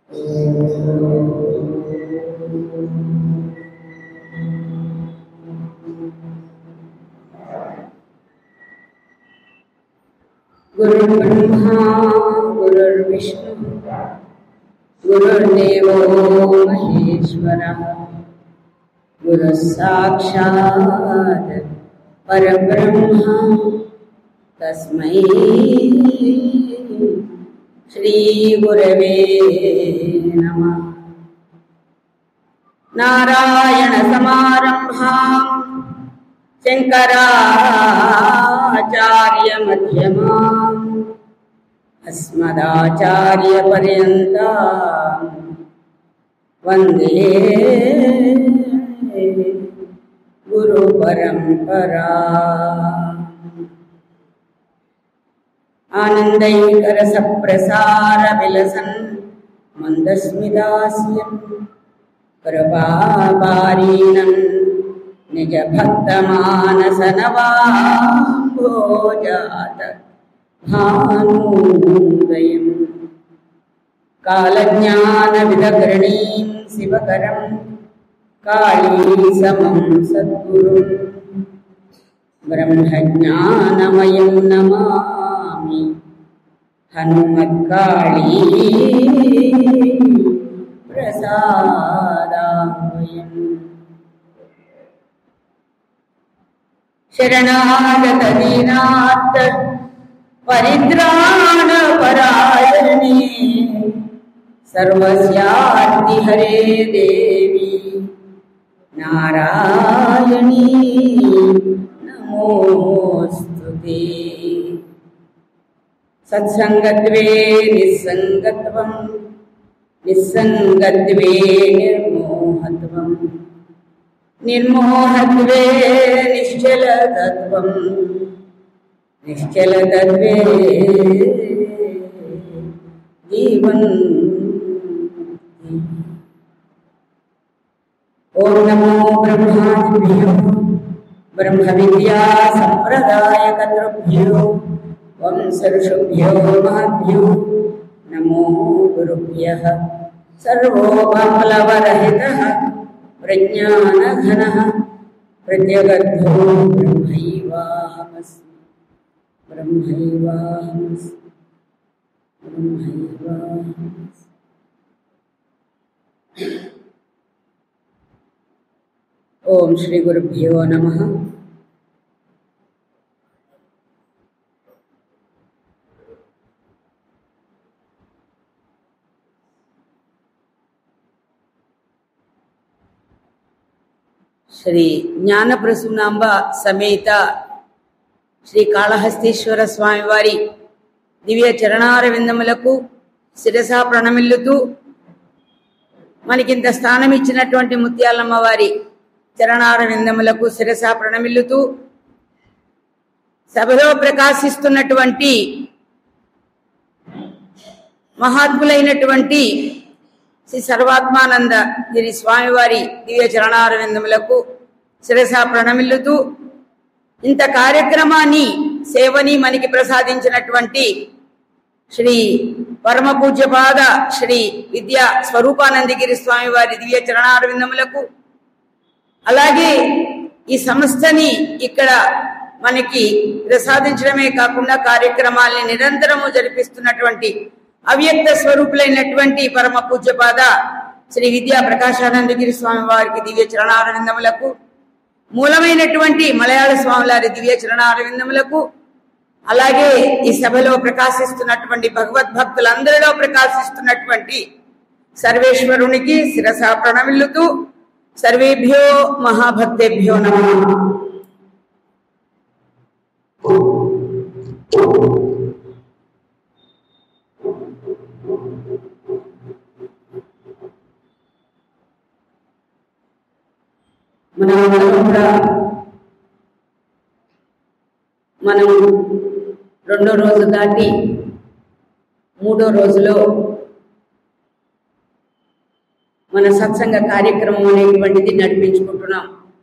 गुरुर्ब्रह्मा गुरुर्विष्णु गुरुर्देवो महेश्वरः गुरुः साक्षात् परब्रह्म तस्मै श्रीगुरवे नमः नारायणसमारम्भाम् शङ्कराचार्यमध्यमाम् अस्मदाचार्यपर्यन्ताम् वन्दे गुरुपरम्परा आनन्दैकरसप्रसारविलसन् मन्दस्मिदास्यन् कृपापारीणम् निजभक्तमानसनवाम्भोजात भानूदयम् कालज्ञानविदग्रणीं शिवकरं काळी समं सद्गुरुम् ब्रह्मज्ञानमयं नमामि हनुमत्काळी प्रसादामयम् शरणागतदीनात् परित्राणपरायणे सर्वस्यार्ति हरे देवी नारायणी नमोऽस्तु ते सत्सङ्गत्वे निस्सङ्गत्वं निस्सङ्गत्वे निर्मोहत्वम् निर्मोहत्वे निश्चलतत्त्वं निश्चलतत्त्वे जीवन् ॐ नमो ब्रह्मादिभ्यो ब्रह्मविद्यासम्प्रदायकतृभ्यो वंसऋषुभ्यो महद्भ्यो नमो गुरुभ्यः सर्वोपप्लवरहितः प्रज्ञानघनः प्रत्यगद्धो ब्रह्मैवाहमस्मि ब्रह्मैवाहमस्मि ब्रह्मैवाहमस्मि ఓం శ్రీ గురుభ్యో నమ శ్రీ జ్ఞానప్రసూనాంబ సమేత శ్రీ కాళహస్తీశ్వర స్వామి వారి దివ్య చరణార విందములకు శిరస ప్రణమిల్లుతూ మనకింత స్థానం ఇచ్చినటువంటి ముత్యాలమ్మ వారి చరణార విందములకు శిరస ప్రణమిల్లుతూ సభలో ప్రకాశిస్తున్నటువంటి మహాత్ములైనటువంటి శ్రీ సర్వాత్మానంద గిరి స్వామివారి దివ్య చరణార విందములకు శిరస ప్రణమిల్లుతూ ఇంత కార్యక్రమాన్ని సేవని మనకి ప్రసాదించినటువంటి శ్రీ పరమ పూజ్యపాద శ్రీ విద్యా స్వరూపానందగిరి స్వామి వారి దివ్య చరణారవిందములకు అలాగే ఈ సంస్థని ఇక్కడ మనకి ప్రసాదించడమే కాకుండా కార్యక్రమాల్ని నిరంతరము జరిపిస్తున్నటువంటి అవ్యక్త స్వరూపులైనటువంటి పరమ పూజ్యపాద శ్రీ విద్యా ప్రకాశానందగిరి స్వామి వారికి దివ్య చరణారవిందములకు మూలమైనటువంటి మలయాళ స్వాములారి దివ్య చరణారవిందములకు అలాగే ఈ సభలో ప్రకాశిస్తున్నటువంటి భగవద్భక్తులందరిలో ప్రకాశిస్తున్నటువంటి సర్వేశ్వరునికి శిరస ప్రణమిల్లుతూ సర్వేభ్యో మహాభక్తేభ్యో నమ మనం కూడా మనం రెండో రోజు దాటి మూడో రోజులో మన సత్సంగ కార్యక్రమం అనేటువంటిది నడిపించుకుంటున్నాం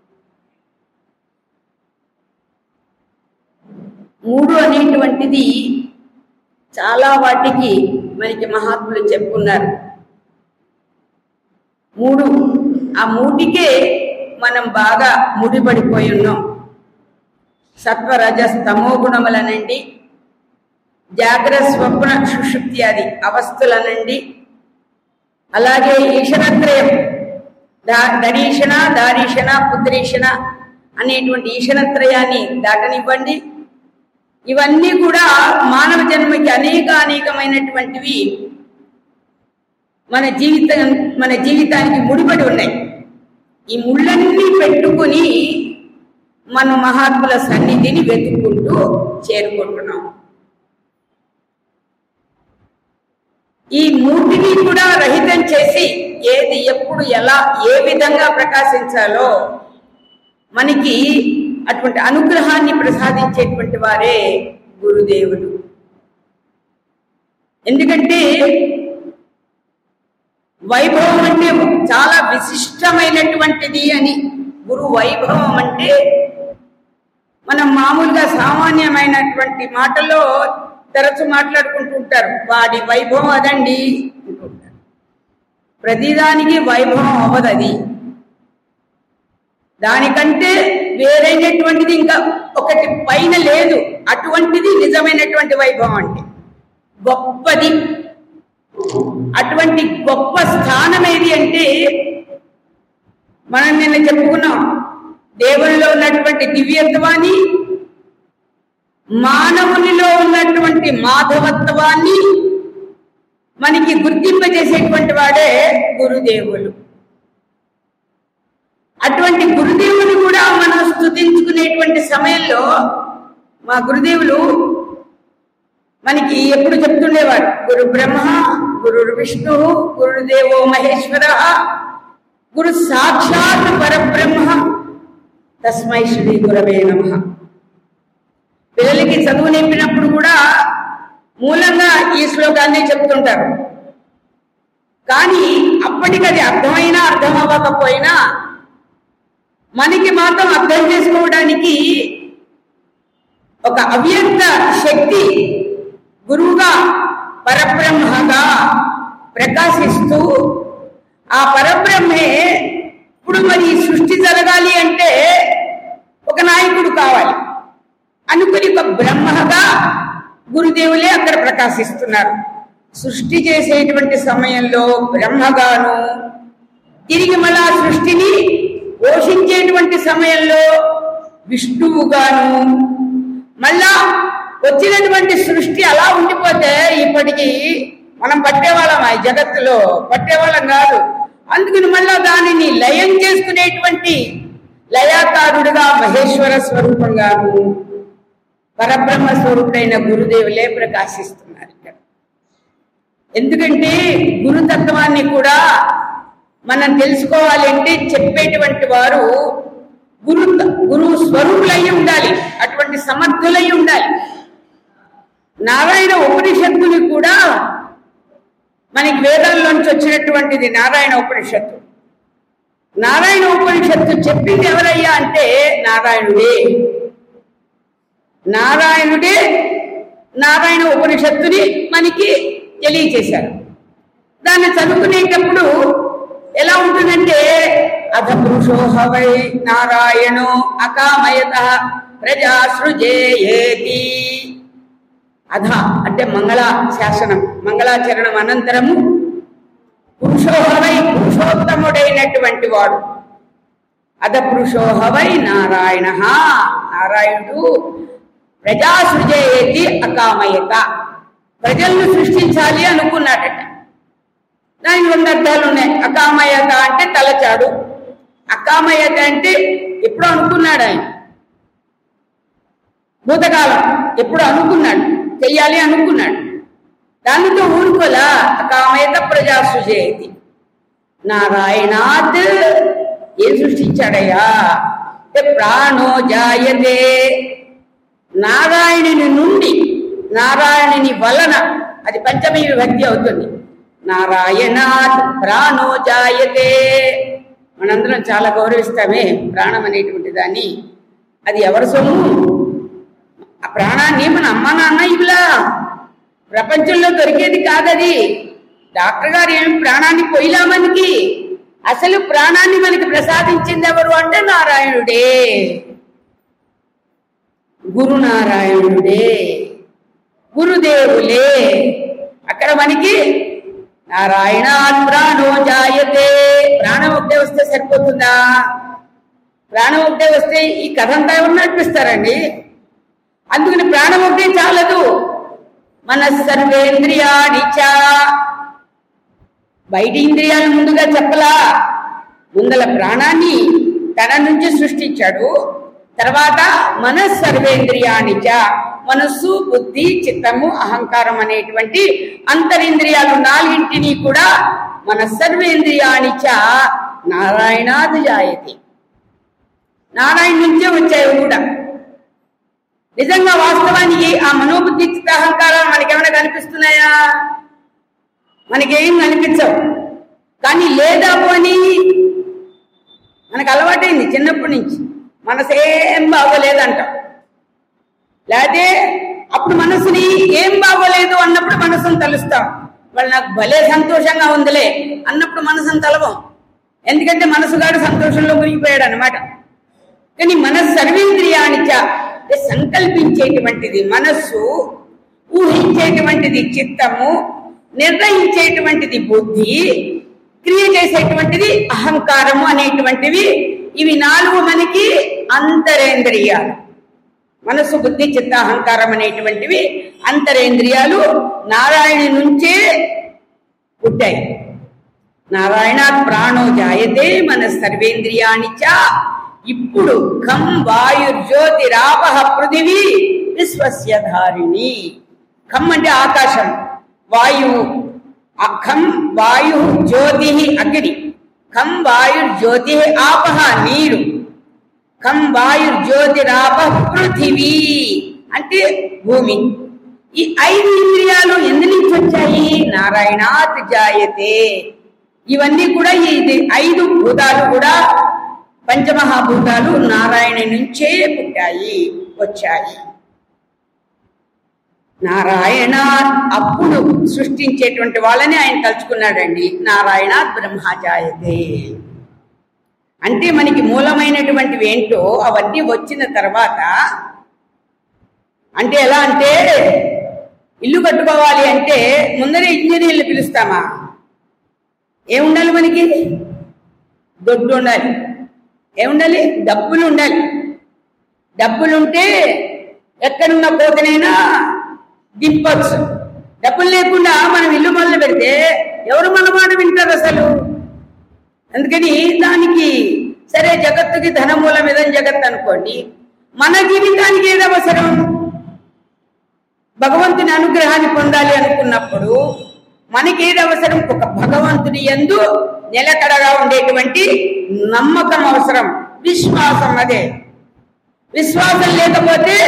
మూడు అనేటువంటిది చాలా వాటికి మనకి మహాత్ములు చెప్పుకున్నారు మూడు ఆ మూటికే మనం బాగా ముడిపడిపోయి ఉన్నాం సత్వరజ స్తమో గుణములనండి జాగ్రత్త స్వప్న సుషుప్తి అది అవస్థలనండి అలాగే ఈశనత్రయం దా దరీషణ దారీషణ పుత్రీషణ అనేటువంటి ఈశనత్రయాన్ని దాటనివ్వండి ఇవన్నీ కూడా మానవ జన్మకి అనేక అనేకమైనటువంటివి మన జీవితం మన జీవితానికి ముడిపడి ఉన్నాయి ఈ ముళ్ళన్నీ పెట్టుకుని మన మహాత్ముల సన్నిధిని వెతుక్కుంటూ చేరుకుంటున్నాం ఈ మూటిని కూడా రహితం చేసి ఏది ఎప్పుడు ఎలా ఏ విధంగా ప్రకాశించాలో మనకి అటువంటి అనుగ్రహాన్ని ప్రసాదించేటువంటి వారే గురుదేవుడు ఎందుకంటే వైభవం అంటే చాలా విశిష్టమైనటువంటిది అని గురు వైభవం అంటే మనం మామూలుగా సామాన్యమైనటువంటి మాటల్లో తరచు మాట్లాడుకుంటుంటారు వాడి వైభవం అదండి అంటుంటారు ప్రతిదానికి వైభవం అవ్వదు అది దానికంటే వేరైనటువంటిది ఇంకా ఒకటి పైన లేదు అటువంటిది నిజమైనటువంటి వైభవం అంటే గొప్పది అటువంటి గొప్ప స్థానం ఏది అంటే మనం నిన్న చెప్పుకున్నాం దేవునిలో ఉన్నటువంటి దివ్యత్వాన్ని మానవునిలో ఉన్నటువంటి మాధవత్వాన్ని మనకి గుర్తింపజేసేటువంటి వాడే గురుదేవులు అటువంటి గురుదేవుని కూడా మనం స్థుతించుకునేటువంటి సమయంలో మా గురుదేవులు మనకి ఎప్పుడు చెప్తుండేవారు గురు బ్రహ్మ గురు విష్ణు గురుదేవో మహేశ్వర గురు సాక్షాత్ పరబ్రహ్మ తస్మై శ్రీ గురవే నమ పిల్లలకి చదువు నేర్పినప్పుడు కూడా మూలంగా ఈ శ్లోకాన్ని చెప్తుంటారు కానీ అప్పటికి అది అర్థమైనా అర్థం అవ్వకపోయినా మనకి మాత్రం అర్థం చేసుకోవడానికి ఒక అవ్యక్త శక్తి గురువుగా పరబ్రహ్మగా ప్రకాశిస్తూ ఆ పరబ్రహ్మే ఇప్పుడు మరి ఈ సృష్టి జరగాలి అంటే ఒక నాయకుడు కావాలి అనుకుని ఒక బ్రహ్మగా గురుదేవులే అక్కడ ప్రకాశిస్తున్నారు సృష్టి చేసేటువంటి సమయంలో బ్రహ్మగాను తిరిగి మళ్ళా సృష్టిని పోషించేటువంటి సమయంలో విష్ణువుగాను మళ్ళా వచ్చినటువంటి సృష్టి అలా ఉండిపోతే ఇప్పటికి మనం పట్టేవాళ్ళం ఆ జగత్తులో పట్టేవాళ్ళం కాదు అందుకని మళ్ళా దానిని లయం చేసుకునేటువంటి లయాకారుడుగా మహేశ్వర స్వరూపంగాను పరబ్రహ్మ స్వరూపుడైన గురుదేవులే ప్రకాశిస్తున్నారు ఇక్కడ ఎందుకంటే గురుతత్వాన్ని కూడా మనం తెలుసుకోవాలి అంటే చెప్పేటువంటి వారు గురు గురు స్వరూపులై ఉండాలి అటువంటి సమర్థులై ఉండాలి నారాయణ ఉపనిషత్తుని కూడా మనకి వేదాల్లోంచి వచ్చినటువంటిది నారాయణ ఉపనిషత్తు నారాయణ ఉపనిషత్తు చెప్పింది ఎవరయ్యా అంటే నారాయణుడే నారాయణుడే నారాయణ ఉపనిషత్తుని మనకి తెలియచేశారు దాన్ని చదువుకునేటప్పుడు ఎలా ఉంటుందంటే అధ పురుషో హవై నారాయణో అకామయత ప్రజా సృజేయేతి అధ అంటే మంగళ శాసనం మంగళాచరణం అనంతరము పురుషోహవై పురుషోత్తముడైనటువంటి వాడు అధ పురుషోహవై నారాయణ నారాయణుడు ప్రజా సృజయేతి అకామయత ప్రజలను సృష్టించాలి అనుకున్నాడట దానికి రెండు అర్థాలు ఉన్నాయి అకామయత అంటే తలచాడు అకామయత అంటే ఎప్పుడు అనుకున్నాడు ఆయన భూతకాలం ఎప్పుడు అనుకున్నాడు చెయ్యాలి అనుకున్నాడు దానితో ఊరుకోలా అకామయత ప్రజా సృజేతి నారాయణాత్ ఏం సృష్టించాడయ్యా అంటే ప్రాణో జాయతే నారాయణుని నుండి నారాయణుని వలన అది పంచమీ విభక్తి అవుతుంది నారాయణాత్ ప్రాణో జాయతే మనందరం చాలా గౌరవిస్తామే ప్రాణం అనేటువంటి దాన్ని అది ఎవరి సొమ్ము ఆ ప్రాణాన్ని మన అమ్మ నాన్న ఇవిలా ప్రపంచంలో దొరికేది కాదది డాక్టర్ గారు ఏం ప్రాణాన్ని పోయిలా మనకి అసలు ప్రాణాన్ని మనకి ప్రసాదించింది ఎవరు అంటే నారాయణుడే గురునారాయణుడే గురుదేవులే అక్కడ మనకి నారాయణ ప్రాణో జాయతే ప్రాణం ఒకటే వస్తే సరిపోతుందా ప్రాణం ఒకటే వస్తే ఈ కథ అంతా ఎవరు నడిపిస్తారండి అందుకని ప్రాణం ఒకటే చాలదు మన సర్వేంద్రియాణిచ బయటి ఇంద్రియాలు ముందుగా చెప్పలా ముందల ప్రాణాన్ని తన నుంచి సృష్టించాడు తర్వాత మన సర్వేంద్రియాణిచ మనస్సు బుద్ధి చిత్తము అహంకారం అనేటువంటి అంతరింద్రియాలు నాలుగింటిని కూడా మన సర్వేంద్రియాణిచ నారాయణాది జాయతి నారాయణ నుంచే వచ్చాయి కూడా నిజంగా వాస్తవానికి ఆ మనోబుద్ధి చిత్త అహంకారాలు మనకేమైనా కనిపిస్తున్నాయా మనకేం కనిపించవు కానీ లేదా పోని మనకు అలవాటైంది చిన్నప్పటి నుంచి మనసేం బాగోలేదంటాం లేకపోతే అప్పుడు మనసుని ఏం బాగోలేదు అన్నప్పుడు మనసును తలుస్తాం వాళ్ళు నాకు భలే సంతోషంగా ఉందిలే అన్నప్పుడు మనసును తలవం ఎందుకంటే మనసుగాడు సంతోషంలో మునిగిపోయాడు అనమాట కానీ మన సర్వేంద్రియానిచ అంటే సంకల్పించేటువంటిది మనస్సు ఊహించేటువంటిది చిత్తము నిర్ణయించేటువంటిది బుద్ధి క్రియ చేసేటువంటిది అహంకారము అనేటువంటివి ఇవి నాలుగు మనకి అంతరేంద్రియాలు మనసు బుద్ధి చిత్త అహంకారం అనేటువంటివి అంతరేంద్రియాలు నారాయణ నుంచే పుట్టాయి నారాయణ ప్రాణో జాయతే మన సర్వేంద్రియాణి చ ఇప్పుడు ఖం వాయుర్జ్యోతిరాప పృథివీ విశ్వస్య ధారిణి ఖం అంటే ఆకాశం వాయువు ఆ ఖం వాయు జ్యోతి అగ్ని ఖం వాయుర్జ్యోతి ఆపహ నీరు ఖం వాయుర్జ్యోతిరాప పృథివీ అంటే భూమి ఈ ఐదు ఇంద్రియాలు ఎందు నుంచి వచ్చాయి నారాయణాత్ జాయతే ఇవన్నీ కూడా ఈ ఇది ఐదు భూతాలు కూడా పంచమహాభూతాలు నారాయణ నుంచే పుట్టాయి వచ్చాయి నారాయణ అప్పుడు సృష్టించేటువంటి వాళ్ళని ఆయన తలుచుకున్నాడండి నారాయణ బ్రహ్మజాయతే అంటే మనకి మూలమైనటువంటివి ఏంటో అవన్నీ వచ్చిన తర్వాత అంటే ఎలా అంటే ఇల్లు కట్టుకోవాలి అంటే ముందరే ఇంజనీర్లు పిలుస్తామా ఏముండాలి మనకి దొడ్డు ఉండాలి ఏముండాలి డబ్బులు ఉండాలి డబ్బులుంటే ఎక్కడున్న పోతనైనా దింపచ్చు డబ్బులు లేకుండా మనం ఇల్లు మొదలు పెడితే ఎవరు మన మాట వింటారు అసలు అందుకని దానికి సరే జగత్తుకి ధనమూలం ఇదని జగత్ అనుకోండి మన జీవితానికి ఏది అవసరం భగవంతుని అనుగ్రహాన్ని పొందాలి అనుకున్నప్పుడు మనకి ఏది అవసరం ఒక భగవంతుని ఎందు నిలకడగా ఉండేటువంటి నమ్మకం అవసరం విశ్వాసం అదే విశ్వాసం లేకపోతే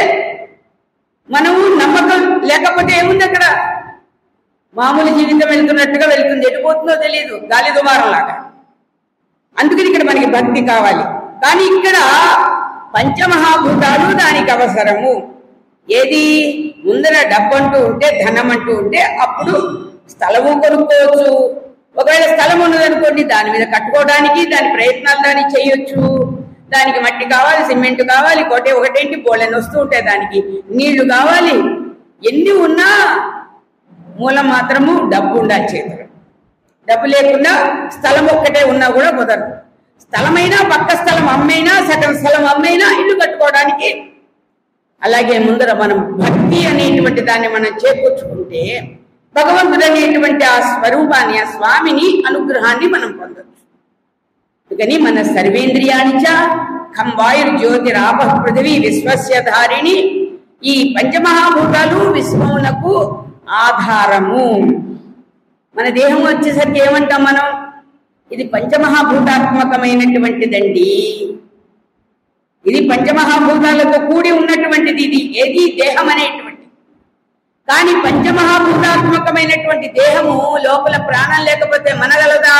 మనము నమ్మకం లేకపోతే ఏముంది అక్కడ మామూలు జీవితం వెళ్తున్నట్టుగా వెళ్తుంది ఎటుపోతుందో తెలియదు గాలి దుమారంలాగా అందుకని ఇక్కడ మనకి భక్తి కావాలి కానీ ఇక్కడ పంచమహాభూతాలు దానికి అవసరము ఏది ముందర డబ్బు అంటూ ఉంటే ధనం అంటూ ఉంటే అప్పుడు స్థలము కొనుక్కోవచ్చు ఒకవేళ స్థలం ఉన్నదనుకోండి దాని మీద కట్టుకోవడానికి దాని ప్రయత్నాలు దాన్ని చేయొచ్చు దానికి మట్టి కావాలి సిమెంట్ కావాలి కోటే ఒకటేంటి బోళ్ళని వస్తూ ఉంటాయి దానికి నీళ్లు కావాలి ఎన్ని ఉన్నా మూలం మాత్రము డబ్బు ఉండాలి చేతులు డబ్బు లేకుండా స్థలం ఒక్కటే ఉన్నా కూడా కుదరదు స్థలమైనా పక్క స్థలం అమ్మైనా సగం స్థలం అమ్మైనా ఇల్లు కట్టుకోవడానికి అలాగే ముందర మనం భక్తి అనేటువంటి దాన్ని మనం చేకూర్చుకుంటే భగవంతుడు అనేటువంటి ఆ స్వరూపాన్ని ఆ స్వామిని అనుగ్రహాన్ని మనం పొందొచ్చు అందుకని మన సర్వేంద్రియానిచ ఖం వాయుర్ జ్యోతిరాప పృథివీ విశ్వస్య ధారిణి ఈ పంచమహాభూతాలు విశ్వమునకు ఆధారము మన దేహం వచ్చేసరికి ఏమంటాం మనం ఇది పంచమహాభూతాత్మకమైనటువంటిదండి ఇది పంచమహాభూతాలతో కూడి ఉన్నటువంటిది ఇది ఏది దేహం అనేటువంటి కానీ పంచమహాభూతాత్మకమైనటువంటి దేహము లోపల ప్రాణం లేకపోతే మనగలదా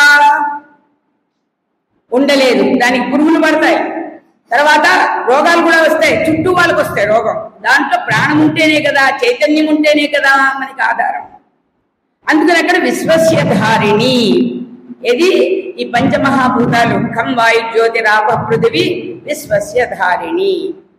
ఉండలేదు దానికి పురుగులు పడతాయి తర్వాత రోగాలు కూడా వస్తాయి చుట్టూ వాళ్ళకి వస్తాయి రోగం దాంట్లో ప్రాణం ఉంటేనే కదా చైతన్యం ఉంటేనే కదా మనకి ఆధారం అందుకని అక్కడ విశ్వస్య ధారిణి ఇది ఈ పంచమహాభూతాలు ఖం వాయు జ్యోతి రాప పృథివి విశ్వస్య ధారిణి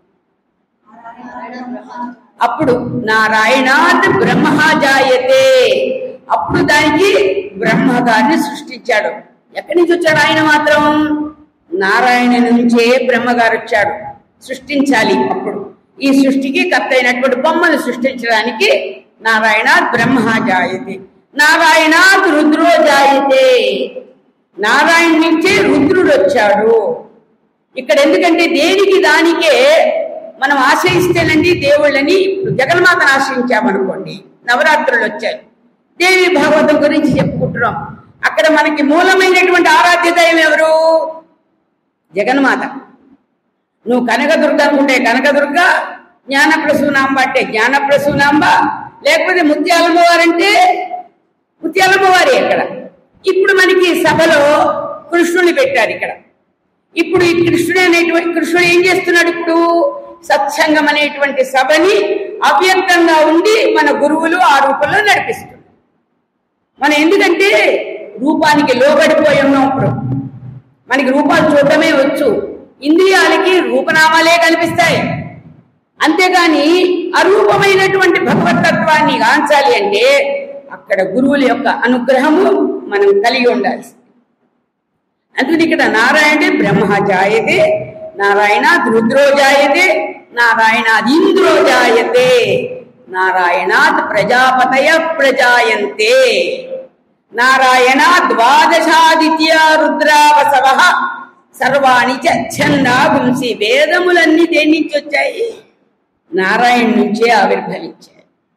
అప్పుడు నారాయణాత్ బ్రహ్మ జాయతే అప్పుడు దానికి బ్రహ్మ గారిని సృష్టించాడు ఎక్కడి నుంచి వచ్చాడు ఆయన మాత్రం నారాయణ నుంచే బ్రహ్మగారు వచ్చాడు సృష్టించాలి అప్పుడు ఈ సృష్టికి కర్త అయినటువంటి బొమ్మను సృష్టించడానికి నారాయణాత్ బ్రహ్మ జాయతే నారాయణాత్ రుద్రో జాయతే నారాయణ నుంచే రుద్రుడు వచ్చాడు ఇక్కడ ఎందుకంటే దేనికి దానికే మనం ఆశ్రయిస్తేనండి దేవుళ్ళని ఇప్పుడు జగన్మాతను ఆశ్రయించామనుకోండి నవరాత్రులు వచ్చాయి దేవి భాగవతం గురించి చెప్పుకుంటున్నాం అక్కడ మనకి మూలమైనటువంటి ఆరాధ్య దైవం ఎవరు జగన్మాత నువ్వు కనకదుర్గ అనుకుంటే కనకదుర్గ జ్ఞానప్రసూనాంబ అంటే జ్ఞానప్రసూనాంబ లేకపోతే ముత్యాలమ్మవారంటే ముత్యాలమ్మవారి ఇక్కడ ఇప్పుడు మనకి సభలో కృష్ణుని పెట్టారు ఇక్కడ ఇప్పుడు ఈ కృష్ణుడు అనేటువంటి కృష్ణుడు ఏం చేస్తున్నాడు ఇప్పుడు సత్సంగం అనేటువంటి సభని అవ్యక్తంగా ఉండి మన గురువులు ఆ రూపంలో నడిపిస్తున్నారు మనం ఎందుకంటే రూపానికి లోబడిపోయి ఉన్నాం ఇప్పుడు మనకి రూపాలు చూడటమే వచ్చు ఇంద్రియాలకి రూపనామాలే కనిపిస్తాయి అంతేగాని అరూపమైనటువంటి భగవతత్వాన్ని గాంచాలి అంటే అక్కడ గురువుల యొక్క అనుగ్రహము మనం కలిగి ఉండాలి అందుకని ఇక్కడ నారాయణే బ్రహ్మ జాయతే నారాయణాద్ రుద్రో జాయతే నారాయణాద్ ఇంద్రో జాయతే నారాయణాత్ ప్రజాపతయ ప్రజాయంతే నారాయణ ద్వాదశాదిత్య రుద్రావసవ సర్వాణి చ ఛందాగుంసి వేదములన్నీ దేని నుంచి వచ్చాయి నారాయణ నుంచే ఆవిర్భవించాయి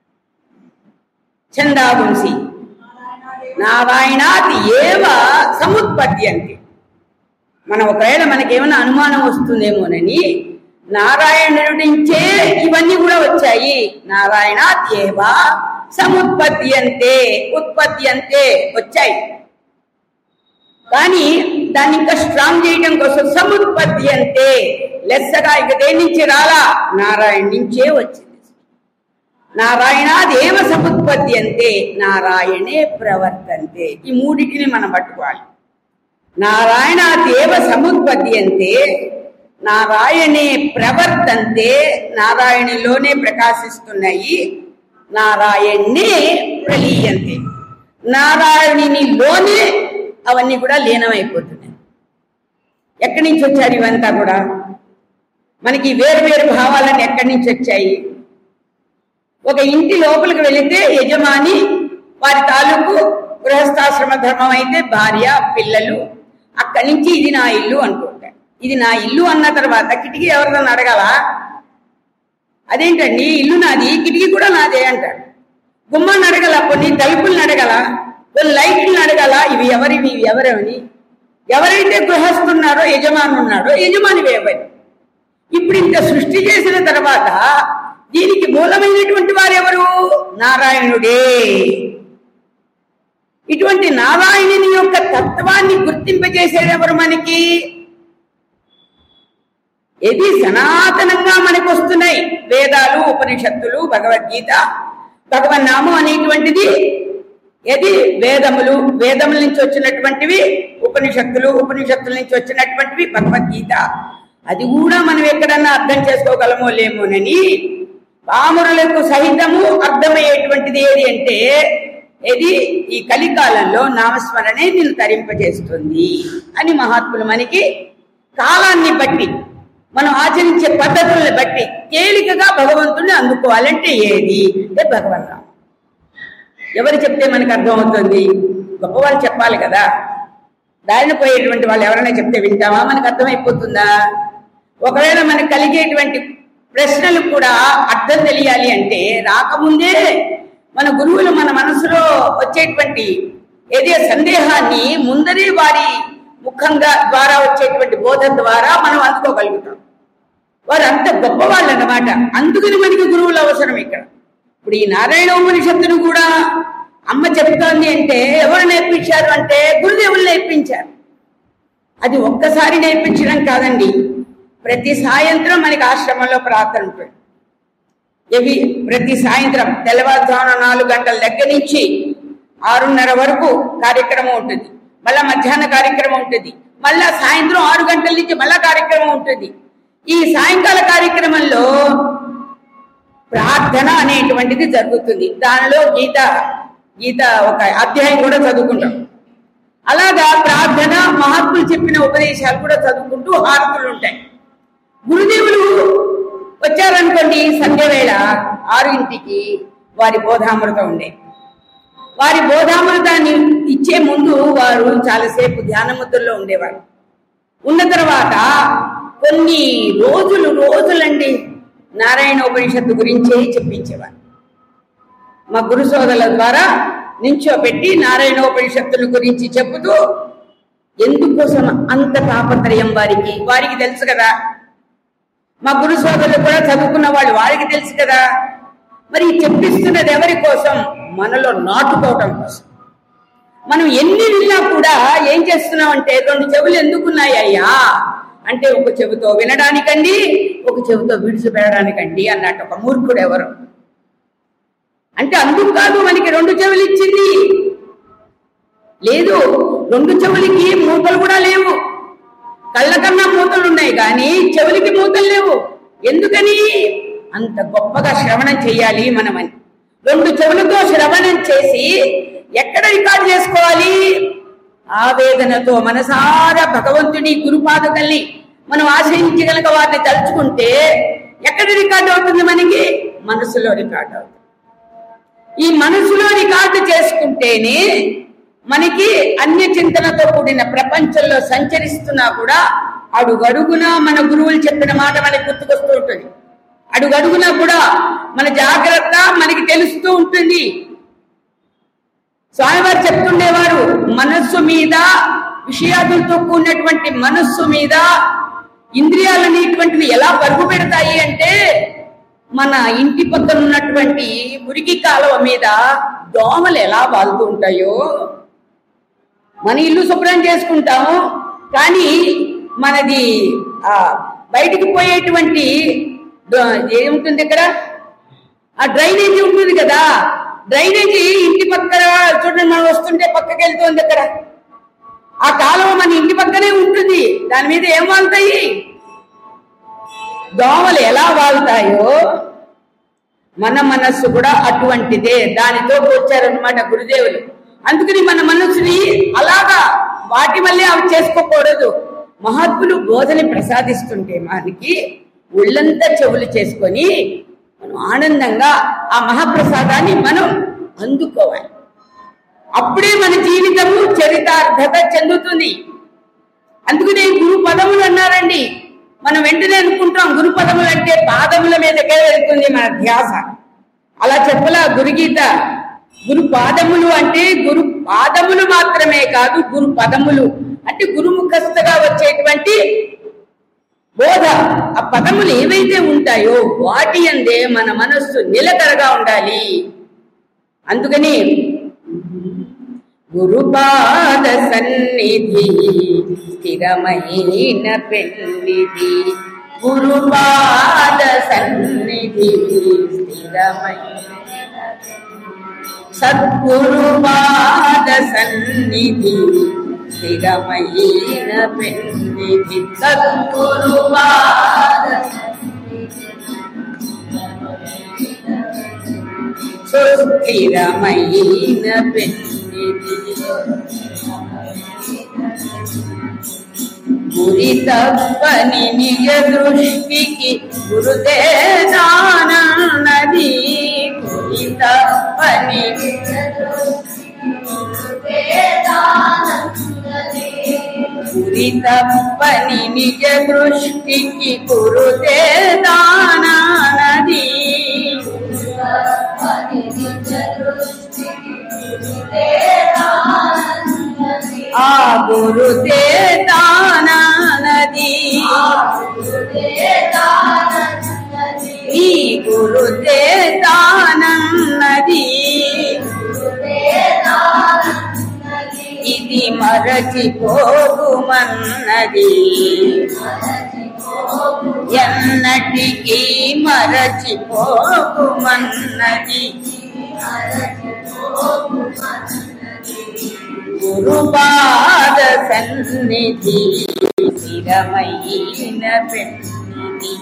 ఛందాగుంసి నారాయణాత్ ఏవ సముత్పద్యంతి మనం ఒకవేళ మనకేమైనా అనుమానం వస్తుందేమోనని నారాయణుడి నుంచే ఇవన్నీ కూడా వచ్చాయి నారాయణాత్ ఏవ సముత్పద్యంతే ఉత్పద్యంతే వచ్చాయి కానీ దాన్ని ఇంకా స్ట్రాంగ్ చేయడం కోసం సముత్పద్యంతే లెస్సగా ఇక దేని నుంచి రాలా నారాయణ నుంచే వచ్చింది నారాయణాదేవ సముత్పద్యంతే నారాయణే ప్రవర్తంతే ఈ మూడిటిని మనం పట్టుకోవాలి నారాయణాదేవ సముత్పద్యంతే నారాయణే ప్రవర్తంతే నారాయణలోనే ప్రకాశిస్తున్నాయి నారాయణ్ణే ప్రలీయంతే నారాయణునిలోనే అవన్నీ కూడా లీనమైపోతున్నాయి ఎక్కడి నుంచి వచ్చారు ఇవంతా కూడా మనకి వేరు వేరు భావాలన్నీ ఎక్కడి నుంచి వచ్చాయి ఒక ఇంటి లోపలికి వెళితే యజమాని వారి తాలూకు గృహస్థాశ్రమ ధర్మం అయితే భార్య పిల్లలు అక్కడి నుంచి ఇది నా ఇల్లు అనుకుంటాడు ఇది నా ఇల్లు అన్న తర్వాత కిటికీ ఎవరిదని అడగాల అదేంటండి ఇల్లు నాది కిటికీ కూడా నాదే అంటాడు గుమ్మాన్ని అడగల కొన్ని తలుపులను అడగల కొన్ని లైట్లను అడగల ఇవి ఎవరివి ఇవి ఎవరెవని ఎవరైతే గృహస్థున్నారో యజమాని ఉన్నాడో యజమాని వేవని ఇప్పుడు ఇంత సృష్టి చేసిన తర్వాత దీనికి మూలమైనటువంటి వారెవరు నారాయణుడే ఇటువంటి నారాయణుని యొక్క తత్వాన్ని గుర్తింపజేసేదెవరు మనకి ఇది సనాతనంగా మనకు వస్తున్నాయి వేదాలు ఉపనిషత్తులు భగవద్గీత భగవన్నామం అనేటువంటిది ఏది వేదములు వేదముల నుంచి వచ్చినటువంటివి ఉపనిషత్తులు ఉపనిషత్తుల నుంచి వచ్చినటువంటివి భగవద్గీత అది కూడా మనం ఎక్కడన్నా అర్థం చేసుకోగలమో లేమోనని పామురులకు సహితము అర్థమయ్యేటువంటిది ఏది అంటే ఇది ఈ కలికాలంలో నామస్మరణే నిన్ను తరింపజేస్తుంది అని మహాత్ములు మనకి కాలాన్ని బట్టి మనం ఆచరించే పద్ధతుల్ని బట్టి తేలికగా భగవంతుడిని అందుకోవాలంటే ఏది అంటే భగవన్నామం ఎవరు చెప్తే మనకు అర్థమవుతుంది గొప్పవాళ్ళు చెప్పాలి కదా దారిన పోయేటువంటి వాళ్ళు ఎవరైనా చెప్తే వింటామా మనకు అర్థమైపోతుందా ఒకవేళ మనకు కలిగేటువంటి ప్రశ్నలు కూడా అర్థం తెలియాలి అంటే రాకముందే మన గురువులు మన మనసులో వచ్చేటువంటి ఏదే సందేహాన్ని ముందరే వారి ముఖంగా ద్వారా వచ్చేటువంటి బోధ ద్వారా మనం అందుకోగలుగుతాం వారు అంత గొప్పవాళ్ళు అన్నమాట అందుకని మనకి గురువులు అవసరం ఇక్కడ ఇప్పుడు ఈ నారాయణ ఉపనిషత్తును కూడా అమ్మ చెప్తోంది అంటే ఎవరు నేర్పించారు అంటే గురుదేవులు నేర్పించారు అది ఒక్కసారి నేర్పించడం కాదండి ప్రతి సాయంత్రం మనకి ఆశ్రమంలో ప్రార్థన ఉంటుంది ఇవి ప్రతి సాయంత్రం తెల్లవారుజామున నాలుగు గంటల దగ్గర నుంచి ఆరున్నర వరకు కార్యక్రమం ఉంటుంది మళ్ళా మధ్యాహ్న కార్యక్రమం ఉంటుంది మళ్ళా సాయంత్రం ఆరు గంటల నుంచి మళ్ళా కార్యక్రమం ఉంటుంది ఈ సాయంకాల కార్యక్రమంలో ప్రార్థన అనేటువంటిది జరుగుతుంది దానిలో గీత గీత ఒక అధ్యాయం కూడా చదువుకుంటాం అలాగా ప్రార్థన మహాత్ములు చెప్పిన ఉపదేశాలు కూడా చదువుకుంటూ హారతులు ఉంటాయి గురుదేవులు వచ్చారనుకోండి సంధ్య వేళ ఆరింటికి వారి బోధామృతం ఉండే వారి బోధామృతాన్ని ఇచ్చే ముందు వారు చాలాసేపు ధ్యానముద్రలో ఉండేవారు ఉన్న తర్వాత కొన్ని రోజులు రోజులండి నారాయణ ఉపనిషత్తు గురించే చెప్పించేవారు మా గురు సోదరుల ద్వారా నించోబెట్టి నారాయణ ఉపనిషత్తుల గురించి చెబుతూ ఎందుకోసం అంత తాపత్రయం వారికి వారికి తెలుసు కదా మా గురు సోదరులు కూడా చదువుకున్న వాళ్ళు వారికి తెలుసు కదా మరి ఈ చెప్పిస్తున్నది ఎవరి కోసం మనలో నాటుకోవటం కోసం మనం ఎన్ని విన్నా కూడా ఏం చేస్తున్నాం అంటే రెండు చెవులు ఎందుకున్నాయి అయ్యా అంటే ఒక చెవితో వినడానికండి ఒక చెవితో విడిచిపెట్టడానికండి అన్నట్టు ఒక మూర్ఖుడు ఎవరు అంటే అందుకు కాదు మనకి రెండు చెవులు ఇచ్చింది లేదు రెండు చెవులకి మూతలు కూడా లేవు కళ్ళ కన్నా మూతలు ఉన్నాయి కానీ చెవులకి మూతలు లేవు ఎందుకని అంత గొప్పగా శ్రవణం చేయాలి మనమని రెండు చెవులతో శ్రవణం చేసి ఎక్కడ రికార్డ్ చేసుకోవాలి ఆవేదనతో మనసారా భగవంతుని గురుపాదకల్ని మనం ఆశ్రయించి గనక వారిని తలుచుకుంటే ఎక్కడ రికార్డ్ అవుతుంది మనకి మనసులో రికార్డ్ అవుతుంది ఈ మనసులో రికార్డు చేసుకుంటేనే మనకి అన్య చింతనతో కూడిన ప్రపంచంలో సంచరిస్తున్నా కూడా అడుగడుగునా మన గురువులు చెప్పిన మాట మనకి గుర్తుకొస్తూ ఉంటుంది అడుగడుగునా కూడా మన జాగ్రత్త మనకి తెలుస్తూ ఉంటుంది స్వామివారు చెప్తుండేవారు మనస్సు మీద విషయాదులతో కూడినటువంటి మనస్సు మీద ఇంద్రియాలు అనేటువంటివి ఎలా పరుగు పెడతాయి అంటే మన ఇంటి పక్కన ఉన్నటువంటి మురికి కాలువ మీద దోమలు ఎలా వాలుతూ ఉంటాయో మన ఇల్లు శుభ్రం చేసుకుంటాము కానీ మనది ఆ బయటికి పోయేటువంటి ద- ఏముంటుంది ఇక్కడ ఆ డ్రైనేజీ ఉంటుంది కదా డ్రైనేజీ ఇంటి పక్కన చూడండి మనం వస్తుంటే పక్కకి వెళ్తుంది అక్కడ ఆ కాలువ మన ఇంటి పక్కనే ఉంటుంది దాని మీద ఏం వాళ్తాయి దోమలు ఎలా వాళ్తాయో మన మనస్సు కూడా అటువంటిదే దానితో వచ్చారనమాట గురుదేవులు అందుకని మన మనస్సుని అలాగా వాటి వల్లే అవి చేసుకోకూడదు మహాత్ములు బోధని ప్రసాదిస్తుంటే మనకి ఒళ్ళంతా చెవులు చేసుకొని మనం ఆనందంగా ఆ మహాప్రసాదాన్ని మనం అందుకోవాలి అప్పుడే మన జీవితము చరితార్థత చెందుతుంది అందుకనే గురు పదములు అన్నారండి మనం వెంటనే అనుకుంటాం గురు పదములు అంటే పాదముల మీదకే వెళ్తుంది మన ధ్యాస అలా చెప్పలా గురుగీత గురు పాదములు అంటే గురు పాదములు మాత్రమే కాదు గురు పదములు అంటే గురుముఖస్థగా వచ్చేటువంటి బోధ ఆ పదములు ఏవైతే ఉంటాయో వాటి అందే మన మనస్సు నిలకడగా ఉండాలి అందుకని గురుపాద సన్నిధి స్థిరమైన పెన్నిధి గురుపాద సన్నిధి స్థిరమైన సద్గురుపాద సన్నిధి స్థిరమైన పెన్నిధి సద్గురుపాద సుస్థిరమైన పెన్నిధి గురి తప్పని నిజ దృష్టికి గురుదేశానన్నది గురి తప్పని గురి తప్పని నిజ దృష్టికి గురుదేశానన్నది ఆ గురుదేశానన్నది ఈ గురుదేశానన్నది ఇది మరచిపోగుమన్నది ఎన్నటికీ మరచిపోగుమన్నది గురుపాద సన్నిధి స్థిరమైన పెన్నిధి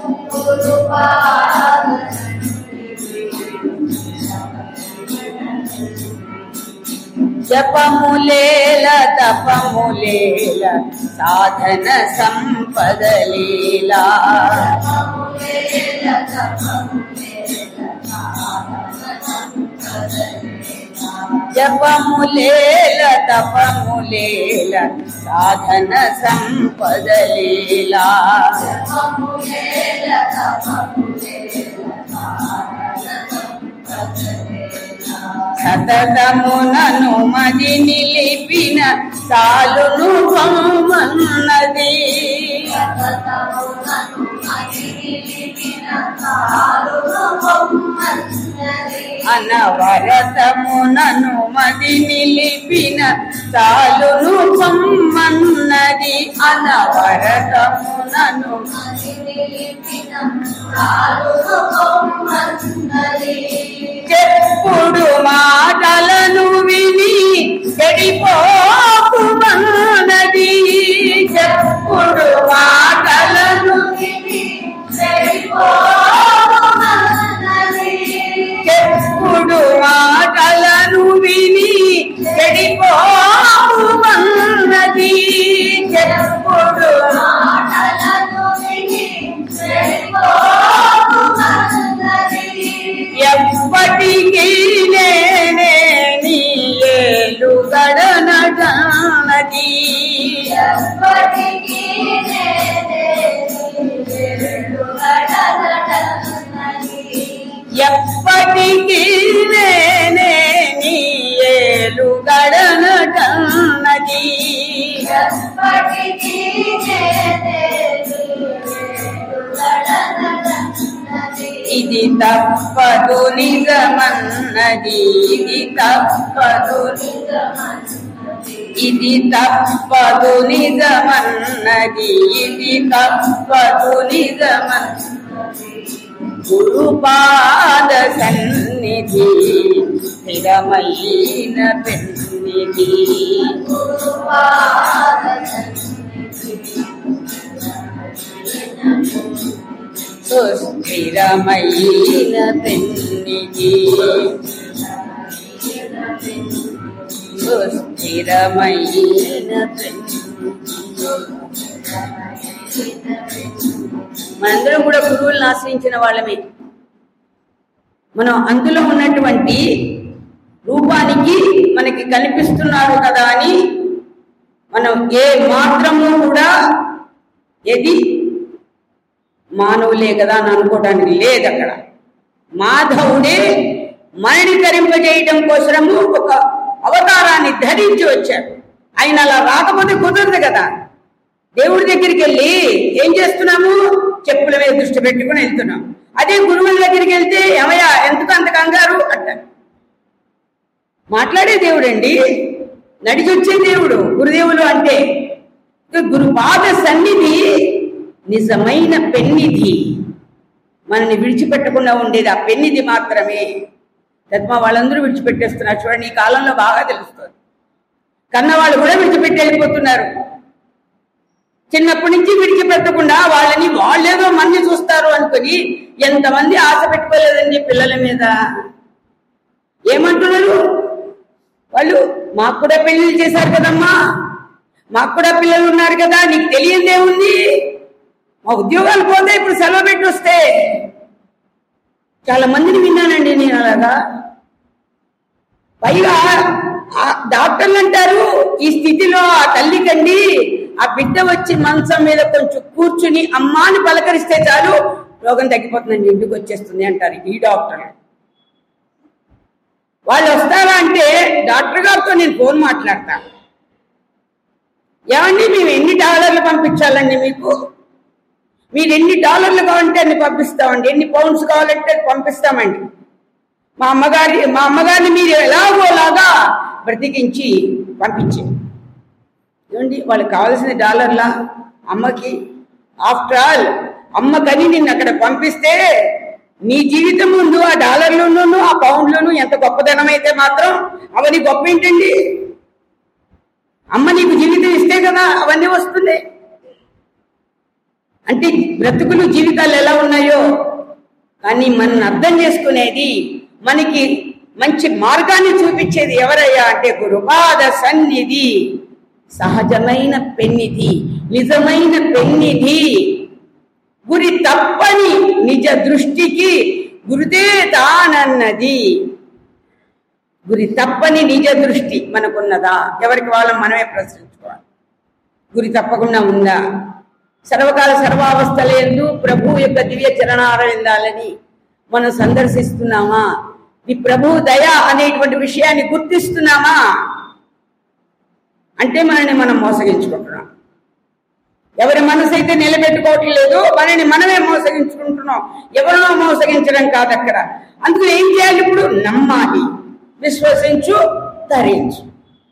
జపములేల తపములేల సాధన సంపదలీలా జపములేల తపములేల సాధన సంపదలీలా సతతమునను మది నిలిపిన సాలును పొమ్మన్నది అనవరతమునను మది నిలిపిన సాలును పొమ్మన్నది అనవరతమునను చెప్పుడు మాటలను విని చెడిపోకుమన్నది చెప్పుడు మాటలను చెప్పుడు మాటలను విని చెడిపోకుమన్నది చెప్పుడు ఎప్పటికీ నేనే నీ ఏలు గడనటనది ఎప్పటికీ నేనే నీ ఏలు గడనటనది ఇది తప్పదు నిజమన్నది ఇది తప్పదు ఇది తప్పదు నిజమన్నది ఇది తప్పదు నిజమన్నది గురుపాద సన్నిధి స్థిరమైన పెన్నిధి సుస్థిరమైన పెన్నిధి సుస్థిరమైన మనందరం కూడా గురువులను ఆశ్రయించిన వాళ్ళమే మనం అందులో ఉన్నటువంటి రూపానికి మనకి కనిపిస్తున్నారు కదా అని మనం ఏ మాత్రము కూడా ఏది మానవులే కదా అని అనుకోవడానికి లేదు అక్కడ మాధవుడే మనని తరింపజేయడం కోసము ఒక అవతారాన్ని ధరించి వచ్చాడు ఆయన అలా రాకపోతే కుదరదు కదా దేవుడి దగ్గరికి వెళ్ళి ఏం చేస్తున్నాము చెప్పుల మీద దృష్టి పెట్టుకుని వెళ్తున్నాం అదే గురువుల దగ్గరికి వెళ్తే ఏమయ్యా ఎందుకు అంత కంగారు అంటారు మాట్లాడే దేవుడు అండి నడిచొచ్చే దేవుడు గురుదేవులు అంటే గురుపాద సన్నిధి నిజమైన పెన్నిధి మనని విడిచిపెట్టకుండా ఉండేది ఆ పెన్నిధి మాత్రమే తద్మా వాళ్ళందరూ విడిచిపెట్టేస్తున్నారు చూడండి ఈ కాలంలో బాగా తెలుస్తుంది కన్నవాళ్ళు కూడా విడిచిపెట్టి వెళ్ళిపోతున్నారు చిన్నప్పటి నుంచి విడిచిపెట్టకుండా వాళ్ళని వాళ్ళేదో మంది చూస్తారు అనుకుని ఎంతమంది ఆశ పెట్టుకోలేదండి పిల్లల మీద ఏమంటున్నారు వాళ్ళు మాకు కూడా పెళ్లిళ్ళు చేశారు కదమ్మా మాకు కూడా పిల్లలు ఉన్నారు కదా నీకు తెలియదేముంది మా ఉద్యోగాలు పోతే ఇప్పుడు సెలవు పెట్టి వస్తే చాలా మందిని విన్నానండి నేను అలాగా పైగా ఆ డాక్టర్లు అంటారు ఈ స్థితిలో ఆ తల్లికండి ఆ బిడ్డ వచ్చి మంచం మీద కొంచెం కూర్చుని అమ్మాని పలకరిస్తే చాలు రోగం తగ్గిపోతుందండి ఇంటికి వచ్చేస్తుంది అంటారు ఈ డాక్టర్లు వాళ్ళు వస్తారా అంటే డాక్టర్ గారితో నేను ఫోన్ మాట్లాడతా ఏమండి మేము ఎన్ని డాలర్లు పంపించాలండి మీకు మీరు ఎన్ని డాలర్లు కావాలంటే అన్ని పంపిస్తామండి ఎన్ని పౌండ్స్ కావాలంటే పంపిస్తామండి మా అమ్మగారి మా అమ్మగారిని మీరు ఎలాగోలాగా బ్రతికించి పంపించి ఏమండి వాళ్ళకి కావాల్సిన డాలర్లా అమ్మకి ఆఫ్టర్ ఆల్ అమ్మ కని నిన్ను అక్కడ పంపిస్తే నీ జీవితం ముందు ఆ డాలర్లోనూ ఆ పౌండ్లోనూ ఎంత గొప్పదనం అయితే మాత్రం అవని గొప్ప ఏంటండి అమ్మ నీకు జీవితం ఇస్తే అవన్నీ వస్తున్నాయి అంటే బ్రతుకులు జీవితాలు ఎలా ఉన్నాయో కానీ మనం అర్థం చేసుకునేది మనకి మంచి మార్గాన్ని చూపించేది ఎవరయ్యా అంటే గురుపాద సన్నిధి సహజమైన పెన్నిధి నిజమైన పెన్నిధి గురి తప్పని నిజ దృష్టికి గురుదే తానన్నది గురి తప్పని నిజ దృష్టి మనకున్నదా ఎవరికి వాళ్ళం మనమే ప్రశ్నించుకోవాలి గురి తప్పకుండా ఉందా సర్వకాల సర్వావస్థలందు ప్రభు యొక్క దివ్య చరణారవిందాలని మనం సందర్శిస్తున్నామా ఈ ప్రభు దయ అనేటువంటి విషయాన్ని గుర్తిస్తున్నామా అంటే మనల్ని మనం మోసగించుకుంటున్నాం ఎవరి మనసు అయితే నిలబెట్టుకోవటం లేదు మనని మనమే మోసగించుకుంటున్నాం ఎవరినో మోసగించడం కాదు అక్కడ అందుకు ఏం చేయాలి ఇప్పుడు నమ్మాలి విశ్వసించు ధరించు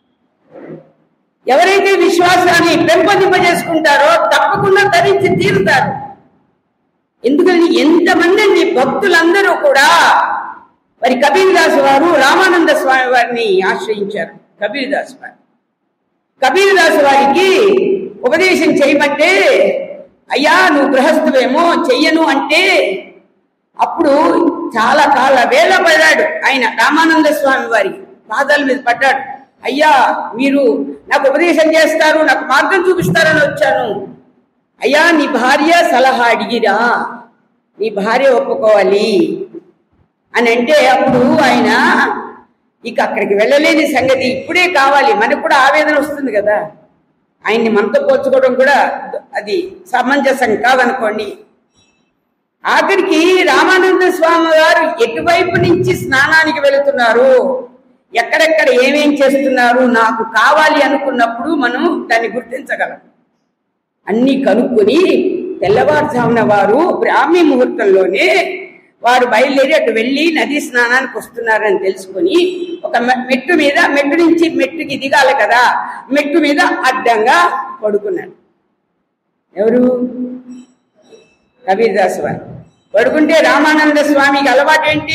ఎవరైతే విశ్వాసాన్ని పెంపొందింపజేసుకుంటారో తప్పకుండా ధరించి తీరుతారు ఎందుకని ఎంతమంది అండి భక్తులందరూ కూడా మరి కబీర్ దాస్ వారు రామానంద స్వామి వారిని ఆశ్రయించారు కబీర్ దాస్ వారు కబీర్ దాస్ వారికి ఉపదేశం చేయమంటే అయ్యా నువ్వు గృహస్థువేమో చెయ్యను అంటే అప్పుడు చాలా కాల వేళ పడ్డాడు ఆయన రామానంద స్వామి వారి పాదాల మీద పడ్డాడు అయ్యా మీరు నాకు ఉపదేశం చేస్తారు నాకు మార్గం చూపిస్తారని వచ్చాను అయ్యా నీ భార్య సలహా అడిగిరా నీ భార్య ఒప్పుకోవాలి అని అంటే అప్పుడు ఆయన ఇక అక్కడికి వెళ్ళలేని సంగతి ఇప్పుడే కావాలి మనకు కూడా ఆవేదన వస్తుంది కదా ఆయన్ని మనతో పోల్చుకోవడం కూడా అది సమంజసం కాదనుకోండి ఆఖరికి రామానంద స్వామి గారు ఎటువైపు నుంచి స్నానానికి వెళుతున్నారు ఎక్కడెక్కడ ఏమేం చేస్తున్నారు నాకు కావాలి అనుకున్నప్పుడు మనం దాన్ని గుర్తించగలం అన్ని కనుక్కొని తెల్లవారుజామున వారు బ్రాహ్మీ ముహూర్తంలోనే వారు బయలుదేరి అటు వెళ్ళి నదీ స్నానానికి వస్తున్నారని తెలుసుకొని ఒక మె- మెట్టు మీద మెట్టు నుంచి మెట్టుకి దిగాలి కదా మెట్టు మీద అడ్డంగా పడుకున్నాడు ఎవరు కబీర్దాస్ వారు పడుకుంటే రామానంద స్వామికి అలవాటు ఏంటి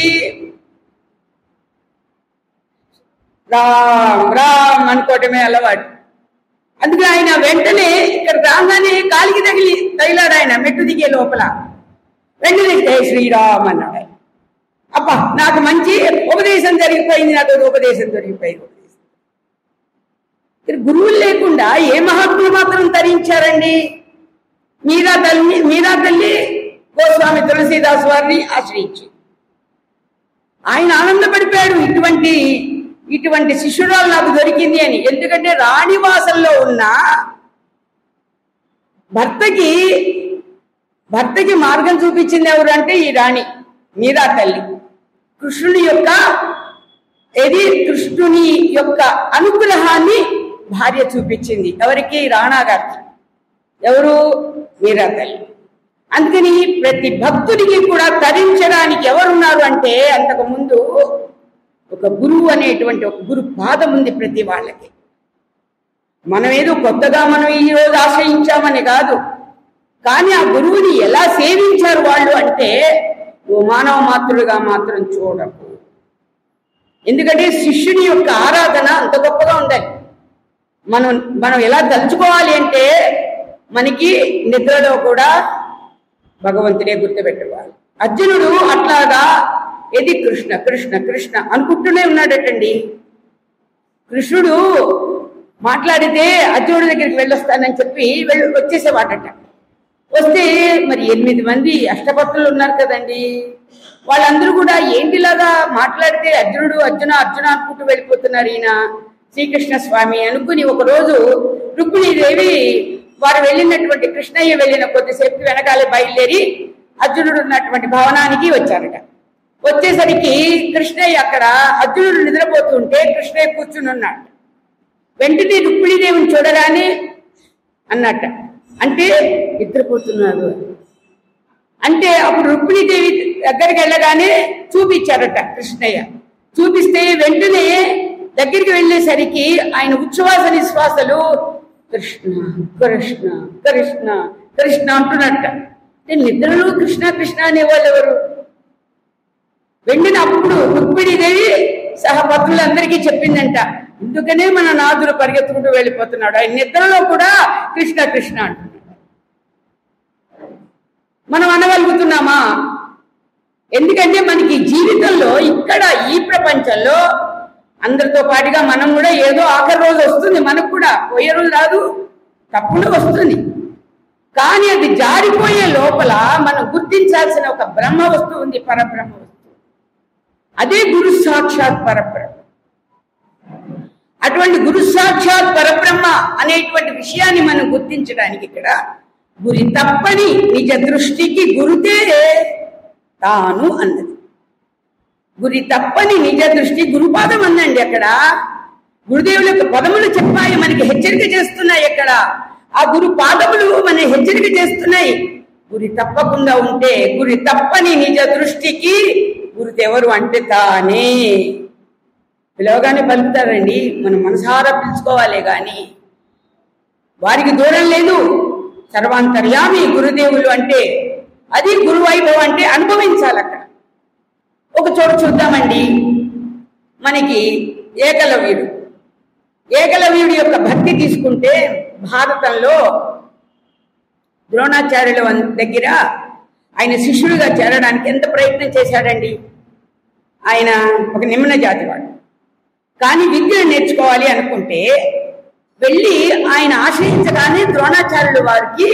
రామ్ రామ్ అనుకోవటమే అలవాటు అందుకే ఆయన వెంటనే ఇక్కడ రాగానే కాలికి తగిలి తగిలాడు ఆయన మెట్టు దిగే లోపల వెంటనే జై శ్రీరామ్ అన్నాడు ఆయన. అబ్బా నాకు మంచి ఉపదేశం జరిగిపోయింది నాకు ఒక ఉపదేశం జరిగిపోయింది ఉపదేశం ఇక్కడ గురువులు లేకుండా ఏ మహాత్ములు మాత్రం తరించారండి మీరా తల్లి మీరా తల్లి గోస్వామి తులసీదాస్ వారిని ఆశ్రయించి ఆయన ఆనందపడిపోయాడు ఇటువంటి ఇటువంటి శిష్యురాలు నాకు దొరికింది అని ఎందుకంటే రాణివాసంలో ఉన్న భర్తకి భర్తకి మార్గం చూపించింది ఎవరు అంటే ఈ రాణి మీరా తల్లి కృష్ణుని యొక్క ఇది కృష్ణుని యొక్క అనుగ్రహాన్ని భార్య చూపించింది ఎవరికి రాణా గారికి ఎవరు మీరా తల్లి అందుకని ప్రతి భక్తుడికి కూడా తరించడానికి ఎవరున్నారు అంటే అంతకు ముందు ఒక గురువు అనేటువంటి ఒక గురు పాదం ఉంది ప్రతి వాళ్ళకి మనం ఏదో కొత్తగా మనం ఈ రోజు ఆశ్రయించామని కాదు కానీ ఆ గురువుని ఎలా సేవించారు వాళ్ళు అంటే నువ్వు మానవ మాతృగా మాత్రం చూడకు ఎందుకంటే శిష్యుని యొక్క ఆరాధన అంత గొప్పగా ఉండాలి మనం మనం ఎలా తలుచుకోవాలి అంటే మనకి నిద్రలో కూడా భగవంతుడే గుర్తుపెట్టుకోవాలి అర్జునుడు అట్లాగా ఏది కృష్ణ కృష్ణ కృష్ణ అనుకుంటూనే ఉన్నాడటండి కృష్ణుడు మాట్లాడితే అర్జునుడి దగ్గరికి వెళ్ళొస్తానని చెప్పి వెళ్ళి వచ్చేసేవాడట వస్తే మరి ఎనిమిది మంది అష్టపత్రులు ఉన్నారు కదండి వాళ్ళందరూ కూడా ఏంటిలాగా మాట్లాడితే అర్జునుడు అర్జున అర్జున అనుకుంటూ వెళ్ళిపోతున్నారు ఈయన శ్రీకృష్ణ స్వామి అనుకుని ఒక రోజు రుక్మిణీదేవి వారు వెళ్ళినటువంటి కృష్ణయ్య వెళ్ళిన కొద్దిసేపు వెనకాలే బయలుదేరి అర్జునుడు ఉన్నటువంటి భవనానికి వచ్చారట వచ్చేసరికి కృష్ణయ్య అక్కడ అర్జునుడు నిద్రపోతుంటే కృష్ణయ్య కూర్చుని ఉన్నాడు వెంటనే రుక్మిణీదేవిని చూడగానే అన్నట్ట అంటే నిద్రపోతున్నాడు అని. అంటే అప్పుడు రుక్మిణీదేవి దగ్గరికి వెళ్ళగానే చూపించారట కృష్ణయ్య చూపిస్తే వెంటనే దగ్గరికి వెళ్ళేసరికి ఆయన ఉచ్ఛ్వాస నిశ్వాసలు కృష్ణ కృష్ణ కృష్ణ కృష్ణ అంటున్నట్ట అంటే నిద్రలో కృష్ణ కృష్ణ అనేవాళ్ళు ఎవరు వెంటనే అప్పుడు రుక్మిణీదేవి సహపత్రులందరికీ చెప్పిందంట అందుకనే మన నాదుడు పరిగెత్తుకుంటూ వెళ్ళిపోతున్నాడు ఆయన నిద్రలో కూడా కృష్ణ కృష్ణ అంటున్నాడు మనం అనగలుగుతున్నామా ఎందుకంటే మనకి జీవితంలో ఇక్కడ ఈ ప్రపంచంలో అందరితో పాటుగా మనం కూడా ఏదో ఆఖరి రోజు వస్తుంది మనకు కూడా పోయే రోజు రాదు తప్పుడు వస్తుంది కానీ అది జారిపోయే లోపల మనం గుర్తించాల్సిన ఒక బ్రహ్మ వస్తువు ఉంది పరబ్రహ్మ వస్తువు అదే గురు సాక్షాత్ పరబ్రహ్మ అటువంటి గురు సాక్షాత్ పరబ్రహ్మ అనేటువంటి విషయాన్ని మనం గుర్తించడానికి ఇక్కడ గురి తప్పని నిజ దృష్టికి గురుతే తాను అన్నది గురి తప్పని నిజ దృష్టి గురుపాదం అందండి అక్కడ గురుదేవుల యొక్క పదములు చెప్పాయి మనకి హెచ్చరిక చేస్తున్నాయి అక్కడ ఆ గురు పాదములు మన హెచ్చరిక చేస్తున్నాయి గురి తప్పకుండా ఉంటే గురి తప్పని నిజ దృష్టికి గురుదెవరు అంటే తానే పిలవగానే పలుకుతారండి మనం మనసారా పిలుచుకోవాలి గాని వారికి దూరం లేదు సర్వాంతర్యామి గురుదేవులు అంటే అది గురువైభవం అంటే అనుభవించాలి అక్కడ ఒక చోట చూద్దామండి మనకి ఏకలవ్యుడు ఏకలవ్యుడి యొక్క భక్తి తీసుకుంటే భారతంలో ద్రోణాచార్యుల వన్- దగ్గర ఆయన శిష్యుడిగా చేరడానికి ఎంత ప్రయత్నం చేశాడండి ఆయన ఒక నిమ్న జాతి వాడు కానీ విద్యను నేర్చుకోవాలి అనుకుంటే వెళ్ళి ఆయన ఆశ్రయించగానే ద్రోణాచార్యుల వారికి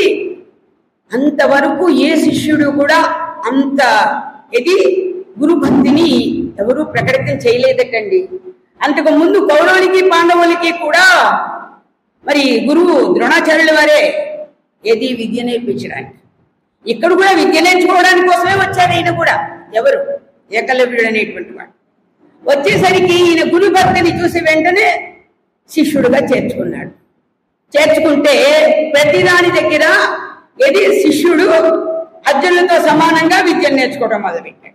అంతవరకు ఏ శిష్యుడు కూడా అంత ఇది గురుభక్తిని ఎవరూ ప్రకటితం చేయలేదటండి అంతకు ముందు కౌరవులకి పాండవులకి కూడా మరి గురువు ద్రోణాచార్యుల వారే ఏది విద్య నేర్పించడానికి ఇక్కడ కూడా విద్య నేర్చుకోవడానికి కోసమే వచ్చాడు ఈయన కూడా ఎవరు ఏకలవ్యుడు అనేటువంటి వాడు వచ్చేసరికి ఈయన గురు భక్తిని చూసి వెంటనే శిష్యుడుగా చేర్చుకున్నాడు చేర్చుకుంటే ప్రతిదాని దగ్గర ఏది శిష్యుడు అర్జునులతో సమానంగా విద్యను నేర్చుకోవడం మొదలుపెట్టాడు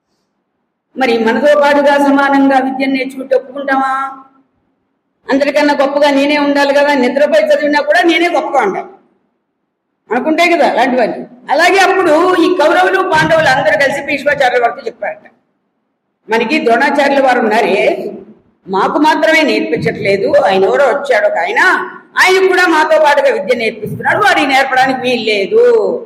మరి మనతో పాటుగా సమానంగా విద్యను నేర్చుకుంటే ఒప్పుకుంటామా అందరికన్నా గొప్పగా నేనే ఉండాలి కదా నిద్రపై చదివినా కూడా నేనే గొప్పగా ఉండాలి అనుకుంటే కదా అలాంటివన్నీ అలాగే అప్పుడు ఈ కౌరవులు పాండవులు అందరూ కలిసి భీష్మాచార్యుల వారితో చెప్పారట మనకి ద్రోణాచార్యుల వారు ఉన్నారే మాకు మాత్రమే నేర్పించట్లేదు ఆయన ఎవరో వచ్చాడు ఒక ఆయన ఆయన కూడా మాతో పాటుగా విద్య నేర్పిస్తున్నాడు వారికి నేర్పడానికి వీలు లేదు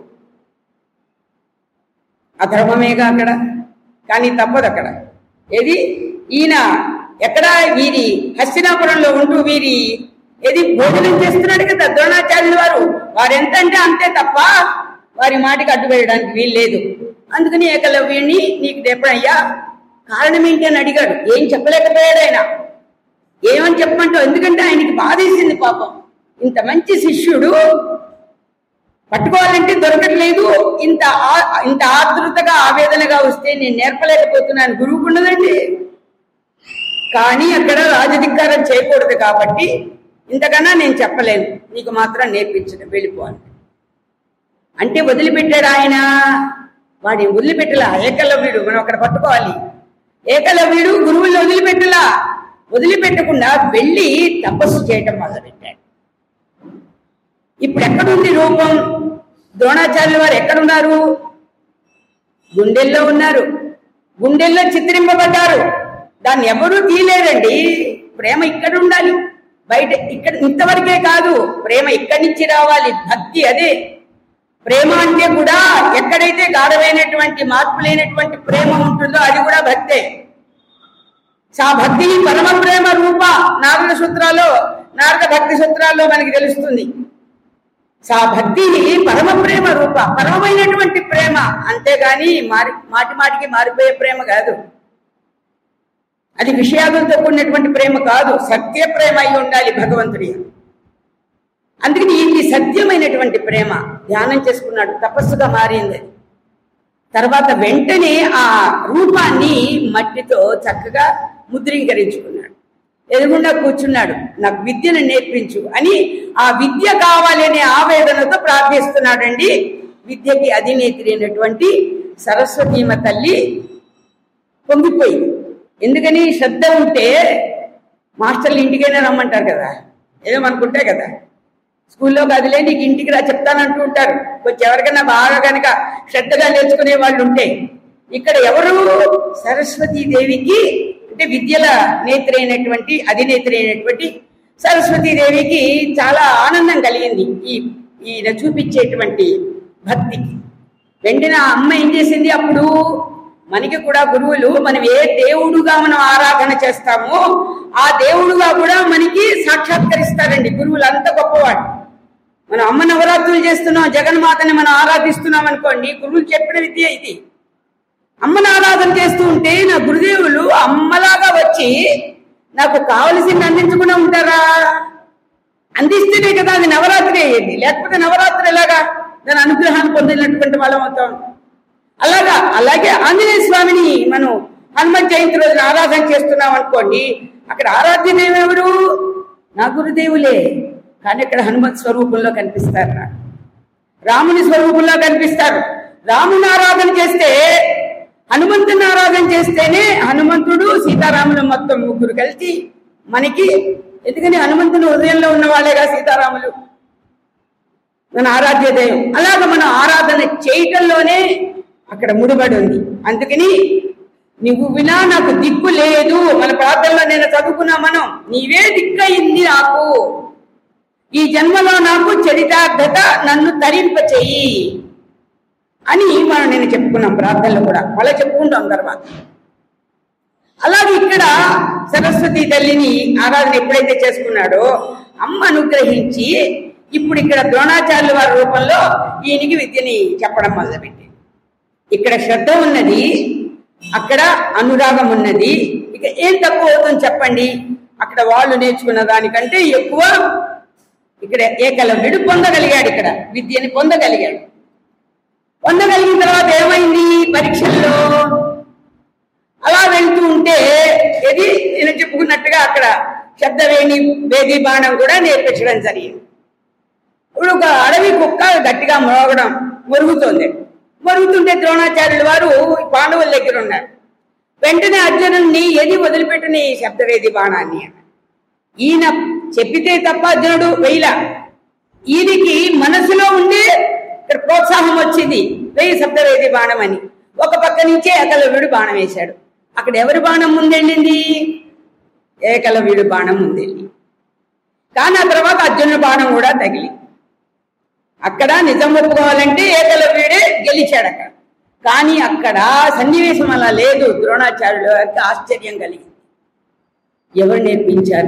అధర్మమేగా అక్కడ కానీ తప్పదు అక్కడ ఏది ఈయన ఎక్కడ వీరి హస్తినాపురంలో ఉంటూ వీరి ఏది భోజనం చేస్తున్నాడు కదా ద్రోణాచార్యుల వారు వారు ఎంత అంటే అంతే తప్ప వారి మాటకి అడ్డు వేయడానికి వీలు లేదు అందుకని ఏకలవ్యుని నీకు ఎప్పుడయ్యా కారణం ఏంటి అని అడిగాడు ఏం చెప్పలేకపోయాడు ఆయన ఏమని చెప్పమంటావు ఎందుకంటే ఆయనకి బాధేసింది పాపం ఇంత మంచి శిష్యుడు పట్టుకోవాలంటే దొరకట్లేదు ఇంత ఆ- ఇంత ఆతృతగా ఆవేదనగా వస్తే నేను నేర్పలేకపోతున్నాను గురువుకు ఉన్నదండి కానీ అక్కడ రాజధికారం చేయకూడదు కాబట్టి ఇంతకన్నా నేను చెప్పలేను నీకు మాత్రం నేర్పించడం వెళ్ళిపోవాలి అంటే వదిలిపెట్టాడు ఆయన వాడిని వదిలిపెట్టలా ఏకలవ్యుడు మనం అక్కడ పట్టుకోవాలి ఏకలవ్యుడు గురువుల్ని వదిలిపెట్టలా వదిలిపెట్టకుండా వెళ్ళి తపస్సు చేయటం మొదలుపెట్టాడు ఇప్పుడు ఎక్కడుంది రూపం ద్రోణాచార్యుల వారు ఎక్కడున్నారు గుండెల్లో ఉన్నారు గుండెల్లో చిత్రింపబడ్డారు దాన్ని ఎవరూ తీయలేరండి ప్రేమ ఇక్కడ ఉండాలి బయట ఇక్కడ ఇంతవరకే కాదు ప్రేమ ఇక్కడి నుంచి రావాలి భక్తి అదే ప్రేమ అంటే కూడా ఎక్కడైతే గాఢమైనటువంటి మార్పు లేనటువంటి ప్రేమ ఉంటుందో అది కూడా భక్తే సా భక్తి పరమ ప్రేమ రూప నారద సూత్రాల్లో నారద భక్తి సూత్రాల్లో మనకి తెలుస్తుంది సా భక్తి పరమ ప్రేమ రూప పరమమైనటువంటి ప్రేమ అంతేగాని మారి మాటి మాటికి మారిపోయే ప్రేమ కాదు అది విషయాలతో కూడినటువంటి ప్రేమ కాదు సత్య ప్రేమ అయి ఉండాలి భగవంతుడి అందుకని ఇది సత్యమైనటువంటి ప్రేమ ధ్యానం చేసుకున్నాడు తపస్సుగా మారింది అది. తర్వాత వెంటనే ఆ రూపాన్ని మట్టితో చక్కగా ముద్రీకరించుకున్నాడు ఎదురుగుండా కూర్చున్నాడు నాకు విద్యను నేర్పించు అని ఆ విద్య కావాలనే ఆవేదనతో ప్రార్థిస్తున్నాడండి విద్యకి అధినేత్రి అయినటువంటి సరస్వతీమ తల్లి పొంగిపోయింది ఎందుకని శ్రద్ధ ఉంటే మాస్టర్లు ఇంటికైనా రమ్మంటారు కదా ఏదో అనుకుంటే కదా స్కూల్లో కదిలే నీకు ఇంటికి రా చెప్తానంటూ ఉంటారు కొంచెం ఎవరికైనా బాగా కనుక శ్రద్ధగా నేర్చుకునే వాళ్ళు ఉంటే ఇక్కడ ఎవరు సరస్వతీ దేవికి అంటే విద్యల నేత్రి అయినటువంటి అధినేత్రి అయినటువంటి సరస్వతీదేవికి చాలా ఆనందం కలిగింది ఈ ఈయన చూపించేటువంటి భక్తికి వెంటనే ఆ అమ్మ ఏం చేసింది అప్పుడు మనకి కూడా గురువులు మనం ఏ దేవుడుగా మనం ఆరాధన చేస్తామో ఆ దేవుడుగా కూడా మనకి సాక్షాత్కరిస్తారండి గురువులు అంత గొప్పవాడు మనం అమ్మ నవరాత్రులు చేస్తున్నాం జగన్మాతని మనం ఆరాధిస్తున్నాం అనుకోండి గురువులు చెప్పిన విద్య ఇది అమ్మని ఆరాధన చేస్తూ ఉంటే నా గురుదేవులు అమ్మలాగా వచ్చి నాకు కావలసింది అందించకుండా ఉంటారా అందిస్తేనే కదా అది నవరాత్రి అయ్యేది లేకపోతే నవరాత్రి ఎలాగా దాని అనుగ్రహాన్ని పొందినటువంటి వాళ్ళం అవుతాం అలాగా అలాగే ఆంజనేయ స్వామిని మనం హనుమత్ జయంతి రోజున ఆరాధన చేస్తున్నాం అనుకోండి అక్కడ ఆరాధ్య దేవుడు నా గురుదేవులే కానీ ఇక్కడ హనుమత్ స్వరూపంలో కనిపిస్తారు నాకు రాముని స్వరూపంలో కనిపిస్తారు రాముని ఆరాధన చేస్తే హనుమంతుని ఆరాధన చేస్తేనే హనుమంతుడు సీతారాములు మొత్తం ముగ్గురు కలిసి మనకి ఎందుకని హనుమంతుని హృదయంలో ఉన్న వాళ్ళేగా సీతారాములు మన ఆరాధ్య దైవం అలాగ మనం ఆరాధన చేయటంలోనే అక్కడ ముడిపడి ఉంది అందుకని నువ్వు వినా నాకు దిక్కు లేదు మన ప్రార్థనలో నేను చదువుకున్నా మనం నీవే దిక్కయింది నాకు ఈ జన్మలో నాకు చరితార్థత నన్ను తరింప చెయ్యి అని మనం నేను చెప్పుకున్నాం ప్రార్థనలో కూడా మళ్ళీ చెప్పుకుంటాం తర్వాత అలాగే ఇక్కడ సరస్వతి తల్లిని ఆరాధన ఎప్పుడైతే చేసుకున్నాడో అమ్మ అనుగ్రహించి ఇప్పుడు ఇక్కడ ద్రోణాచార్యుల వారి రూపంలో ఈయనకి విద్యని చెప్పడం మొదలుపెట్టింది ఇక్కడ శ్రద్ధ ఉన్నది అక్కడ అనురాగం ఉన్నది ఇక ఏం తక్కువ అవుతుంది చెప్పండి అక్కడ వాళ్ళు నేర్చుకున్న దానికంటే ఎక్కువ ఇక్కడ ఏకలవ్యుడు పొందగలిగాడు ఇక్కడ విద్యని పొందగలిగాడు పొందగలిగిన తర్వాత ఏమైంది పరీక్షల్లో అలా వెళ్తూ ఉంటే ఇది నేను చెప్పుకున్నట్టుగా అక్కడ శబ్దవేణి వేది బాణం కూడా నేర్పించడం జరిగింది ఇప్పుడు ఒక అడవి కుక్క గట్టిగా మోగడం మొరుగుతోంది మొరుగుతుంటే ద్రోణాచార్యుల వారు పాండవుల దగ్గర ఉన్నారు వెంటనే అర్జునుడిని ఏది వదిలిపెట్టుని శబ్దవేది బాణాన్ని అన్నాడు. ఈయన చెప్పితే తప్ప అర్జునుడు వెయ్యిలా ఈయనకి మనసులో ఉండి ఇక్కడ ప్రోత్సాహం వచ్చింది వెయ్యి శబ్దవేది బాణం అని ఒక పక్క నుంచే ఏకలవ్యుడు బాణం వేశాడు అక్కడ ఎవరి బాణం ముందెళ్ళింది ఏకలవ్యుడు బాణం ముందెళ్ళి కానీ ఆ తర్వాత అర్జునుడి బాణం కూడా తగిలి అక్కడ నిజం ఒప్పుకోవాలంటే ఏకలవ్యుడే గెలిచాడు అక్కడ కానీ అక్కడ సన్నివేశం అలా లేదు ద్రోణాచార్యుడు వారికి ఆశ్చర్యం కలిగింది ఎవరు నేర్పించారు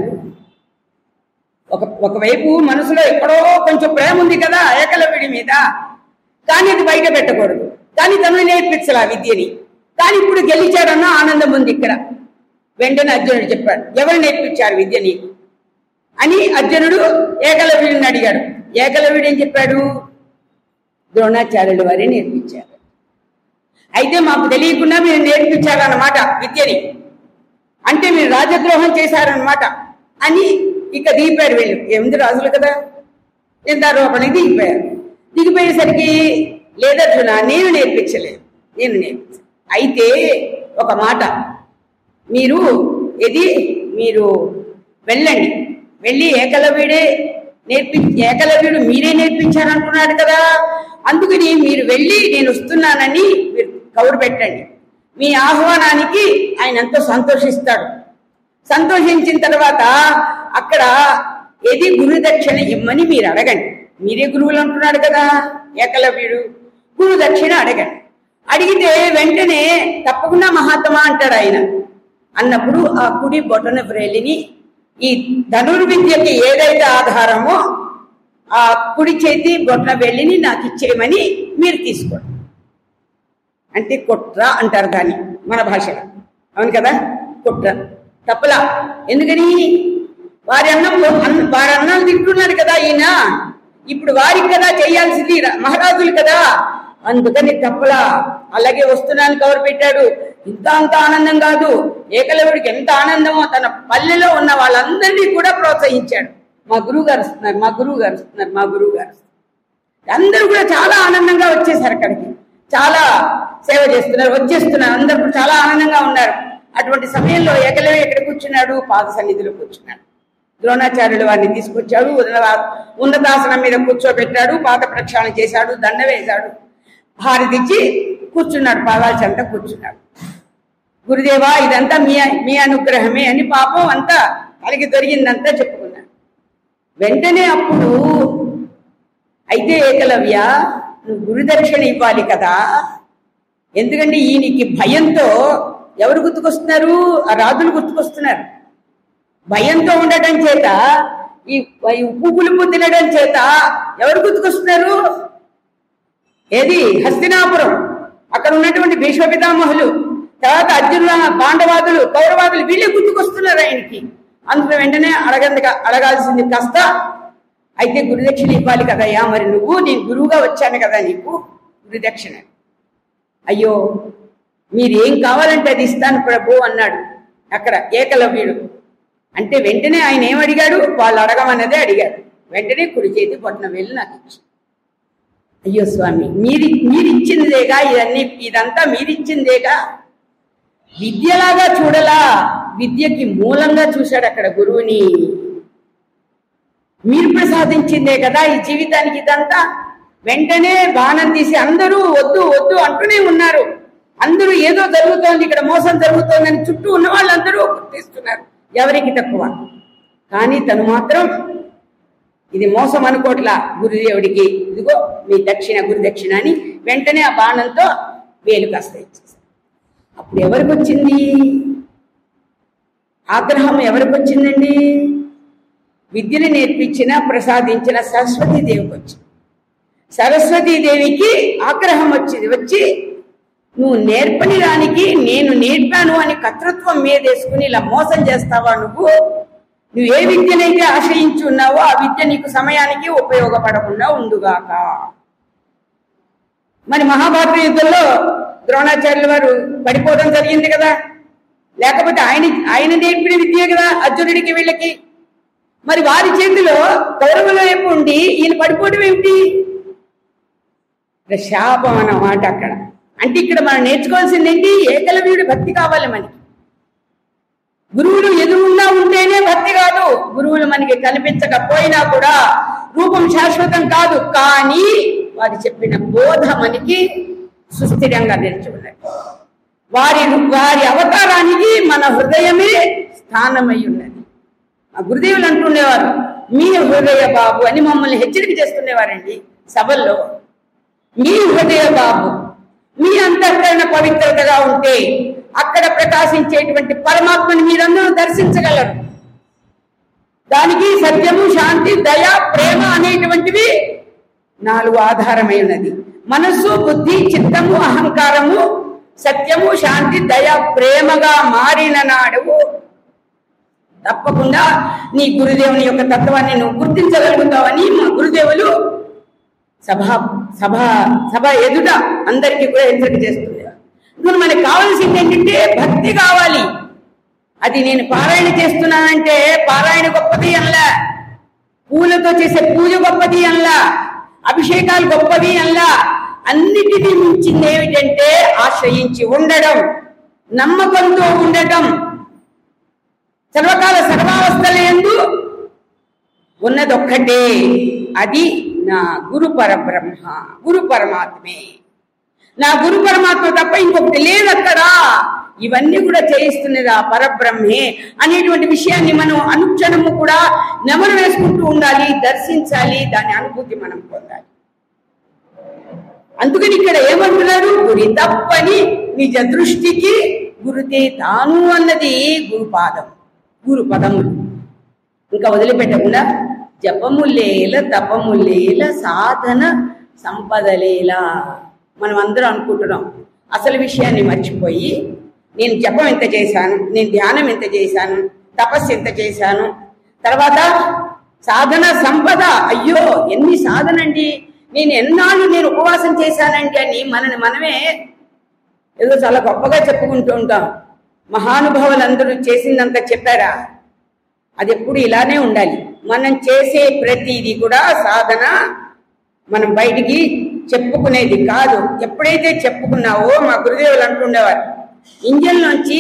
ఒక ఒకవైపు మనసులో ఎక్కడో కొంచెం ప్రేమ ఉంది కదా ఏకలవ్యుడి మీద కానీ ఇది బయట పెట్టకూడదు కానీ తను నేర్పించాలి ఆ విద్యని కానీ ఇప్పుడు గెలిచాడన్న ఆనందం ఉంది ఇక్కడ వెంటనే అర్జునుడు చెప్పాడు ఎవరు నేర్పించారు విద్య నీకు అని అర్జునుడు ఏకలవ్యుడిని అడిగాడు ఏకలవ్యుడు ఏం చెప్పాడు ద్రోణాచార్యుల వారే నేర్పించారు అయితే మాకు తెలియకుండా మీరు నేర్పించారన్నమాట విద్యని అంటే మీరు రాజద్రోహం చేశారన్నమాట అని ఇక దిగిపోయారు వీళ్ళు ఏముంది రాజులు కదా నిందారోపణకి దిగిపోయారు దిగిపోయేసరికి లేదర్జున నేను నేర్పించలేదు నేను నేర్పించలేదు అయితే ఒక మాట మీరు ఇది మీరు వెళ్ళండి వెళ్ళి ఏకలవ్యుడే నేర్పి ఏకలవ్యుడు మీరే నేర్పించారనుకున్నాడు కదా అందుకని మీరు వెళ్ళి నేను వస్తున్నానని మీరు కౌరు పెట్టండి మీ ఆహ్వానానికి ఆయన ఎంతో సంతోషిస్తాడు సంతోషించిన తర్వాత అక్కడ ఏది గురు దక్షిణ ఇమ్మని మీరు అడగండి మీరే గురువులు అంటున్నాడు కదా ఏకలవ్యుడు గురు దక్షిణ అడగండి అడిగితే వెంటనే తప్పకుండా మహాత్మా అంటాడు ఆయన అన్నప్పుడు ఆ కుడి బొటన వ్రేలిని ఈ ధనుర్విద్యకి ఏదైతే ఆధారమో ఆ కుడి చేతి బొటన వెళ్ళిని నాకు ఇచ్చేయమని మీరు తీసుకోండి అంటే కుట్ర అంటారు దాన్ని మన భాషలో అవును కదా కుట్ర తప్పలా ఎందుకని వారి అన్నం అన్న- వారి అన్నం తింటున్నారు కదా ఈయన ఇప్పుడు వారికి కదా చేయాల్సింది రా- మహారాజులు కదా అందుకని తప్పలా అలాగే వస్తున్నాను కవర్ పెట్టాడు ఇంత అంత ఆనందం కాదు ఏకలవుడికి ఎంత ఆనందమో తన పల్లెలో ఉన్న వాళ్ళందరినీ కూడా ప్రోత్సహించాడు మా గురువు గారు వస్తున్నారు మా గురువు గారు వస్తున్నారు మా గురువు గారు వస్తున్నారు. అందరూ కూడా చాలా ఆనందంగా వచ్చేసారు అక్కడికి చాలా సేవ చేస్తున్నారు వచ్చేస్తున్నారు అందరూ కూడా చాలా ఆనందంగా ఉన్నారు అటువంటి సమయంలో ఏకలవే ఎక్కడ కూర్చున్నాడు పాద సన్నిధిలో కూర్చున్నాడు ద్రోణాచార్యుడు వారిని తీసుకొచ్చాడు ఉన్నత- ఉన్నతాసనం మీద కూర్చోబెట్టాడు పాద ప్రక్షాళన చేశాడు దండ వేశాడు హారతిచ్చి కూర్చున్నాడు పాదాల చెంత కూర్చున్నాడు గురుదేవా ఇదంతా మీ మీ అనుగ్రహమే అని పాపం అంతా తనకి దొరికిందంతా చెప్పుకున్నాడు వెంటనే అప్పుడు అయితే ఏకలవ్య నువ్వు గురుదక్షిణ ఇవ్వాలి కదా ఎందుకంటే ఈయనకి భయంతో ఎవరు గుర్తుకొస్తున్నారు ఆ రాజులు గుర్తుకొస్తున్నారు భయంతో ఉండటం చేత ఈ ఈ ఉప్పు పులుపు తినడం చేత ఎవరు గుర్తుకొస్తున్నారు ఏది హస్తినాపురం అక్కడ ఉన్నటువంటి భీష్మ పితామహులు తర్వాత అర్జునుల పాండవాదులు కౌరవాదులు వీళ్ళే గుర్తుకొస్తున్నారు ఆయనకి అందులో వెంటనే అడగందుగా అడగాల్సింది కాస్త అయితే గురుదక్షిణ ఇవ్వాలి కదయ్యా మరి నువ్వు నేను గురువుగా వచ్చాను కదా నీకు గురుదక్షిణ అయ్యో మీరేం కావాలంటే అది ఇస్తాను ప్రభు అన్నాడు అక్కడ ఏకలవ్యుడు అంటే వెంటనే ఆయన ఏం అడిగాడు వాళ్ళు అడగమన్నదే అడిగాడు వెంటనే కుడి చేతి పొట్టిన వెళ్ళి నాకు ఇచ్చి అయ్యో స్వామి మీరి మీరిచ్చిందేగా ఇవన్నీ ఇదంతా మీరిచ్చిందేగా విద్యలాగా చూడలా విద్యకి మూలంగా చూశాడు అక్కడ గురువుని మీరు ప్రసాదించిందే కదా ఈ జీవితానికి ఇదంతా వెంటనే బాణం తీసి అందరూ వద్దు వద్దు అంటూనే ఉన్నారు అందరూ ఏదో జరుగుతోంది ఇక్కడ మోసం జరుగుతోందని చుట్టూ ఉన్న వాళ్ళందరూ గుర్తిస్తున్నారు ఎవరికి తక్కువ కానీ తను మాత్రం ఇది మోసం అనుకోట్లా గురుదేవుడికి ఇదిగో మీ దక్షిణ గురు దక్షిణ అని వెంటనే ఆ బాణంతో వేలు కాస్త ఇచ్చేసారు అప్పుడు ఎవరికి వచ్చింది ఆగ్రహం ఎవరికి వచ్చిందండి విద్యను నేర్పించిన ప్రసాదించిన సరస్వతీదేవికి వచ్చింది సరస్వతీదేవికి ఆగ్రహం వచ్చింది వచ్చి నువ్వు నేర్పని దానికి నేను నేర్పాను అని కర్తృత్వం మీదేసుకుని ఇలా మోసం చేస్తావా నువ్వు నువ్వు ఏ విద్యనైతే ఆశ్రయించి ఉన్నావో ఆ విద్య నీకు సమయానికి ఉపయోగపడకుండా ఉండుగాక మరి మహాభారత యుద్ధంలో ద్రోణాచార్యుల వారు పడిపోవడం జరిగింది కదా లేకపోతే ఆయన ఆయన నేర్పిన విద్యే కదా అర్జునుడికి వీళ్ళకి మరి వారి చేతిలో కౌరవుల వైపు ఉండి ఈయన పడిపోవడం ఏమిటి ఇక్కడ శాపం అన్నమాట అక్కడ అంటే ఇక్కడ మనం నేర్చుకోవాల్సింది ఏంటి ఏకలవ్యుడి భక్తి కావాలి మనకి గురువులు ఎదురున్నా ఉంటేనే భక్తి కాదు గురువులు మనకి కనిపించకపోయినా కూడా రూపం శాశ్వతం కాదు కానీ వారు చెప్పిన బోధ మనకి సుస్థిరంగా నిలిచి ఉన్నది వారి వారి అవతారానికి మన హృదయమే స్థానమై ఉన్నది ఆ గురుదేవులు అంటుండేవారు మీ హృదయ బాబు అని మమ్మల్ని హెచ్చరిక చేస్తుండేవారండి సభల్లో మీ హృదయ బాబు మీ అంతఃకరణ పవిత్రతగా ఉంటే అక్కడ ప్రకాశించేటువంటి పరమాత్మని మీరందరూ దర్శించగలరు దానికి సత్యము శాంతి దయ ప్రేమ అనేటువంటివి నాలుగు ఆధారమై ఉన్నది మనస్సు బుద్ధి చిత్తము అహంకారము సత్యము శాంతి దయ ప్రేమగా మారిన నాడు తప్పకుండా నీ గురుదేవుని యొక్క తత్వాన్ని నువ్వు గుర్తించగలుగుతావని మా గురుదేవులు సభ సభ సభ ఎదుట అందరికీ కూడా హెచ్చరిక చేస్తుంది ఇప్పుడు మనకు కావాల్సింది ఏంటంటే భక్తి కావాలి అది నేను పారాయణ చేస్తున్నానంటే పారాయణ గొప్పది అనలా పూలతో చేసే పూజ గొప్పది అనలా అభిషేకాలు గొప్పది అనలా అన్నిటినీ మించింది ఏమిటంటే ఆశ్రయించి ఉండడం నమ్మకంతో ఉండటం సర్వకాల సర్వావస్థల ఎందు ఉన్నదొక్కటే అది నా గురు పరబ్రహ్మ గురు పరమాత్మే నా గురు పరమాత్మ తప్ప ఇంకొకటి లేదు అక్కడ ఇవన్నీ కూడా చేయిస్తున్నది ఆ పరబ్రహ్మే అనేటువంటి విషయాన్ని మనం అనుక్షణము కూడా నెమరు వేసుకుంటూ ఉండాలి దర్శించాలి దాని అనుభూతి మనం పొందాలి అందుకని ఇక్కడ ఏమంటున్నారు గురి తప్పని నిజ దృష్టికి గురుతే తాను అన్నది గురుపాదం గురు పదములు ఇంకా వదిలిపెట్టకుండా జపములేల తపములేల సాధన సంపదలేల మనం అందరం అనుకుంటున్నాం అసలు విషయాన్ని మర్చిపోయి నేను జపం ఎంత చేశాను నేను ధ్యానం ఎంత చేశాను తపస్సు ఎంత చేశాను తర్వాత సాధన సంపద అయ్యో ఎన్ని సాధన అండి నేను ఎన్నాళ్ళు నేను ఉపవాసం చేశానండి అని మనని మనమే ఏదో చాలా గొప్పగా చెప్పుకుంటూ ఉంటాం మహానుభావులందరూ చేసిందంత చెప్పారా అది ఎప్పుడు ఇలానే ఉండాలి మనం చేసే ప్రతిదీ కూడా సాధన మనం బయటికి చెప్పుకునేది కాదు ఎప్పుడైతే చెప్పుకున్నావో మా గురుదేవులు అంటుండేవారు ఇంజన్ నుంచి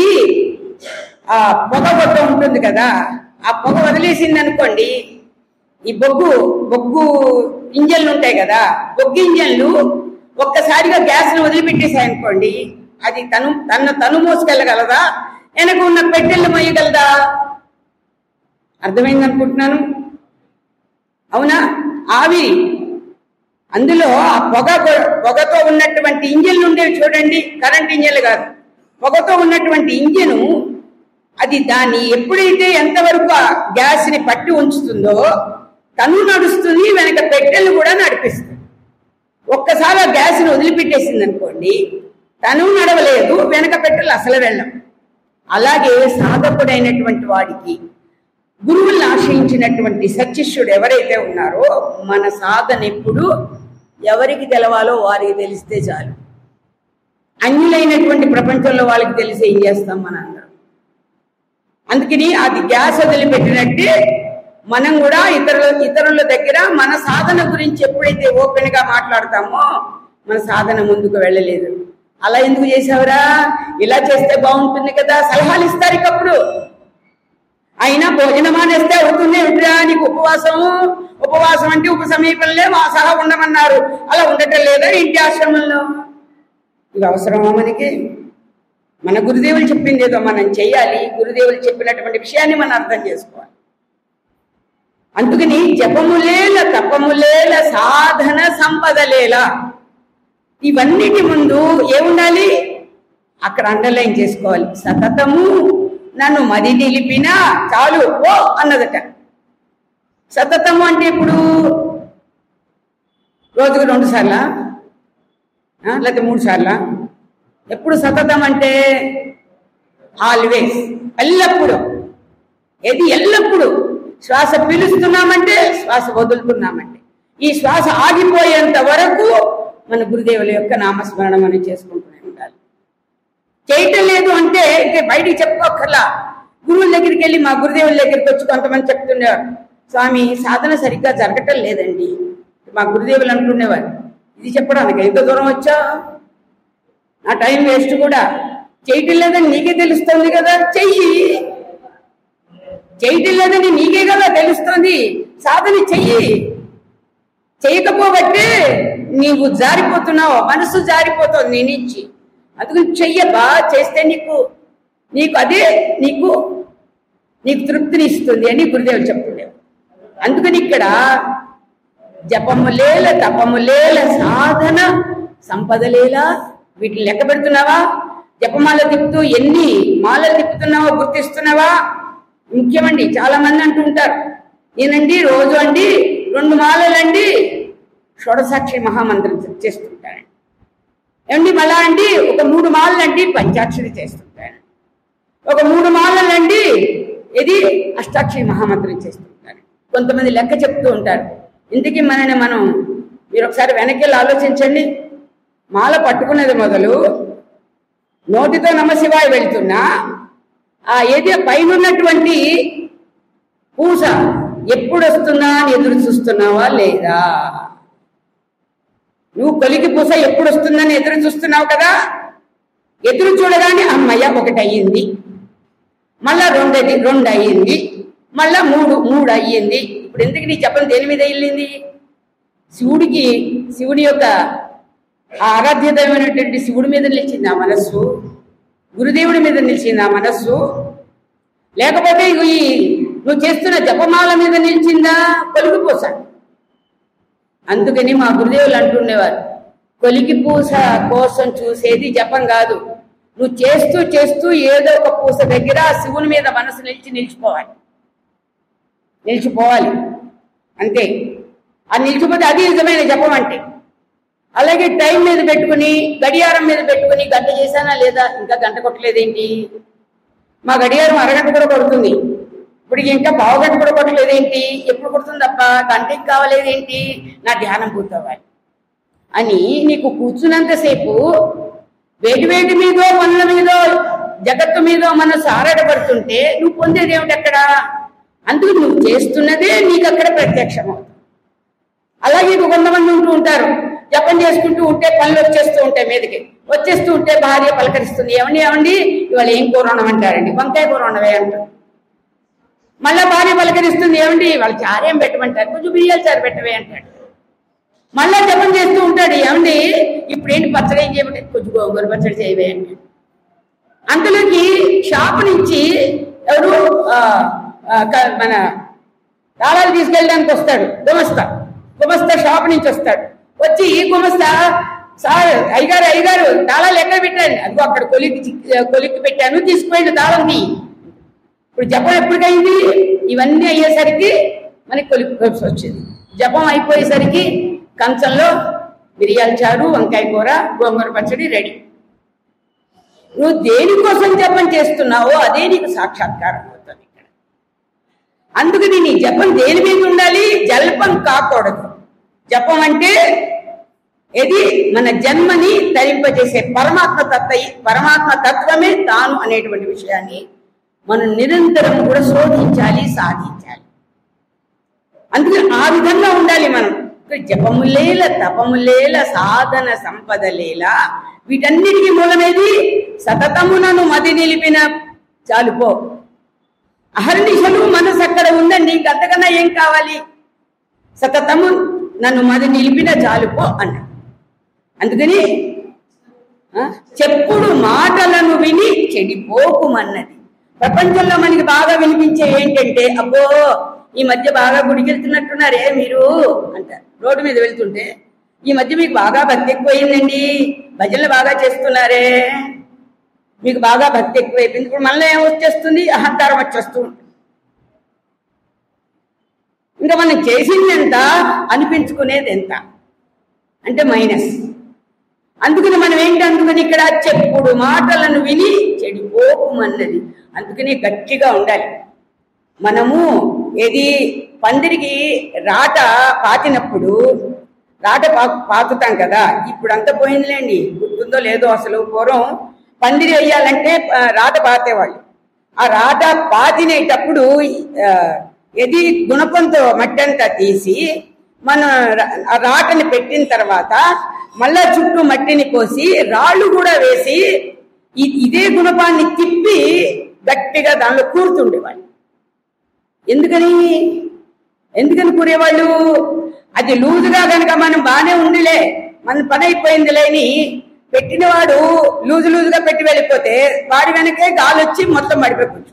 ఆ పొగ బొట్ట ఉంటుంది కదా ఆ పొగ వదిలేసింది అనుకోండి ఈ బొగ్గు బొగ్గు ఇంజన్లు ఉంటాయి కదా బొగ్గు ఇంజన్లు ఒక్కసారిగా గ్యాస్ను వదిలిపెట్టేసాయి అనుకోండి అది తను తన తను మోసుకెళ్ళగలదా వెనక ఉన్న పెట్టెళ్ళు మోయగలదా అర్థమైంది అనుకుంటున్నాను అవునా ఆవిరి అందులో ఆ పొగ పొగతో ఉన్నటువంటి ఇంజిన్లు ఉండేవి చూడండి కరెంట్ ఇంజిన్లు కాదు పొగతో ఉన్నటువంటి ఇంజిన్ అది దాన్ని ఎప్పుడైతే ఎంతవరకు ఆ గ్యాస్ ని పట్టి ఉంచుతుందో తను నడుస్తుంది వెనక పెట్టెలు కూడా నడిపిస్తుంది ఒక్కసారి ఆ గ్యాస్ ని వదిలిపెట్టేసింది అనుకోండి తను నడవలేదు వెనక పెట్టెలు అసలు వెళ్ళం అలాగే సాధకుడైనటువంటి వాడికి గురువుల్ని ఆశ్రయించినటువంటి సత్యశుడు ఎవరైతే ఉన్నారో మన సాధన ఎప్పుడు ఎవరికి తెలవాలో వారికి తెలిస్తే చాలు అన్యులైనటువంటి ప్రపంచంలో వాళ్ళకి తెలిసి ఏం చేస్తాం మన అందరం అందుకని అది గ్యాస్ వదిలిపెట్టినట్టే మనం కూడా ఇతరుల ఇతరుల దగ్గర మన సాధన గురించి ఎప్పుడైతే ఓపెన్ గా మాట్లాడతామో మన సాధన ముందుకు వెళ్ళలేదు అలా ఎందుకు చేసావురా ఇలా చేస్తే బాగుంటుంది కదా సలహాలు ఇస్తారు ఇకప్పుడు అయినా భోజనం మానేస్తే అవుతుంది ఏమిట్రా నీకు ఉపవాసము ఉపవాసం అంటే ఉప సమీపంలో మాసాహ ఉండమన్నారు అలా ఉండటం లేదా ఇంటి ఆశ్రమంలో ఇది అవసరమా మనకి మన గురుదేవులు చెప్పింది ఏదో మనం చేయాలి గురుదేవులు చెప్పినటువంటి విషయాన్ని మనం అర్థం చేసుకోవాలి అందుకని జపములేల తపములేల సాధన సంపదలేల ఇవన్నిటి ముందు ఏముండాలి అక్కడ అండర్లైన్ చేసుకోవాలి సతతము నన్ను మది నిలిపినా చాలు ఓ అన్నదట సతతము అంటే ఇప్పుడు రోజుకు రెండు సార్లా ఆ, లేకపోతే మూడు సార్లా ఎప్పుడు సతతం అంటే ఆల్వేస్ ఎల్లప్పుడు ఏది ఎల్లప్పుడు శ్వాస పీలుస్తున్నామంటే శ్వాస వదులుతున్నామంటే ఈ శ్వాస ఆగిపోయేంత వరకు మన గురుదేవుల యొక్క నామస్మరణ మనం చేసుకుంటూనే ఉండాలి చేయటం లేదు అంటే ఇంకా బయటికి చెప్పుకోకర్లా గురువుల దగ్గరికి వెళ్ళి మా గురుదేవుల దగ్గరికి వచ్చి కొంతమంది చెప్తుండేవారు స్వామి సాధన సరిగ్గా జరగటం లేదండి మా గురుదేవులు అంటుండేవారు ఇది చెప్పడానికి ఎంత దూరం వచ్చా నా టైం వేస్ట్ కూడా చేయటం లేదని నీకే తెలుస్తుంది కదా చెయ్యి చేయటం లేదని నీకే కదా తెలుస్తుంది సాధన చెయ్యి చేయకపోబట్టే నీవు జారిపోతున్నావు మనసు జారిపోతుంది నీ నుంచి అందుకని చెయ్యబా చేస్తే నీకు నీకు అదే నీకు నీకు తృప్తిని ఇస్తుంది అని గురుదేవులు చెప్తుండేవారు అందుకని ఇక్కడ జపములేల తపములేల సాధన సంపదలేలా వీటిని లెక్క పెడుతున్నావా జపమాల తిప్పుతూ ఎన్ని మాలలు తిప్పుతున్నావో గుర్తిస్తున్నావా ముఖ్యమండి చాలా మంది అంటుంటారు నేనండి రోజు అండి రెండు మాలలండి షోడసాక్షి మహామంత్రం చేస్తుంటానండి ఏమండి మళ్ళా అండి ఒక మూడు మాలలండి పంచాక్షరి చేస్తుంటాను ఒక మూడు మాలలండి ఇది అష్టాక్షరి మహామంత్రం చేస్తుంటారు కొంతమంది లెక్క చెప్తూ ఉంటారు ఇందుకే మనని మనం మీరు ఒకసారి వెనక్కి వెళ్ళి ఆలోచించండి మాల పట్టుకున్నది మొదలు నోటితో నమశివాయ వెళ్తున్నా ఆ ఏది పైన ఉన్నటువంటి పూస ఎప్పుడు వస్తుందా అని ఎదురు చూస్తున్నావా లేదా నువ్వు కొలికి పూస ఎప్పుడు వస్తుందని ఎదురు చూస్తున్నావు కదా ఎదురు చూడగానే అమ్మయ్య ఒకటి అయ్యింది మళ్ళా రెండది రెండు అయ్యింది మళ్ళా మూడు మూడు అయ్యింది ఇప్పుడు ఎందుకు నీ చెప్పని దేని మీద వెళ్ళింది శివుడికి శివుడి యొక్క ఆ ఆరాధ్యతమైనటువంటి శివుడి మీద నిలిచింది ఆ మనస్సు గురుదేవుడి మీద నిలిచింది ఆ మనస్సు లేకపోతే ఇగో ఈ నువ్వు చేస్తున్న జపమాల మీద నిలిచిందా కొలికిపూస అందుకని మా గురుదేవులు అంటుండేవారు కొలికి పూస కోసం చూసేది జపం కాదు నువ్వు చేస్తూ చేస్తూ ఏదో ఒక పూస దగ్గర ఆ శివుని మీద మనసు నిలిచి నిలిచిపోవాలి నిలిచిపోవాలి అంతే ఆ నిలిచిపోతే అది నిజమైన జపం అంటే అలాగే టైం మీద పెట్టుకుని గడియారం మీద పెట్టుకుని గంట చేశానా లేదా ఇంకా గంట కొట్టలేదేంటి మా గడియారం అరగంట కూడా కొడుతుంది ఇప్పుడు ఇంకా పావు గంట కూడా కొట్టలేదేంటి ఎప్పుడు కొడుతుంది తప్ప గంటకి కావలేదేంటి నా ధ్యానం పూర్తవ్వాలి అని నీకు కూర్చున్నంతసేపు వేటి వేటి మీదో పనుల మీదో జగత్తు మీదో మనసు ఆరాటపడుతుంటే నువ్వు పొందేది ఏమిటి అక్కడ అందుకు నువ్వు చేస్తున్నదే నీకు అక్కడ ప్రత్యక్షం అవుతుంది అలాగే ఇంక కొంతమంది ఉంటూ ఉంటారు జపం చేసుకుంటూ ఉంటే పనులు వచ్చేస్తూ ఉంటాయి మీదకి వచ్చేస్తూ ఉంటే భార్య పలకరిస్తుంది ఏమండి ఏమండి ఇవాళ ఏం కూర వండమంటారండి వంకాయ కూర వండవే అంటారు మళ్ళా భార్య పలకరిస్తుంది ఏమండి వాళ్ళ చారేం పెట్టమంటారు కొంచెం బియ్యాలు చారు పెట్టవే అంటాడు మళ్ళా జపం చేస్తూ ఉంటాడు ఏమండి ఇప్పుడు ఏంటి పచ్చడి ఏం చేయమంటే కొంచెం గోంగూర పచ్చడి చేయవే అంటే అంతలోకి షాప్ నుంచి ఎవరు ఆ, ఆ, క- మన తాళాలు తీసుకెళ్ళడానికి వస్తాడు గుమస్తా గుమస్తా షాప్ నుంచి వస్తాడు వచ్చి గుమస్తా సార్ అయ్యగారు అయ్యగారు తాళాలు ఎక్కడ పెట్టాను అదిగో అక్కడ కొలికి చి- కొలిక్కి పెట్టాను తీసుకుపోయింది తాళం తీ ఇప్పుడు జపం ఎప్పటికైంది ఇవన్నీ అయ్యేసరికి మనకి కొలికి కలిసి వచ్చింది జపం అయిపోయేసరికి కంచంలో మిరియాల చారు వంకాయ కూర గోంగూర పచ్చడి రెడీ నువ్వు దేనికోసం జపం చేస్తున్నావో అదే నీకు సాక్షాత్కారం అవుతుంది ఇక్కడ అందుకని నీ జపం దేని మీద ఉండాలి జల్పం కాకూడదు జపం అంటే ఇది మన జన్మని తరింపజేసే పరమాత్మ తత్వ పరమాత్మ తత్వమే తాను అనేటువంటి విషయాన్ని మనం నిరంతరం కూడా శోధించాలి సాధించాలి అందుకని ఆ విధంగా ఉండాలి మనం ఇక్కడ జపములేల తపములేల సాధన సంపదలేల వీటన్నిటికీ మూలమేది సతతమునను మది నిలిపిన చాలుపో అహర్నిశలు మనసు అక్కడ ఉందండి ఇంక అంతకన్నా ఏం కావాలి సతతము నన్ను మది నిలిపిన చాలుపో అన్నాడు అందుకని ఆ, చెప్పుడు మాటలను విని చెడిపోకుమన్నది ప్రపంచంలో మనకి బాగా వినిపించే ఏంటంటే అబ్బో ఈ మధ్య బాగా గుడికి వెళ్తున్నట్టున్నారే మీరు అంటారు రోడ్డు మీద వెళ్తుంటే ఈ మధ్య మీకు బాగా భక్తి ఎక్కువైందండి భజనలు బాగా చేస్తున్నారే మీకు బాగా భక్తి ఎక్కువైపోయింది ఇప్పుడు మళ్ళీ ఏం వచ్చేస్తుంది అహంకారం వచ్చేస్తూ ఉంటుంది ఇంకా మనం చేసింది ఎంత అనిపించుకునేది ఎంత అంటే మైనస్ అందుకని మనం ఏంటి అందుకని ఇక్కడ చెప్పుడు మాటలను విని చెడిపోకుమన్నది అందుకని గట్టిగా ఉండాలి మనము ఏది పందిరికి రాట పాతినప్పుడు రాట పా పాతుతాం కదా ఇప్పుడు అంతా పోయిందిలేండి గుర్తుందో లేదో అసలు పూర్వం పందిరి వేయాలంటే ఆ, రాట పాతేవాళ్ళు ఆ రాట పాతినేటప్పుడు ఆ, ఏది గుణపంతో మట్టి అంతా తీసి మన రా- ఆ రాటని పెట్టిన తర్వాత మళ్ళా చుట్టూ మట్టిని పోసి రాళ్ళు కూడా వేసి ఇ- ఇదే గుణపాన్ని తిప్పి గట్టిగా దానిలో కూర్చుండేవాళ్ళు ఎందుకని ఎందుకని కూరేవాళ్ళు అది లూజుగా కనుక మనం బాగానే ఉందిలే మన పని అయిపోయిందిలే అని పెట్టినవాడు లూజు లూజుగా పెట్టి వెళ్ళిపోతే వాడి వెనకే గాలి వచ్చి మొత్తం పడిపోవచ్చు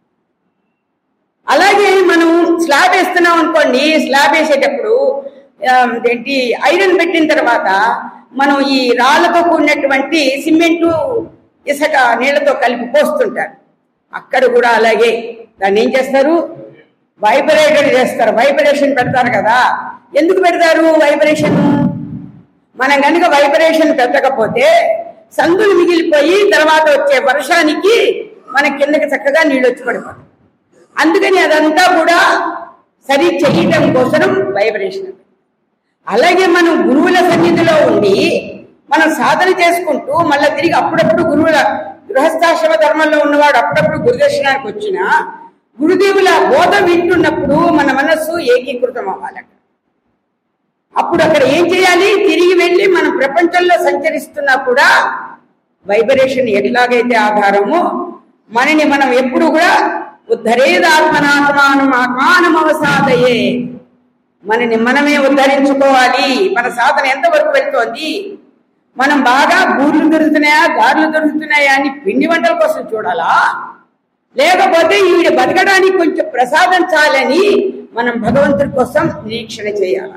అలాగే మనం స్లాబ్ వేస్తున్నాం అనుకోండి స్లాబ్ వేసేటప్పుడు ఆ, ఏంటి ఐరన్ పెట్టిన తర్వాత మనం ఈ రాళ్ళతో కూడినటువంటి సిమెంటు ఇసుక నీళ్ళతో కలిపి పోస్తుంటారు అక్కడ కూడా అలాగే దాన్ని ఏం చేస్తారు వైబ్రేటర్ చేస్తారు వైబ్రేషన్ పెడతారు కదా ఎందుకు పెడతారు వైబ్రేషన్ మనం కనుక వైబ్రేషన్ పెట్టకపోతే సందులు మిగిలిపోయి తర్వాత వచ్చే వర్షానికి మన కిందకి చక్కగా నీళ్ళు వచ్చి పడిపోతాయి అందుకని అదంతా కూడా సరి చేయటం కోసం వైబ్రేషన్ అలాగే మనం గురువుల సన్నిధిలో ఉండి మనం సాధన చేసుకుంటూ మళ్ళీ తిరిగి అప్పుడప్పుడు గురువుల గృహస్థాశ్రమ ధర్మంలో ఉన్నవాడు అప్పుడప్పుడు గురుదర్శనానికి వచ్చినా గురుదేవుల బోధ వింటున్నప్పుడు మన మనస్సు ఏకీకృతం అవ్వాలి అక్కడ. అప్పుడు అక్కడ ఏం చేయాలి తిరిగి వెళ్ళి మనం ప్రపంచంలో సంచరిస్తున్నా కూడా వైబ్రేషన్ ఎట్లాగైతే ఆధారమో మనని మనం ఎప్పుడు కూడా ఉద్ధరేదాత్మనాత్మానం ఆత్మానం అవసాదయే మనని మనమే ఉద్ధరించుకోవాలి మన సాధన ఎంతవరకు వెళ్తోంది మనం బాగా బూర్లు దొరుకుతున్నాయా గార్లు దొరుకుతున్నాయా అని పిండి వంటల కోసం చూడాలా లేకపోతే ఈవిడ బతకడానికి కొంచెం ప్రసాదం చాలని మనం భగవంతుడి కోసం నిరీక్షణ చేయాలా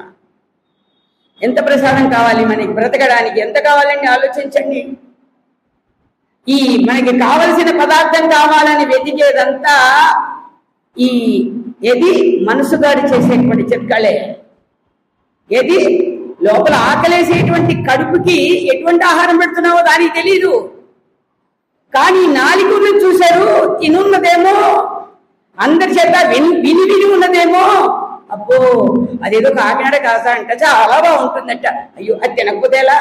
ఎంత ప్రసాదం కావాలి మనకి బ్రతకడానికి ఎంత కావాలని ఆలోచించండి ఈ మనకి కావలసిన పదార్థం కావాలని వెతికేదంతా ఈ ఏది మనసుగాడి చేసేటువంటి చిట్కాలే ఏది లోపల ఆకలేసేటువంటి కడుపుకి ఎటువంటి ఆహారం పెడుతున్నావో దానికి తెలీదు కానీ నాలుగురు చూశారు తినున్నదేమో అందరి చేత విని విని విని ఉన్నదేమో అబ్బో అదేదో కాకినాడ కాసా అంట చాలా బాగుంటుందంట అయ్యో అది తినకపోతే ఎలా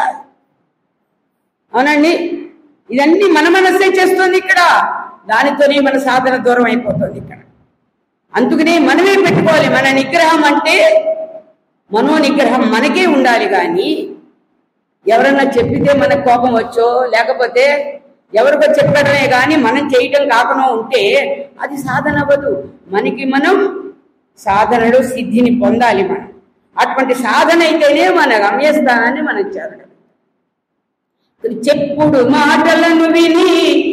అవునండి ఇదన్నీ మన మనస్సే చేస్తుంది ఇక్కడ దానితోనే మన సాధన దూరం అయిపోతుంది ఇక్కడ అందుకనే మనమే పెట్టుకోవాలి మన నిగ్రహం అంటే మనో నిగ్రహం మనకే ఉండాలి కానీ ఎవరన్నా చెప్పితే మనకు కోపం వచ్చో లేకపోతే ఎవరికో చెప్పడమే కానీ మనం చేయటం కాకుండా ఉంటే అది సాధన అవ్వదు మనకి మనం సాధనలో సిద్ధిని పొందాలి మనం అటువంటి సాధన అయితేనే మన గమ్యస్థానాన్ని మనం చేరగలం చెప్పుడు మాటలను విని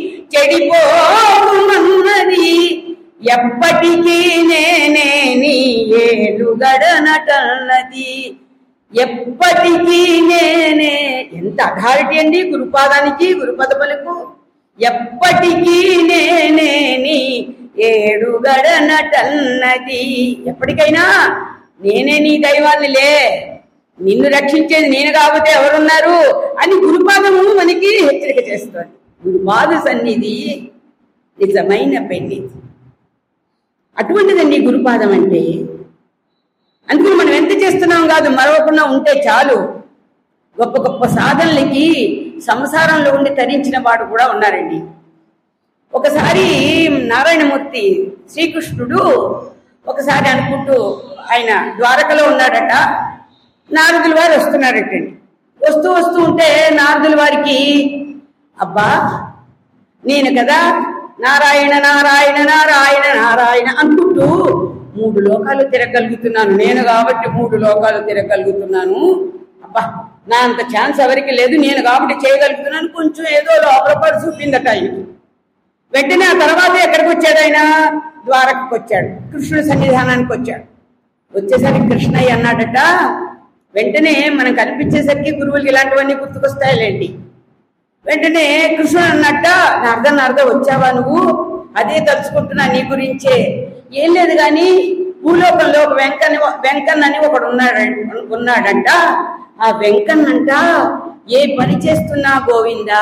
చెడిపోమన్నది ఎప్పటికీ నేనే నీ ఏలుగడనటన్నది ఎప్పటికీ నేనే ఎంత అథారిటీ అండి గురుపాదానికి గురుపదములకు ఎప్పటికీ నేనే నీ ఏడుగడనటన్నది ఎప్పటికైనా నేనే నీ దైవాన్నిలే నిన్ను రక్షించేది నేను కాకపోతే ఎవరున్నారు అని గురుపాదము మనకి హెచ్చరిక చేస్తుంది గురుపాద సన్నిధి నిజమైన పెన్నిధి అటువంటిదండి గురుపాదం అంటే అందుకని మనం ఎంత చేస్తున్నాం కాదు మరవకుండా ఉంటే చాలు గొప్ప గొప్ప సాధనలకి సంసారంలో ఉండి తరించిన వాడు కూడా ఉన్నారండి ఒకసారి నారాయణమూర్తి శ్రీకృష్ణుడు ఒకసారి అనుకుంటూ ఆయన ద్వారకలో ఉన్నాడట నారదుల వారు వస్తున్నారటండి వస్తూ వస్తూ ఉంటే నారదుల వారికి అబ్బా నేను కదా నారాయణ నారాయణ నారాయణ నారాయణ అనుకుంటూ మూడు లోకాలు తిరగలుగుతున్నాను నేను కాబట్టి మూడు లోకాలు తిరగలుగుతున్నాను అబ్బా నా అంత ఛాన్స్ ఎవరికి లేదు నేను కాబట్టి చేయగలుగుతున్నాను కొంచెం ఏదో లోపల పడి చూపిందట ఆయనకి వెంటనే ఆ తర్వాత ఎక్కడికి వచ్చాడు ఆయన ద్వారకకు వచ్చాడు కృష్ణుడి సన్నిధానానికి వచ్చాడు వచ్చేసరికి కృష్ణయ్య అన్నాడట వెంటనే మనం కనిపించేసరికి గురువులకి ఇలాంటివన్నీ గుర్తుకొస్తాయిలేండి వెంటనే కృష్ణుడు అన్నట్ట నారద నారద వచ్చావా నువ్వు అదే తలుచుకుంటున్నా నీ గురించే ఏం లేదు కానీ భూలోకంలో ఒక వెంకన్న వెంకన్న అని ఒకడు ఉన్నాడు ఉన్నాడంట ఆ వెంకన్నంట ఏ పని చేస్తున్నా గోవిందా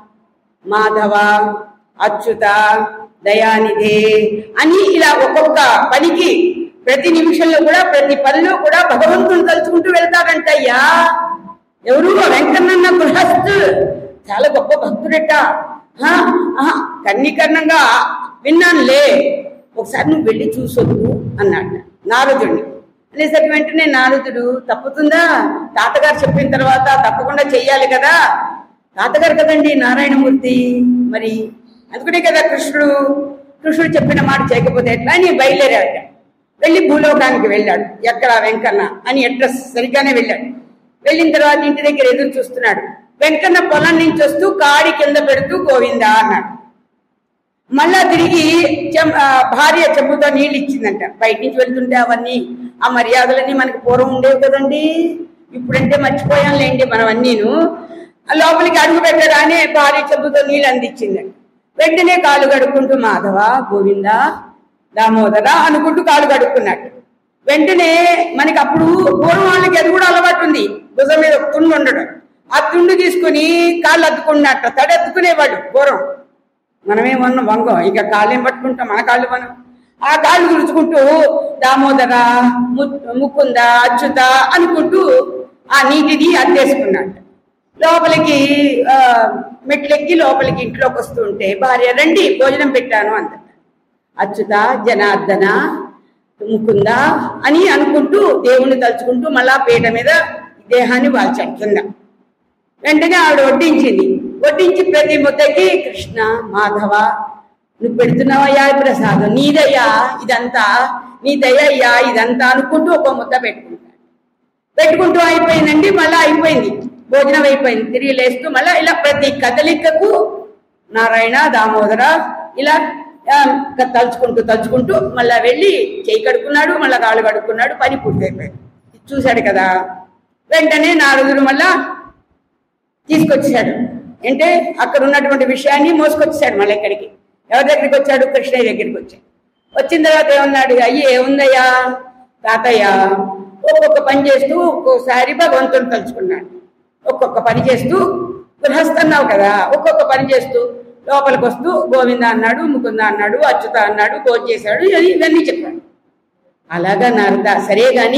మాధవ అచ్యుత దయానిధే అని ఇలా ఒక్కొక్క పనికి ప్రతి నిమిషంలో కూడా ప్రతి పనిలో కూడా భగవంతుని తలుచుకుంటూ వెళ్తాడంటయ్యా ఎవరు ఆ వెంకన్నన్న గృహస్థు చాలా గొప్ప భక్తుడట హా, ఆహా, కన్నీకరణంగా విన్నానులే ఒకసారి నువ్వు వెళ్ళి చూసొద్దు అన్నాడు నారదుడిని అనేసరికి వెంటనే నారదుడు తప్పుతుందా తాతగారు చెప్పిన తర్వాత తప్పకుండా చెయ్యాలి కదా తాతగారు కదండి నారాయణమూర్తి మరి అందుకనే కదా కృష్ణుడు కృష్ణుడు చెప్పిన మాట చేయకపోతే ఎట్లా అని బయలుదేరాడు వెళ్ళి భూలోకానికి వెళ్ళాడు ఎక్కడ వెంకన్న అని అడ్రస్ సరిగ్గానే వెళ్ళాడు వెళ్ళిన తర్వాత ఇంటి దగ్గర ఎదురు చూస్తున్నాడు వెంకన్న పొలం నుంచి వస్తూ కాడి కింద పెడుతూ గోవిందా అన్నాడు మళ్ళా తిరిగి చెం- ఆ, భార్య చెంబుతో నీళ్ళు ఇచ్చిందంట బయట నుంచి వెళ్తుంటే అవన్నీ ఆ మర్యాదలన్నీ మనకి పూర్వం ఉండేవి కదండి ఇప్పుడంటే మర్చిపోయాంలేండి మనం అన్నీను ఆ లోపలికి అడుగు పెట్టగానే భార్య చెంబుతో నీళ్ళు అందించిందంట వెంటనే కాలు కడుక్కుంటూ మాధవ గోవింద దామోదర అనుకుంటూ కాలు కడుక్కున్నాడు వెంటనే మనకి అప్పుడు పూర్వం వాళ్ళకి అది కూడా అలవాటు ఉంది భుజం మీద ఒక తుండు ఉండడం ఆ తుండు తీసుకుని కాళ్ళు అద్దుకున్నట్ట తడెత్తుకునేవాడు పూర్వం మనమేమన్నా వంగం ఇక కాళ్ళేం పట్టుకుంటాం మన కాళ్ళు మనం ఆ కాళ్ళు గురుచుకుంటూ దామోదర ము- ముకుంద అచ్యుత అనుకుంటూ ఆ నీటిని అద్దేసుకున్నాడు లోపలికి ఆ, మెట్లెక్కి లోపలికి ఇంట్లోకి వస్తూ ఉంటే భార్య రండి భోజనం పెట్టాను అంత అచ్యుత జనార్దన ముకుంద అని అనుకుంటూ దేవుణ్ణి తలుచుకుంటూ మళ్ళా పీట మీద దేహాన్ని వాల్చాడు కింద వెంటనే ఆవిడ వడ్డించింది వడ్డించి ప్రతి ముద్దకి కృష్ణ మాధవ నువ్వు పెడుతున్నావయ్యా ఈ ప్రసాదం నీదయ్యా ఇదంతా నీ దయ్యయ్యా ఇదంతా అనుకుంటూ ఒక ముద్ద పెట్టుకుంటాడు పెట్టుకుంటూ అయిపోయిందండి మళ్ళా అయిపోయింది భోజనం అయిపోయింది తిరిగి లేస్తూ మళ్ళా ఇలా ప్రతి కదలికకు నారాయణ దామోదర ఇలా ఆ, తలుచుకుంటూ తలుచుకుంటూ మళ్ళా వెళ్ళి చేయి కడుక్కున్నాడు మళ్ళా కాళ్ళు కడుక్కున్నాడు పని పూర్తయిపోయింది చూశాడు కదా వెంటనే నారదుడు మళ్ళా తీసుకొచ్చాడు అంటే అక్కడ ఉన్నటువంటి విషయాన్ని మోసుకొచ్చాడు మళ్ళీ ఇక్కడికి ఎవరి దగ్గరికి వచ్చాడు కృష్ణయ్య దగ్గరికి వచ్చాడు వచ్చిన తర్వాత ఏమన్నాడు అయ్యి ఏముందయ్యా తాతయ్య ఒక్కొక్క పని చేస్తూ ఒక్కొక్కసారి భగవంతుని తలుచుకున్నాడు ఒక్కొక్క పని చేస్తూ గృహస్థన్నావు కదా ఒక్కొక్క పని చేస్తూ లోపలికి వస్తూ గోవింద అన్నాడు ముకుంద అన్నాడు అచ్యుత అన్నాడు భోజనం చేశాడు ఇవన్నీ- ఇవన్నీ చెప్పాడు అలాగా నారద సరే గాని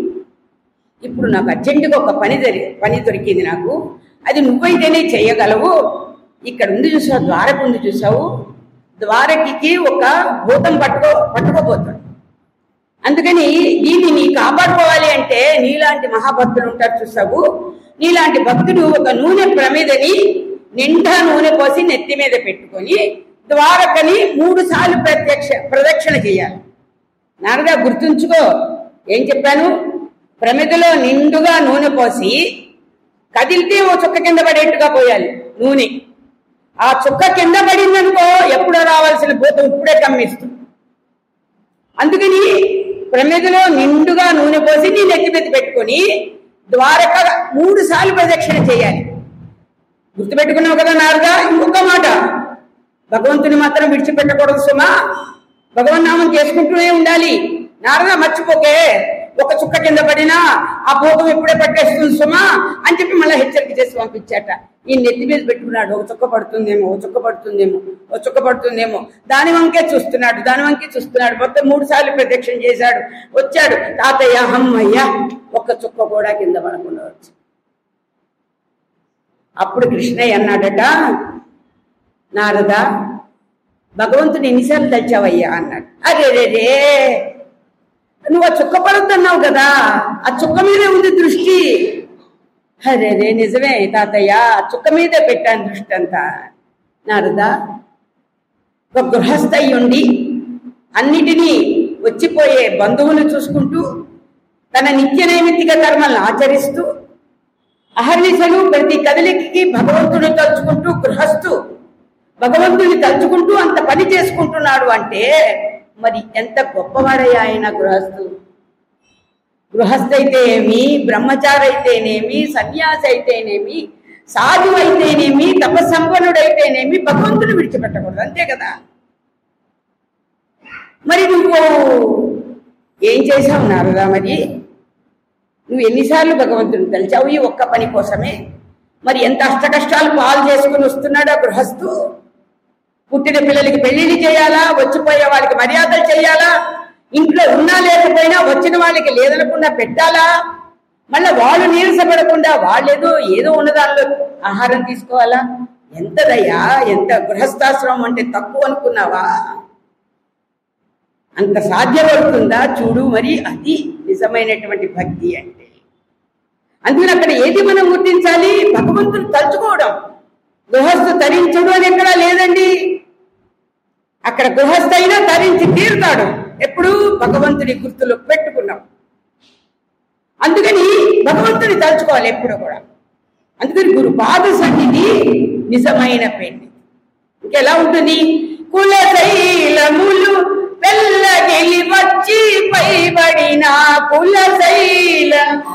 ఇప్పుడు నాకు అర్జెంటుగా ఒక పని దొరి పని దొరికింది నాకు అది నువ్వైతేనే చేయగలవు ఇక్కడ ఉంది చూసావు ద్వారకు ఉంది చూసావు ద్వారకి ఒక భూతం పట్టుకో పట్టుకోపోతాడు అందుకని దీన్ని నీ కాపాడుకోవాలి అంటే నీలాంటి మహాభక్తులు ఉంటారు చూసావు నీలాంటి భక్తుడు ఒక నూనె ప్రమిదని నిండా నూనె పోసి నెత్తి మీద పెట్టుకొని ద్వారకని మూడు సార్లు ప్రత్యక్ష ప్రదక్షిణ చేయాలి నారదా గుర్తుంచుకో ఏం చెప్పాను ప్రమిదలో నిండుగా నూనె పోసి కదిలితే ఓ చుక్క కింద పడేట్టుగా పోయాలి నూనె ఆ చుక్క కింద పడిందనుకో ఎప్పుడో రావాల్సిన భూతం ఇప్పుడే కమ్మిస్తుంది అందుకని ప్రమిదలో నిండుగా నూనె పోసి నీ నెత్తి మీద పెట్టుకొని ద్వారక మూడు సార్లు ప్రదక్షిణ చేయాలి గుర్తుపెట్టుకున్నావు కదా నారదా ఇంకొక మాట భగవంతుని మాత్రం విడిచిపెట్టకూడదు సుమా భగవన్నామం చేసుకుంటూనే ఉండాలి నారదా మర్చిపోకే ఒక చుక్క కింద పడినా ఆ భూతం ఎప్పుడే పట్టేస్తుంది సుమా అని చెప్పి మళ్ళీ హెచ్చరిక చేసి పంపించాట ఈ నెత్తి మీద పెట్టుకున్నాడు ఒక చుక్క పడుతుందేమో ఒక చుక్క పడుతుందేమో ఒక చుక్క పడుతుందేమో దాని వంకే చూస్తున్నాడు దాని వంకే చూస్తున్నాడు మొత్తం మూడు సార్లు ప్రదక్షిణ చేశాడు వచ్చాడు తాతయ్య అమ్మయ్య ఒక్క చుక్క కూడా కింద పడకుండా వచ్చి అప్పుడు కృష్ణయ్య అన్నాడట నారద భగవంతుని ఎన్నిసార్లు తలిచావయ్యా అన్నాడు అరే రే రే నువ్వు ఆ చుక్క పడొద్దన్నావు కదా ఆ చుక్క మీదే ఉంది దృష్టి అరే రే నిజమే తాతయ్య ఆ చుక్క మీదే పెట్టాను దృష్టి అంతా నారద ఒక గృహస్థయ్యుండి అన్నిటినీ వచ్చిపోయే బంధువులు చూసుకుంటూ తన నిత్య నైమిత్తిక కర్మలను ఆచరిస్తూ అహర్నిశలు ప్రతి కదలికకి భగవంతుని తలుచుకుంటూ గృహస్థు భగవంతుని తలుచుకుంటూ అంత పని చేసుకుంటున్నాడు అంటే మరి ఎంత గొప్పవాడయ్యా ఆయన గృహస్థు గృహస్థ అయితే ఏమి బ్రహ్మచారి అయితేనేమి సన్యాసి అయితేనేమి సాధు అయితేనేమి తపసంపన్నుడైతేనేమి భగవంతుని విడిచిపెట్టకూడదు అంతే కదా మరి నువ్వు ఏం చేశావు నారదా మరి నువ్వు ఎన్నిసార్లు భగవంతుని తలిచావు ఈ ఒక్క పని కోసమే మరి ఎంత అష్ట కష్టాలు పాలు చేసుకుని వస్తున్నాడా గృహస్థు పుట్టిన పిల్లలకి పెళ్లిళ్ళు చేయాలా వచ్చిపోయే వాళ్ళకి మర్యాదలు చేయాలా ఇంట్లో ఉన్నా లేకపోయినా వచ్చిన వాళ్ళకి లేదనకుండా పెట్టాలా మళ్ళీ వాళ్ళు నీరసపడకుండా వాళ్ళేదో ఏదో ఉన్న దానిలో ఆహారం తీసుకోవాలా ఎంతదయ్యా ఎంత గృహస్థాశ్రమం అంటే తక్కువ అనుకున్నావా అంత సాధ్యపడుతుందా చూడు మరి అది నిజమైనటువంటి భక్తి అంటే అందుకని అక్కడ ఏది మనం గుర్తించాలి భగవంతుని తలుచుకోవడం గృహస్థు తరించడు అని ఎక్కడా లేదండి అక్కడ గృహస్థ అయినా తరించి తీరుతాడు ఎప్పుడు భగవంతుని గుర్తులు పెట్టుకున్నాం అందుకని భగవంతుని తలుచుకోవాలి ఎప్పుడు కూడా అందుకని గురు పాద సన్నిధి నిజమైన పెళ్లి ఇంకెలా ఉంటుంది కులశైలములు వెళ్ళగిలి వచ్చి పైబడిన కులశైల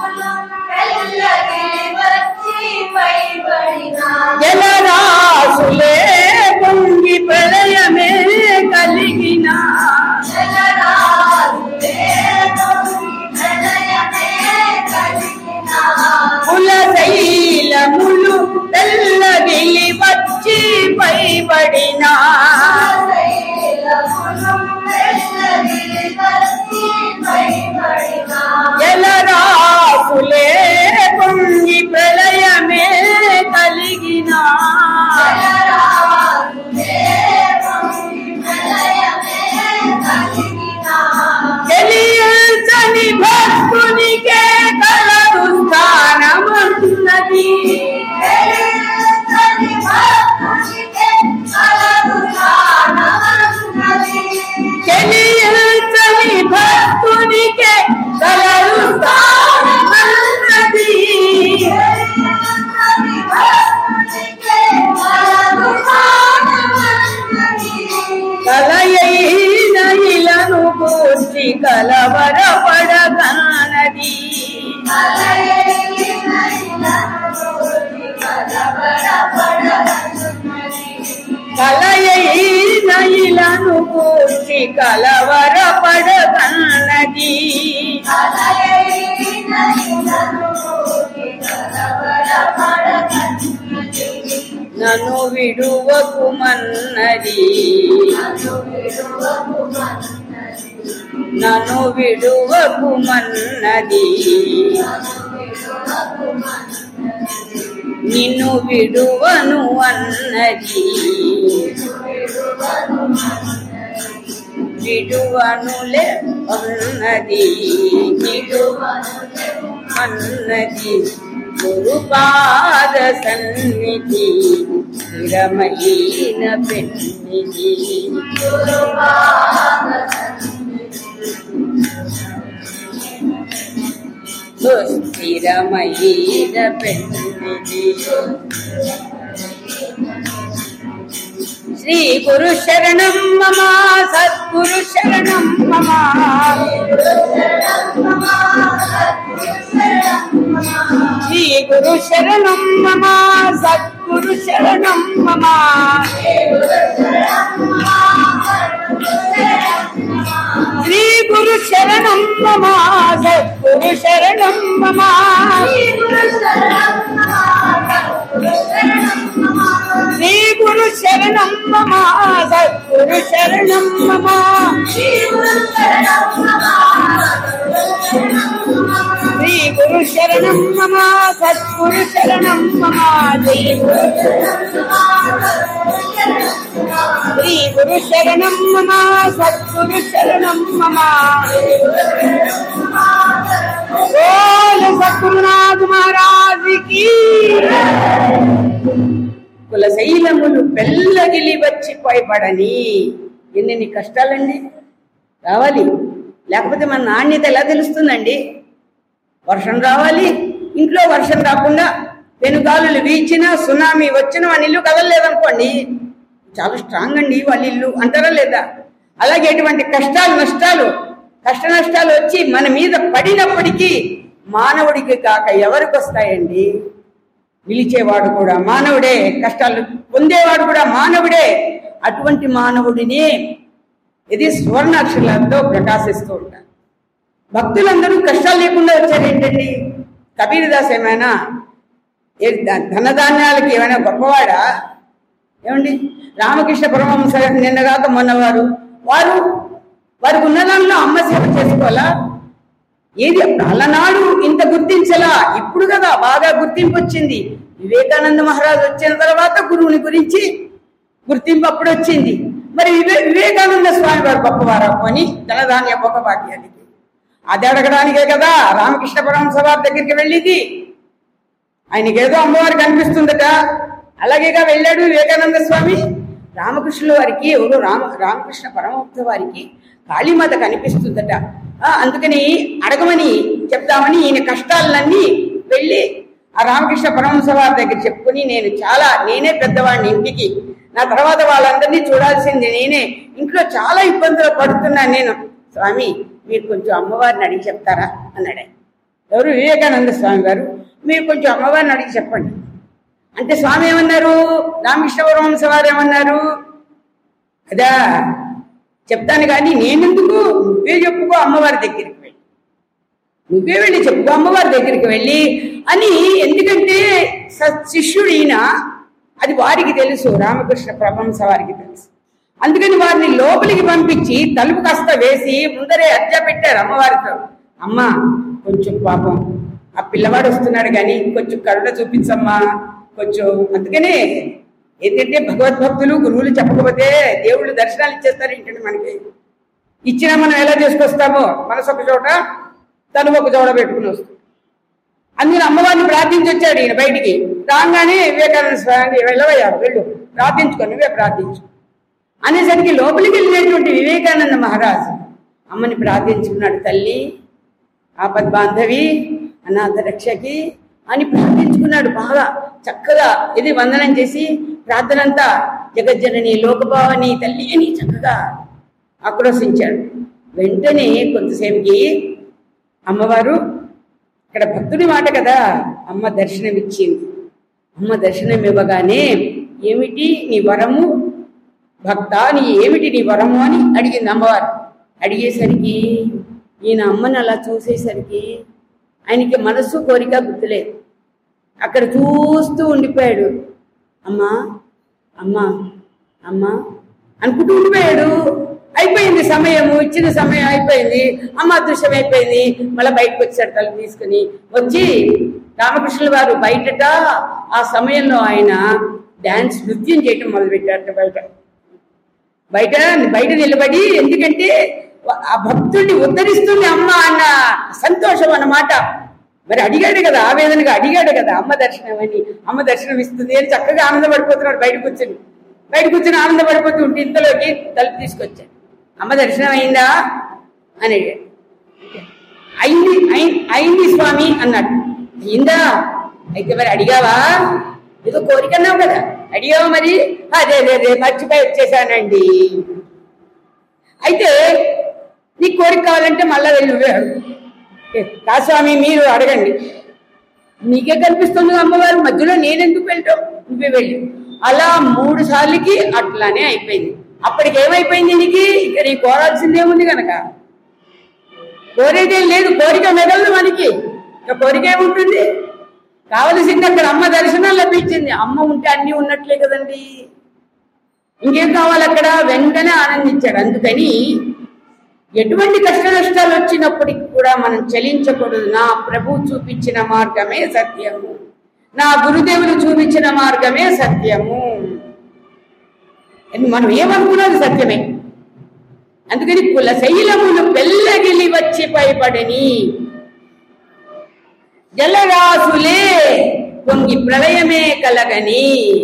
జలరాసులే పొంగి ప్రళయమే కలిగిన కులశైలములు వెళ్ళగిలి వచ్చి పైబడిన జలరాసులే పొంగి ప్రళయమే కలిగిన తెలియచని భక్తునికే కలదు స్థానమన్నది తెలియచని భక్తునికే కలదు స్థానమన్నది కలయైన ఇలను కూర్చి కలవరపడగానది కలయైన ఇలను కూర్చి కలవరపడగానది నన్ను విడువకుమన్నది నన్ను విడువకుమన్నది నిన్ను విడువను అన్నది విడువనులే అన్నది విడువనులే అన్నది గురుపాద సన్నిధి స్థిరమైన పెన్నిధి సుస్థిరమైన పెన్నిది శ్రీ గురు శరణం మమ సద్గురు శరణం మమ శ్రీ గురు శరణం మమ సద్గురు శరణం మమ శ్రీ గురు శరణం మమ సద్గురు శరణం మమ శ్రీ గురు శరణం మమ సద్గురు శరణం మమ శ్రీ గురు శరణం మమ సద్గురు శరణం మమ శ్రీ గురు శ్రీ గురు శరణం మమ సద్గురు శరణం మమ బోల్ సద్గురునాథ్ మహారాజ్ కి కులశైలములు పెళ్ళగిలి వచ్చి పైపడని ఎన్నెన్ని కష్టాలండి రావాలి లేకపోతే మన నాణ్యత ఎలా తెలుస్తుందండి వర్షం రావాలి ఇంట్లో వర్షం రాకుండా పెనుగాలులు వీచినా సునామీ వచ్చినా మన ఇల్లు కదలలేదనుకోండి చాలా స్ట్రాంగ్ అండి వాళ్ళ ఇల్లు అంటారా లేదా అలాగే ఎటువంటి కష్టాలు నష్టాలు కష్ట నష్టాలు వచ్చి మన మీద పడినప్పటికీ మానవుడికి కాక ఎవరికి వస్తాయండి నిలిచేవాడు కూడా మానవుడే కష్టాలు పొందేవాడు కూడా మానవుడే అటువంటి మానవుడిని ఇది సువర్ణాక్షరాలతో ప్రకాశిస్తూ ఉంటారు భక్తులందరూ కష్టాలు లేకుండా వచ్చారు ఏంటండి కబీరదాస్ ఏమైనా ఏ ధ- ధనధాన్యాలకి ఏమైనా గొప్పవాడా ఏమండి రామకృష్ణ పరమహంస గారు నిన్నగాక మొన్నవారు వారు వారికి ఉన్న దానిలో అమ్మ సేవ చేసుకోవాలా ఏది అలనాడు ఇంత గుర్తించలా ఇప్పుడు కదా బాగా గుర్తింపు వచ్చింది వివేకానంద మహారాజ్ వచ్చిన తర్వాత గురువుని గురించి గుర్తింపు అప్పుడు వచ్చింది మరి వివే వివేకానంద స్వామి వారు గొప్పవారా అని ధనధాన్య గొప్ప భాగ్యానికి అది అడగడానికే కదా రామకృష్ణ పరమహంస వారి దగ్గరికి వెళ్ళింది ఆయనకి ఏదో అమ్మవారు కనిపిస్తుందట అలాగేగా వెళ్ళాడు వివేకానంద స్వామి రామకృష్ణుల వారికి ఎవరు రామ రామకృష్ణ పరమహంస వారికి కాళీమాత కనిపిస్తుందట ఆ, అందుకని అడగమని చెప్దామని ఈయన కష్టాలన్నీ వెళ్ళి ఆ రామకృష్ణ పరమహంస వారి దగ్గర చెప్పుకుని నేను చాలా నేనే పెద్దవాడిని ఇంటికి నా తర్వాత వాళ్ళందరినీ చూడాల్సింది నేనే ఇంట్లో చాలా ఇబ్బందులు పడుతున్నాను నేను స్వామి మీరు కొంచెం అమ్మవారిని అడిగి చెప్తారా అన్నాడు ఆయన. ఎవరు వివేకానంద స్వామి గారు మీరు కొంచెం అమ్మవారిని అడిగి చెప్పండి అంటే స్వామి ఏమన్నారు రామకృష్ణ పరమహంస వారు ఏమన్నారు అదా చెప్తాను కానీ నేనెందుకు నువ్వే చెప్పుకో అమ్మవారి దగ్గరికి వెళ్ళి నువ్వే వెళ్ళి చెప్పుకో అమ్మవారి దగ్గరికి వెళ్ళి అని ఎందుకంటే స- శిష్యుడు ఈయన అది వారికి తెలుసు రామకృష్ణ పరమహంస వారికి తెలుసు అందుకని వారిని లోపలికి పంపించి తలుపు కాస్త వేసి ముందరే అర్జ పెట్టారు అమ్మవారితో అమ్మ కొంచెం పాపం ఆ పిల్లవాడు వస్తున్నాడు కానీ కొంచెం కరుణ చూపించమ్మా కొంచెం అందుకనే ఏంటంటే భగవద్భక్తులు గురువులు చెప్పకపోతే దేవుళ్ళు దర్శనాలు ఇచ్చేస్తారు ఏంటంటే మనకి ఇచ్చినా మనం ఎలా చేసుకొస్తామో మనసు ఒక చోట తను ఒక చోట పెట్టుకుని వస్తాం అందుకని అమ్మవారిని ప్రార్థించి వచ్చాడు ఈయన బయటికి రాగానే వివేకానంద స్వామి వెళ్ళవయ్యా వెళ్ళు ప్రార్థించుకో నువ్వే ప్రార్థించు అనేసరికి లోపలికి వెళ్ళినటువంటి వివేకానంద మహారాజు అమ్మని ప్రార్థించుకున్నాడు తల్లి ఆపద్ బాంధవి అనాథ రక్షకి అని ప్రార్థించుకున్నాడు బాగా చక్కగా ఇది వందనం చేసి ప్రార్థనంతా జగజ్జనని లోకభావని తల్లి అని చక్కగా ఆక్రోశించాడు వెంటనే కొంతసేపుకి అమ్మవారు ఇక్కడ భక్తుడి మాట కదా అమ్మ దర్శనమిచ్చింది అమ్మ దర్శనం ఇవ్వగానే ఏమిటి నీ వరము భక్త నీ ఏమిటి నీ వరము అని అడిగింది అమ్మవారు అడిగేసరికి ఈయన అమ్మని అలా చూసేసరికి ఆయనకి మనసు కోరిక గుర్తులేదు అక్కడ చూస్తూ ఉండిపోయాడు అమ్మా అమ్మా అమ్మా అనుకుంటూ ఉండిపోయాడు అయిపోయింది సమయము ఇచ్చిన సమయం అయిపోయింది అమ్మ అదృశ్యం అయిపోయింది మళ్ళీ బయటకు వచ్చాడు తలుపు తీసుకుని వచ్చి రామకృష్ణుల వారు బయటట ఆ సమయంలో ఆయన డాన్స్ నృత్యం చేయటం మొదలుపెట్టారట బయట బయట బయట నిలబడి ఎందుకంటే ఆ భక్తుడిని ఉద్ధరిస్తుంది అమ్మ అన్న సంతోషం అన్నమాట మరి అడిగాడు కదా ఆవేదనగా అడిగాడు కదా అమ్మ దర్శనం అని అమ్మ దర్శనం ఇస్తుంది అని చక్కగా ఆనందపడిపోతున్నాడు బయట కూర్చొని బయట కూర్చొని ఆనందపడిపోతూ ఉంటే ఇంతలోకి తలుపు తీసుకొచ్చాడు అమ్మ దర్శనం అయిందా అని అడిగాడు అయింది అయి- అయింది స్వామి అన్నాడు అయిందా అయితే మరి అడిగావా ఏదో కోరిక అన్నావు కదా అడిగావా మరి అదే అదే అదే మర్చిపోయి వచ్చేసానండి అయితే నీ కోరిక కావాలంటే మళ్ళా వెళ్ళి నువ్వే అడుగు ఏ, కా స్వామి మీరు అడగండి నీకే కనిపిస్తుంది అమ్మవారు మధ్యలో నేనెందుకు వెళ్ళటం నువ్వే వెళ్ళి అలా మూడు సార్లకి అట్లానే అయిపోయింది అప్పటికి ఏమైపోయింది నీకు ఇక నీ కోరాల్సిందేముంది కనుక కోరేదేం లేదు కోరిక మెదలదు మనకి ఇక కోరిక ఏముంటుంది కావలసింది అక్కడ అమ్మ దర్శనం లభించింది అమ్మ ఉంటే అన్ని ఉన్నట్లే కదండి ఇంకేం కావాలి అక్కడ వెంటనే ఆనందించాడు అందుకని ఎటువంటి కష్ట నష్టాలు వచ్చినప్పటికి కూడా మనం చలించకూడదు నా ప్రభు చూపించిన మార్గమే సత్యము నా గురుదేవులు చూపించిన మార్గమే సత్యము అని మనం ఏమనుకున్నది సత్యమే అందుకని కుల శైలములు పెళ్ళగిలి వచ్చి పైపడని జలరాసులే పొంగి ప్రళయమే కలగని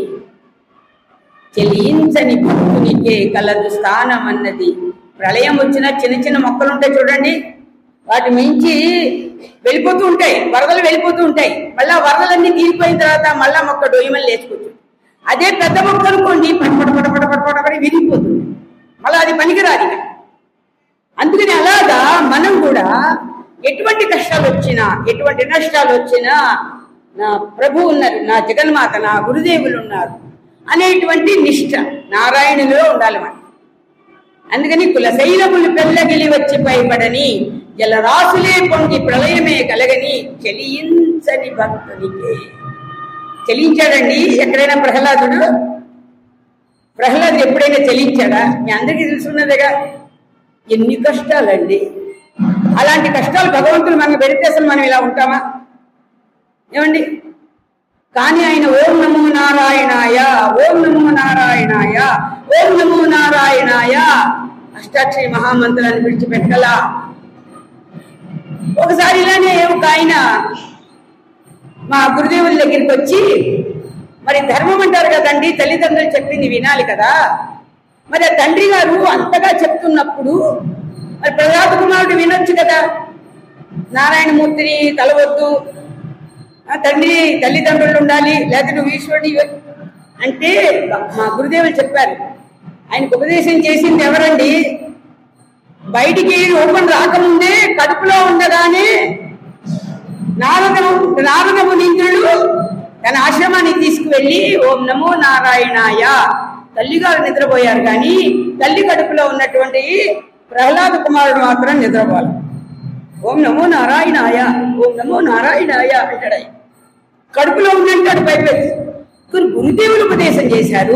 చెలించని భక్తునికే కలదు స్థానం అన్నది ప్రళయం వచ్చిన చిన్న చిన్న మొక్కలు ఉంటాయి చూడండి వాటి మించి వెళ్ళిపోతూ ఉంటాయి వరదలు వెళ్ళిపోతూ ఉంటాయి మళ్ళా వరదలన్నీ తీరిపోయిన తర్వాత మళ్ళా మొక్క డొయ్యమని లేచుకోవచ్చు అదే పెద్ద మొక్క అనుకోండి పటపట పటపట పటపట పడి విరిగిపోతుంది మళ్ళీ అది పనికిరాదు ఇక. అందుకని అలాగా మనం కూడా ఎటువంటి కష్టాలు వచ్చినా ఎటువంటి నష్టాలు వచ్చినా నా ప్రభు ఉన్నారు నా జగన్మాత నా గురుదేవులు ఉన్నారు అనేటువంటి నిష్ట నారాయణులో ఉండాలి మనం అందుకని కులశైలములు పెళ్ళగిలి వచ్చి పైబడని జలరాశులే పొంగి ప్రళయమే కలగని చెలియించని భక్తునికి చెలించాడండి ఎక్కడైనా ప్రహ్లాదుడు ప్రహ్లాదు ఎప్పుడైనా చెలించాడా మీ అందరికీ తెలుసున్నదేగా ఎన్ని కష్టాలండి అలాంటి కష్టాలు భగవంతుడు మనకు పెడితే అసలు మనం ఇలా ఉంటామా ఏమండి కానీ ఆయన ఓం నమో నారాయణాయ ఓం నమో నారాయణాయ ఓం నమో నారాయణాయ అష్టాక్షరి మహామంత్రాన్ని విడిచిపెట్టలా ఒకసారి ఇలానే ఒక ఆయన మా గురుదేవుల దగ్గరికి వచ్చి మరి ధర్మం అంటారు కదండి తల్లిదండ్రులు చెప్పింది వినాలి కదా మరి ఆ తండ్రి గారు అంతగా చెప్తున్నప్పుడు మరి ప్రహ్లాద కుమారుడు వినొచ్చు కదా నారాయణమూర్తిని తలవద్దు ఆ తండ్రి తల్లిదండ్రులు ఉండాలి లేకపోతే నువ్వు ఈశ్వరుడి అంటే మా గురుదేవులు చెప్పారు ఆయనకు ఉపదేశం చేసింది ఎవరండి బయటికి రూపం రాకముందే కడుపులో ఉండగానే నారదము నారదము నింద్రుడు తన ఆశ్రమానికి తీసుకువెళ్ళి ఓం నమో నారాయణాయ తల్లిగారు నిద్రపోయారు కానీ తల్లి కడుపులో ఉన్నటువంటి ప్రహ్లాద కుమారుడు మాత్రం నిద్రపోవాలి ఓం నమో నారాయణాయ ఓం నమో నారాయణాయ అంటాడు ఆయన. కడుపులో ఉందంటాడు పైపెట్టి కొన్ని గురుదేవులు ఉపదేశం చేశారు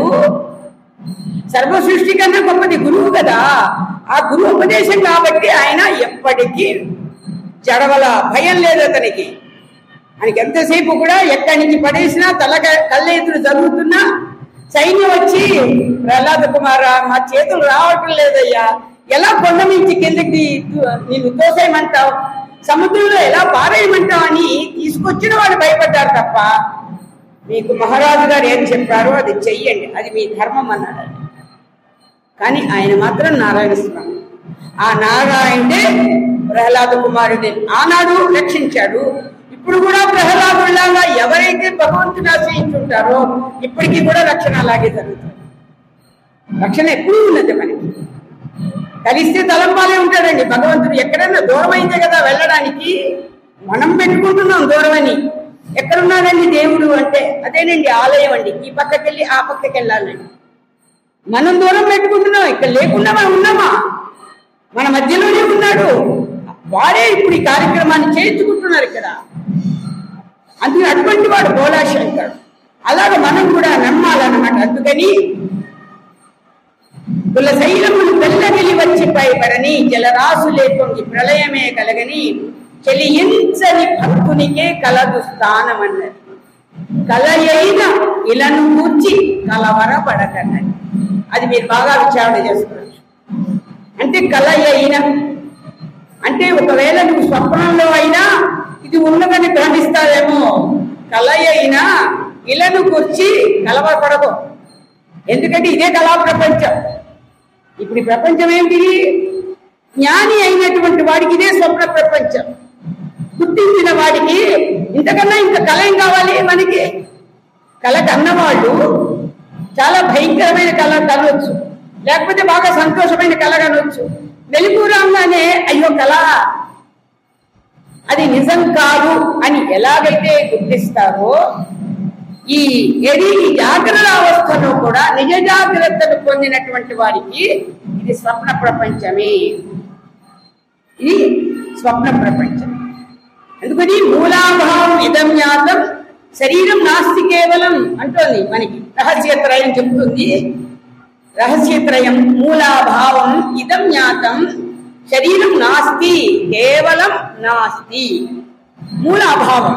సర్వ సృష్టి కన్నా గొప్పది గురువు కదా ఆ గురువు ఉపదేశం కాబట్టి ఆయన ఎప్పటికీ జడవల భయం లేదు అతనికి ఆయనకి ఎంతసేపు కూడా ఎక్కడి నుంచి పడేసినా తల కళ్ళెదురు జరుగుతున్నా సైన్యం వచ్చి ప్రహ్లాద కుమార మా చేతులు రావటం లేదయ్యా ఎలా కొండ నుంచి కిందకి దు- నిన్ను తోసేయమంటావు సముద్రంలో ఎలా పారేయమంటావు అని తీసుకొచ్చిన వాడు భయపడ్డారు తప్ప మీకు మహారాజు గారు ఏం చెప్పారో అది చెయ్యండి అది మీ ధర్మం అన్నాడు ఆయన. కానీ ఆయన మాత్రం నారాయణ స్వామి ఆ నారాయణే ప్రహ్లాద కుమారుడే ఆనాడు రక్షించాడు ఇప్పుడు కూడా ప్రహ్లాదులాగా ఎవరైతే భగవంతుని ఆశ్రయించుంటారో ఇప్పటికీ కూడా రక్షణ అలాగే జరుగుతుంది రక్షణ ఎప్పుడూ ఉన్నది మనకి కలిస్తే తలంపాలే ఉంటాడండి భగవంతుడు ఎక్కడైనా దూరం అయితే కదా వెళ్ళడానికి మనం పెట్టుకుంటున్నాం దూరమని ఎక్కడున్నాడండి దేవుడు అంటే అదేనండి ఆలయం అండి ఈ పక్కకెళ్ళి ఆ పక్కకి వెళ్ళాలండి మనం దూరం పెట్టుకుంటున్నాం ఇక్కడ లేకుండా మనం ఉన్నామా మన మధ్యలోనే ఉన్నాడు వాడే ఇప్పుడు ఈ కార్యక్రమాన్ని చేయించుకుంటున్నారు ఇక్కడ అందుకని అటువంటి వాడు భోలాశంకరుడు అలాగే మనం కూడా నమ్మాలన్నమాట అందుకని కుల శైలములు పెళ్ళగిలి వచ్చి పైపడని జలరాశులే పొంగి ప్రళయమే కలగని చెలియించని భక్తునికే కలదు స్థానమన్నది కలయైన ఇలను కూర్చి కలవరపడకన్నది అది మీరు బాగా విచారణ చేసుకోవచ్చు అంటే కలయైన అంటే ఒకవేళ నువ్వు స్వప్నంలో అయినా ఇది ఉన్నదని భ్రమిస్తావేమో కలయైనా ఇలను కూర్చి కలవరపడకు ఎందుకంటే ఇదే కళా ప్రపంచం ఇప్పుడు ఈ ప్రపంచం ఏంటి జ్ఞాని అయినటువంటి వాడికి ఇదే స్వప్న ప్రపంచం గుర్తించిన వాడికి ఇంతకన్నా ఇంకా కళ ఏం కావాలి మనకి కళ కన్నవాళ్ళు చాలా భయంకరమైన కళ కనవచ్చు లేకపోతే బాగా సంతోషమైన కళ కనవచ్చు వెలుగురాగానే అయ్యో కళ అది నిజం కాదు అని ఎలాగైతే గుర్తిస్తారో ఈ ఎడి ఈ జాగ్రత్త అవస్థలో కూడా నిజ జాగ్రత్తను పొందినటువంటి వారికి ఇది స్వప్న ప్రపంచమే ఇది స్వప్న ప్రపంచం అందుకని మూలాభావం ఇదం జ్ఞాతం శరీరం నాస్తి కేవలం అంటోంది మనకి రహస్యత్రయం చెప్తుంది రహస్యత్రయం మూలాభావం ఇదం జ్ఞాతం శరీరం నాస్తి కేవలం నాస్తి మూల అభావం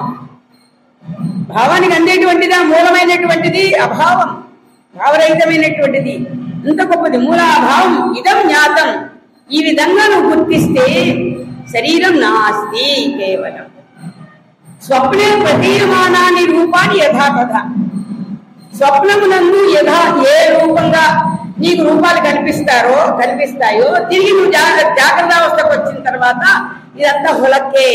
భావానికి అందేటువంటిది ఆ మూలమైనటువంటిది అభావం భావరహితమైనటువంటిది ఇంత గొప్పది మూల అభావం ఇదం జ్ఞాతం ఈ విధంగా నువ్వు గుర్తిస్తే శరీరం నాస్తి కేవలం స్వప్నే ప్రతీయమానాన్ని రూపాన్ని యథాతథ స్వప్నమునందు యథా ఏ రూపంగా నీకు రూపాలు కనిపిస్తారో కనిపిస్తాయో తిరిగి నువ్వు జాగ్రత్త జాగ్రత్త అవస్థకు వచ్చిన తర్వాత ఇదంతా హులక్కే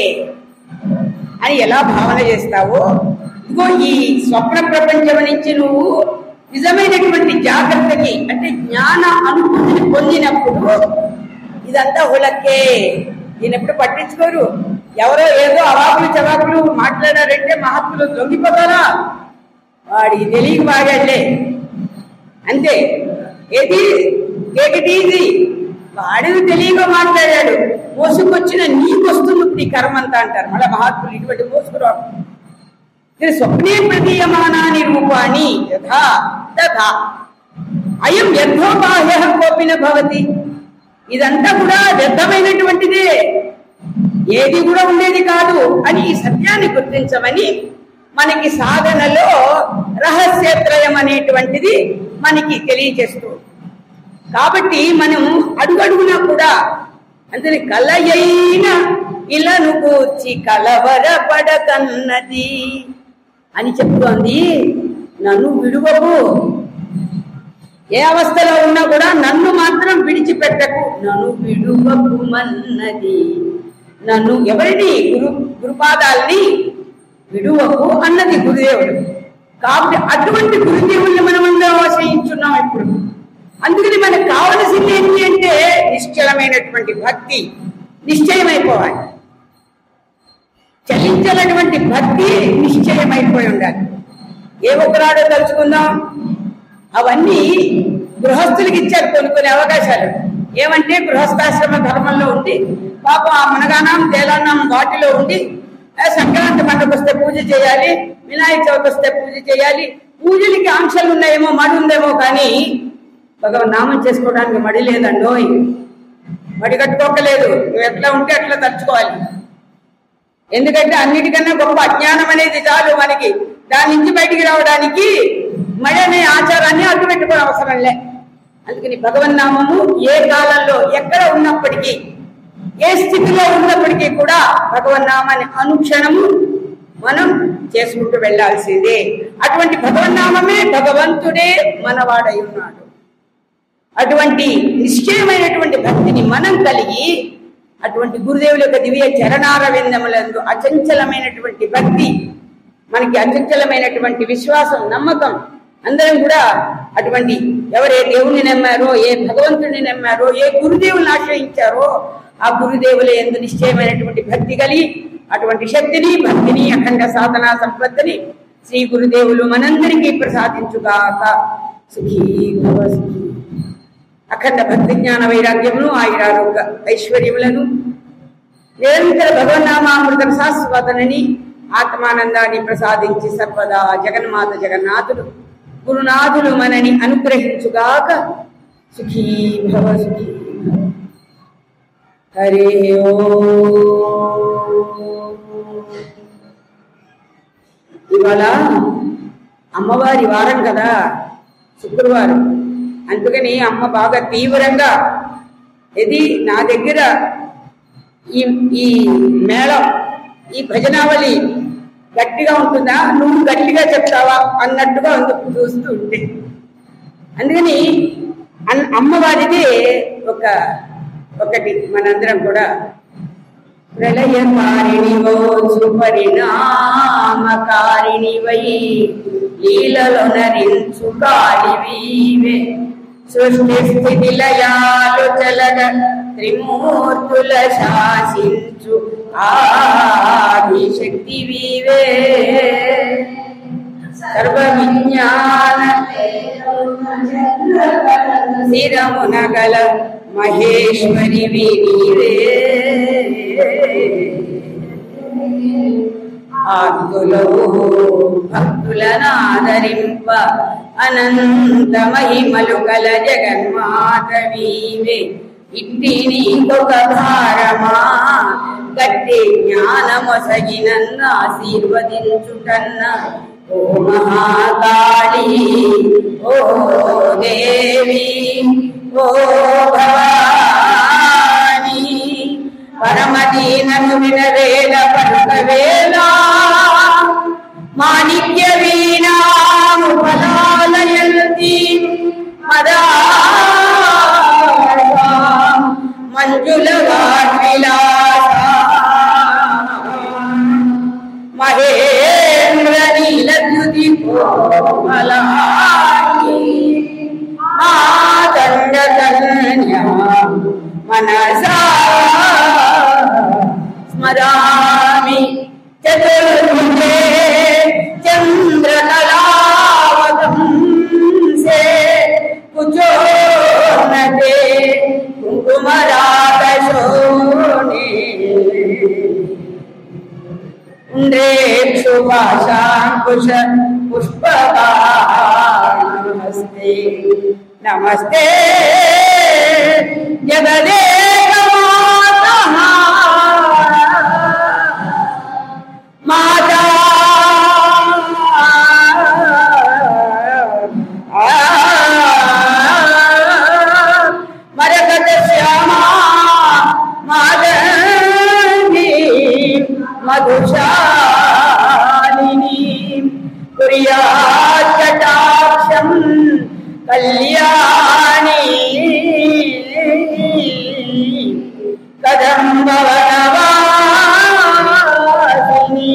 అని ఎలా భావన చేస్తావో ఇదిగో ఈ స్వప్న ప్రపంచం నుంచి నువ్వు నిజమైనటువంటి జాగ్రత్తకి అంటే జ్ఞాన అనుభూతిని పొందినప్పుడు ఇదంతా హులక్కే దీని ఎప్పుడు పట్టించుకోరు ఎవరో ఏదో అవాకులు చవాకులు మాట్లాడారంటే మహాత్ములు లొంగిపోతారా వాడికి తెలియక బాగాలే అంతే ఏది టేక్ ఇట్ ఈజీ వాడిని తెలియక మాట్లాడాడు మోసుకొచ్చిన నీకు వస్తుంది ఇప్పుడు ఈ కర్మ అంతా అంటారు మళ్ళీ మహాత్ములు ఇటువంటి మోసుకురాడు ఇది స్వప్నే ప్రతీయమానాని రూపాన్ని యథా తథా అయం వ్యర్థోపాహ్య కోపిన భవతి ఇదంతా కూడా వ్యర్థమైనటువంటిదే ఏది కూడా ఉండేది కాదు అని ఈ సత్యాన్ని గుర్తించమని మనకి సాధనలో రహస్యత్రయం అనేటువంటిది మనకి తెలియజేస్తూ కాబట్టి మనం అడుగడుగునా కూడా అందుని కలయైన ఇలను కూర్చి కలవరపడకన్నది అని చెప్తోంది నన్ను విడువకు ఏ అవస్థలో ఉన్నా కూడా నన్ను మాత్రం విడిచిపెట్టకు నన్ను విడువకు మన్నది నన్ను ఎవరిని గురు గురుపాదాల్ని విడువకు అన్నది గురుదేవుడు కాబట్టి అటువంటి గురుదేవుల్ని మనం అందరం ఆశ్రయించున్నాం ఇప్పుడు అందుకని మనకు కావలసింది ఏంటి అంటే నిశ్చలమైనటువంటి భక్తి నిశ్చయమైపోవాలి చలించనటువంటి భక్తి నిశ్చయమైపోయి ఉండాలి ఏ ఒక్కరాడో తలుచుకుందాం అవన్నీ గృహస్థులకి ఇచ్చారు కొన్ని కొన్ని అవకాశాలు ఏమంటే గృహస్థాశ్రమ ధర్మంలో ఉండి పాపం ఆ మునగానం తేలాన్నం వాటిలో ఉండి ఆ సంక్రాంతి పండుగ వస్తే పూజ చేయాలి వినాయక చవితి వస్తే పూజ చేయాలి పూజలకి ఆంక్షలు ఉన్నాయేమో మడి ఉందేమో కానీ భగవన్ నామం చేసుకోవడానికి మడి లేదండోయ్ మడి కట్టుకోకలేదు నువ్వు ఎట్లా ఉంటే అట్లా తలుచుకోవాలి ఎందుకంటే అన్నిటికన్నా గొప్ప అజ్ఞానం అనేది చాలు మనకి దాని నుంచి బయటికి రావడానికి మడి అనే ఆచారాన్ని అడ్డు పెట్టుకోవడం అవసరం లే అందుకని భగవన్నామము ఏ కాలంలో ఎక్కడ ఉన్నప్పటికీ ఏ స్థితిలో ఉన్నప్పటికీ కూడా భగవన్నామాన్ని అనుక్షణము మనం చేసుకుంటూ వెళ్ళాల్సిందే అటువంటి భగవన్నామమే భగవంతుడే మనవాడై ఉన్నాడు అటువంటి నిశ్చయమైనటువంటి భక్తిని మనం కలిగి అటువంటి గురుదేవుల యొక్క దివ్య చరణారవిందములందు అచంచలమైనటువంటి భక్తి మనకి అచంచలమైనటువంటి విశ్వాసం నమ్మకం అందరం కూడా అటువంటి ఎవరే దేవుణ్ణి నమ్మారో ఏ భగవంతుడిని నమ్మారో ఏ గురుదేవుని ఆశ్రయించారో ఆ గురుదేవుల ఎందు నిశ్చయమైనటువంటి భక్తి కలిగి అటువంటి శక్తిని భక్తిని అఖండ సాధనా సంపత్తిని శ్రీ గురుదేవులు మనందరికీ ప్రసాదించుగాక సుఖీ భవ సుఖీ అఖండ భక్తి జ్ఞాన వైరాగ్యమును ఆయురారోగ్య ఐశ్వర్యములను నిరంతర భగవన్నామామృత శాశ్వతనని ఆత్మానందాన్ని ప్రసాదించి సర్వదా జగన్మాత జగన్నాథుడు గురునాథులు మనని అనుగ్రహించుగాక సుఖీ భవ సుఖీ భవ. హరి ఇవాళ అమ్మవారి వారం కదా శుక్రవారం అందుకని అమ్మ బాగా తీవ్రంగా ఇది నా దగ్గర ఈ ఈ మేళం ఈ భజనావళి గట్టిగా ఉంటుందా నువ్వు గట్టిగా చెప్తావా అన్నట్టుగా ఉంది చూస్తూ ఉంటే అందుకని అన్- అమ్మవారిది ఒక ఒకటి మనందరం కూడా ప్రళయకారిణివో సుపరిణామకారిణి వై లీలలో నరించు కాళివీవే సృష్టి స్థితి లయాలు చలగ త్రిమూర్తుల శాసించు ఆదిశక్తి వీవే సర్వ విజ్ఞాన శిరమున గల మహేశ్వరి నీవే ఆత్తులవు భక్తులనాదరింప అనంత మహిమలు గల జగన్మాతవీవే ఇట్టి నీకొక భారమా గట్టి జ్ఞానమొసగినన్న ఆశీర్వదించుటన్న ఓ మహాకాళి ఓ దేవి ఓ భవాని పరమదీనము వినవేల పరుక వేళ మాణిక్య వీణాము పదాలయంతి మదా మంజుల వాడ్విలాస మహేంద్ర నీలద్యుతి కోమలాని మాతండకన్య మనసా స్మరామి చతుర్భుజే చంద్రకళావతం సే కుచోనతే కుంకుమరాగశోణే భాషాంకుశ పుష్పకాస్తే నమస్తే జగదేక మాతా మరకత శ్యామా మాధవి మధుశాలిని కుర్యాచటాక్షం కళ్యాణి కదంబవనవాసిని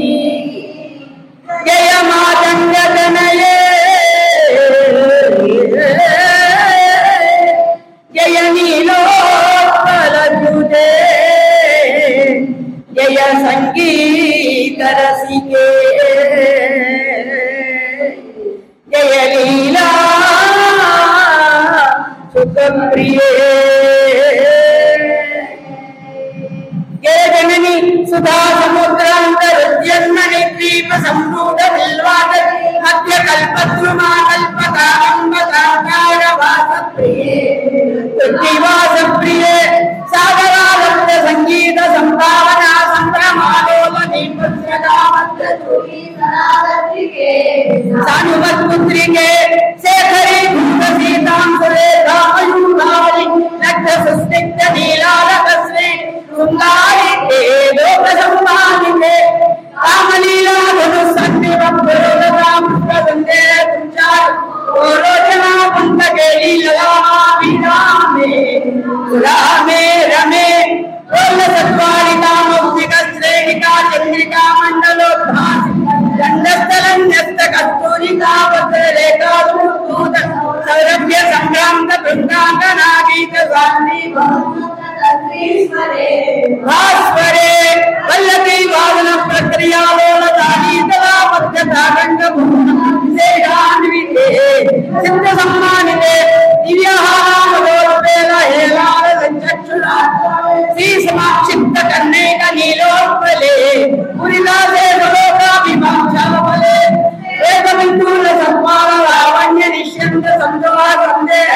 జయ మాతంగతనయే జయ నీలోత్పలద్యుతే జయ సంగీత రసికే జయ లీలా సుఖప్రియే జయ జనని సుధా సముద్రాంతరుద్యన్మణి ద్వీప సంభూత బిల్వాద మధ్య కల్పద్రుమా కల్పకారంభకార వాస ప్రియే పృథ్వీవాస ప్రియే సాగరాలబ్ధ సంగీత సంభావనా సంభ్రమాలోల సానుమత్పుత్రికే శేఖరి భూత సీతాం సురేఖామయూరాలి నగ్న సుస్నిగ్ధ నీలాలకస్మి శృంగారి తే లోక సంపాదితే కామలీలా ధను సందివం పురోగతాం ప్రసందే తుంచార్ ఓరోచనా పంతకే లీలలామా వీణామే సురామే రమే ఓల సత్వారికా మౌక్తిక శ్రేణికా చంద్రికా మండలోద్భాసి దండస్థలం న్యస్త కస్తూరికా వస్త్రరేఖాదూత సౌరభ్య సంక్రాంత బృందాంగనాగీత సాందీ భాస్వరే వల్లభీ వాదన ప్రక్రియాలోల దానీతలా మధ్యతాగండ విశేషాన్వితే సిద్ధ సమ్మానితే దివ్యహారామలోపేల హేలాల సంచక్షురా శ్రీ సమాక్షిప్త కన్నేక నీలోత్పలే పురిదాసే భగవతాభిమాంశాలపలే వేదవిందూల సత్పాల లావణ్య నిశ్యంత సంతోష సందేహ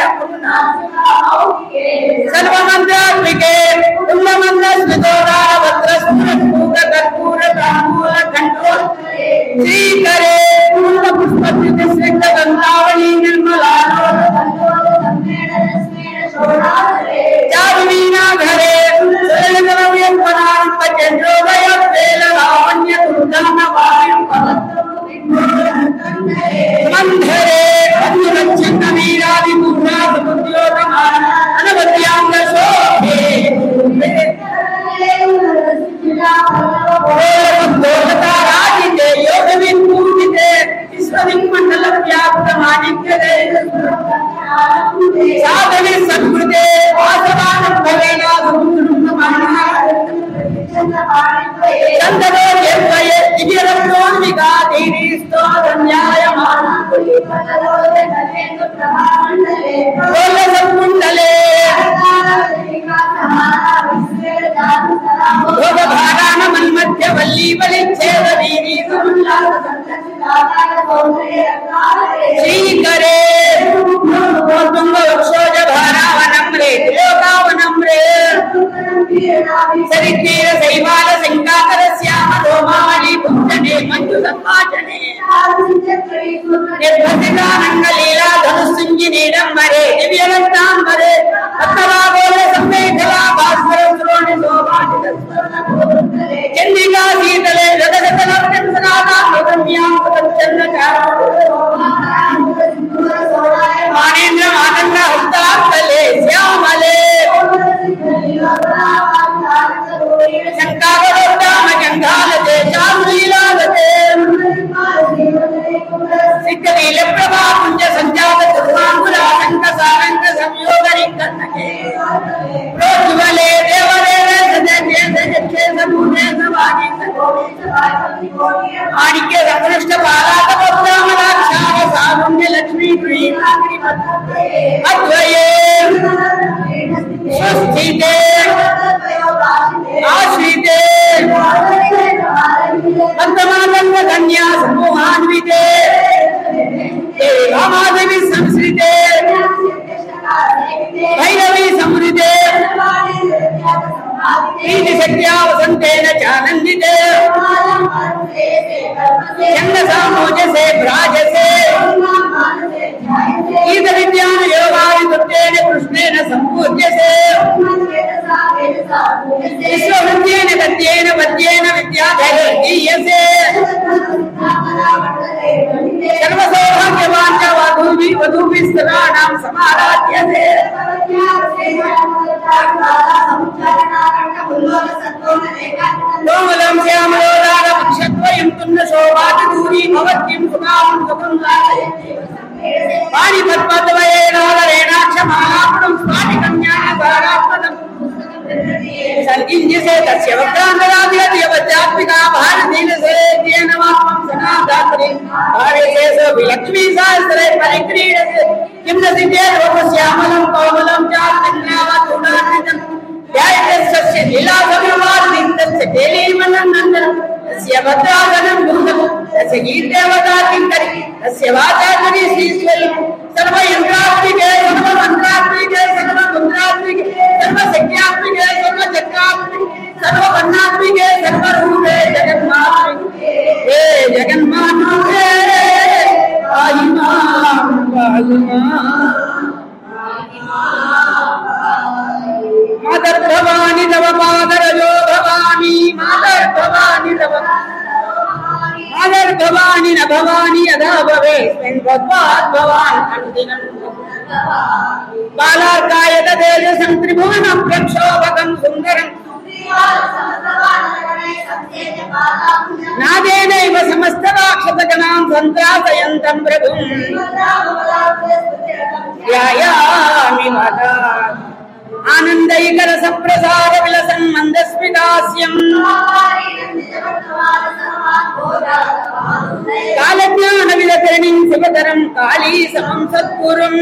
సర్వమంత్రాత్మికే ఉల్లమంద స్మితోదార వస్త్ర స్ఫురస్ఫూట కర్పూర తాంబూల కంఠో శ్రీకరే పూర్ణ పుష్పస్మిత శ్రేష్ఠ గంధావళి నిర్మలాలో చారువీణా ఘరే సురళగరవ్యం పరాంప చంద్రోదయ వేల లావణ్య దుర్గమ వాయుం మంధరే అన్యరక్షణ వీరాది ముద్రాది ముద్యోగమాన అనవద్యాంగ శోభే కలిచ్చేద వీరి శ్రీకరే తుంగ వృక్షోజ భారావనమ్రే త్రిలోకావనమ్రే సరితీర శైవాల శంకాకర శ్యామ రోమావళి పుంజనే మంజు సంభాషణే నిర్భసితానంగ లీలా ధనుస్సుంజి నీడంబరే దివ్యవంతాంబరే భక్తవాగోళ సంవేఖలా భాస్కర శ్రోణి శోభాషిత చండికా శీతలే జగదగనం సనాదామృతమ్యాం చంద్ర మానేంద్ర మాతంగ హస్తాలే శ్యామలే శంకాగోద్దామ గంగాలతే చారులీలాలతే సిద్ధలీల ప్రభా పుంజ సంజాత దుర్వాంకుల శంక సారంగ సంయోగరి కన్నకే ప్రోజ్వలే దేవదేవ సదకే సజకే సమూనే సవాగి ఆడిక్య సంకృష్ట బాలాక పద్మామలాక్షార సారుణ్య లక్ష్మీ ప్రీమాగ్రి అద్వయే స్వస్థితే ఆశ్రితే పద్మానంద కన్యా సమూహాన్వితే రామాదేవి సంశ్రితే భైరవి సమృతే ప్రీతి శక్త్యా వసంతేన చానందితే చందసామోజసే భ్రాజసే గీత విజ్ఞాన యోగాది దుర్గేణ కృష్ణేన సంపూజ్యసే విశ్వవిద్యేన గద్యేన పద్యేన విద్యాధైర్యసే సర్వసౌభాగ్యవాంచ వధూభి వధూభిస్తరాణాం సమారాధ్యసే కోమలం శ్యామలోదార వృక్షద్వయం తున్న శోభాతి దూరీ భవత్యం సుఖాం సుఖం వాణి పద్మద్వయేనాక్షమాలాపురం స్వాటికం జ్ఞానసారాత్మకం సంగింజసే తస్య వక్రాంతరాధిపత్యాత్మికా భారతీన నమాత్మం సనాదాత్రి భావేశేషో విలక్ష్మీ సహస్రే పరిక్రీడసే కిం న సిద్ధే రూపశ్యామలం కోమలం చాత్మన్యావతుడాన్వితం ధ్యాయతస్య లీలాసమవాదితస్య కేలీమనందనం తస్య భద్రాగణం భూతం తస్య గీర్దేవతా కింకరి తస్య వాచాకరి శ్రీశ్వరి సర్వయంత్రాత్మికే సర్వమంత్రాత్మికే సర్వముద్రాత్మికే సర్వశక్త్యాత్మికే సర్వచక్రాత్మికే సర్వవర్ణాత్మికే సర్వరూపే జగన్మాత్మికే హే జగన్మాత్మికే ఆయిమా మాతర్భవాని తవ పాదరజో భవాని మాతర్భవాని తవ మాతర్భవాని న భవాని యదా భవే భగవాన్ భవాన్ అనుదినం బాలాకాయత తేజసం త్రిభువనం ప్రక్షోభకం సుందరం నాదేనైవ సమస్త రాక్షసగణాం సంత్రాసయంతం ప్రభుం ధ్యాయామి మదా ఆనందైకర సప్రసార విలసన్ మందస్మితాస్యం కాలజ్ఞాన విలకరణిం శివతరం కాళీ సమం సత్పురం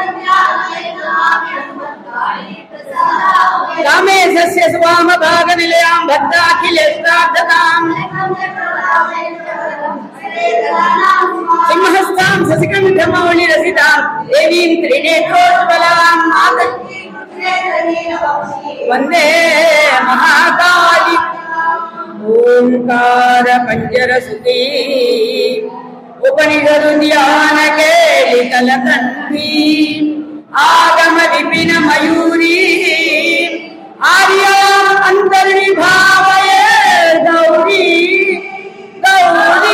కామేశస్య స్వామ భాగ నిలయాం భక్తాఖిలేష్టార్థతాం సింహస్థాం శశికంఠమౌళి రసితాం దేవీం త్రినేత్రోజ్వలాం వందే మహాకాళి ఓంకార పంజరసుతి ఉపనిషదు ధ్యాన కేళికల తండ్రి ఆగమ విపిన మయూరి ఆర్యా అంతర్ని భావయే గౌరీ గౌరీ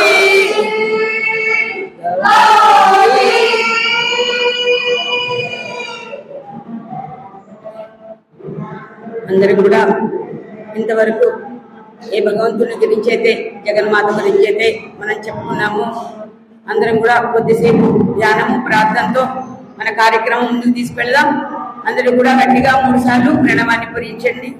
అందరూ కూడా ఇంతవరకు ఏ భగవంతుని గురించి అయితే జగన్మాత గురించి అయితే మనం చెప్పుకున్నాము అందరం కూడా కొద్దిసేపు ధ్యానము ప్రార్థనతో మన కార్యక్రమం ముందుకు తీసుకెళ్దాం అందరూ కూడా గట్టిగా మూడు సార్లు ప్రణవాన్ని పూరించండి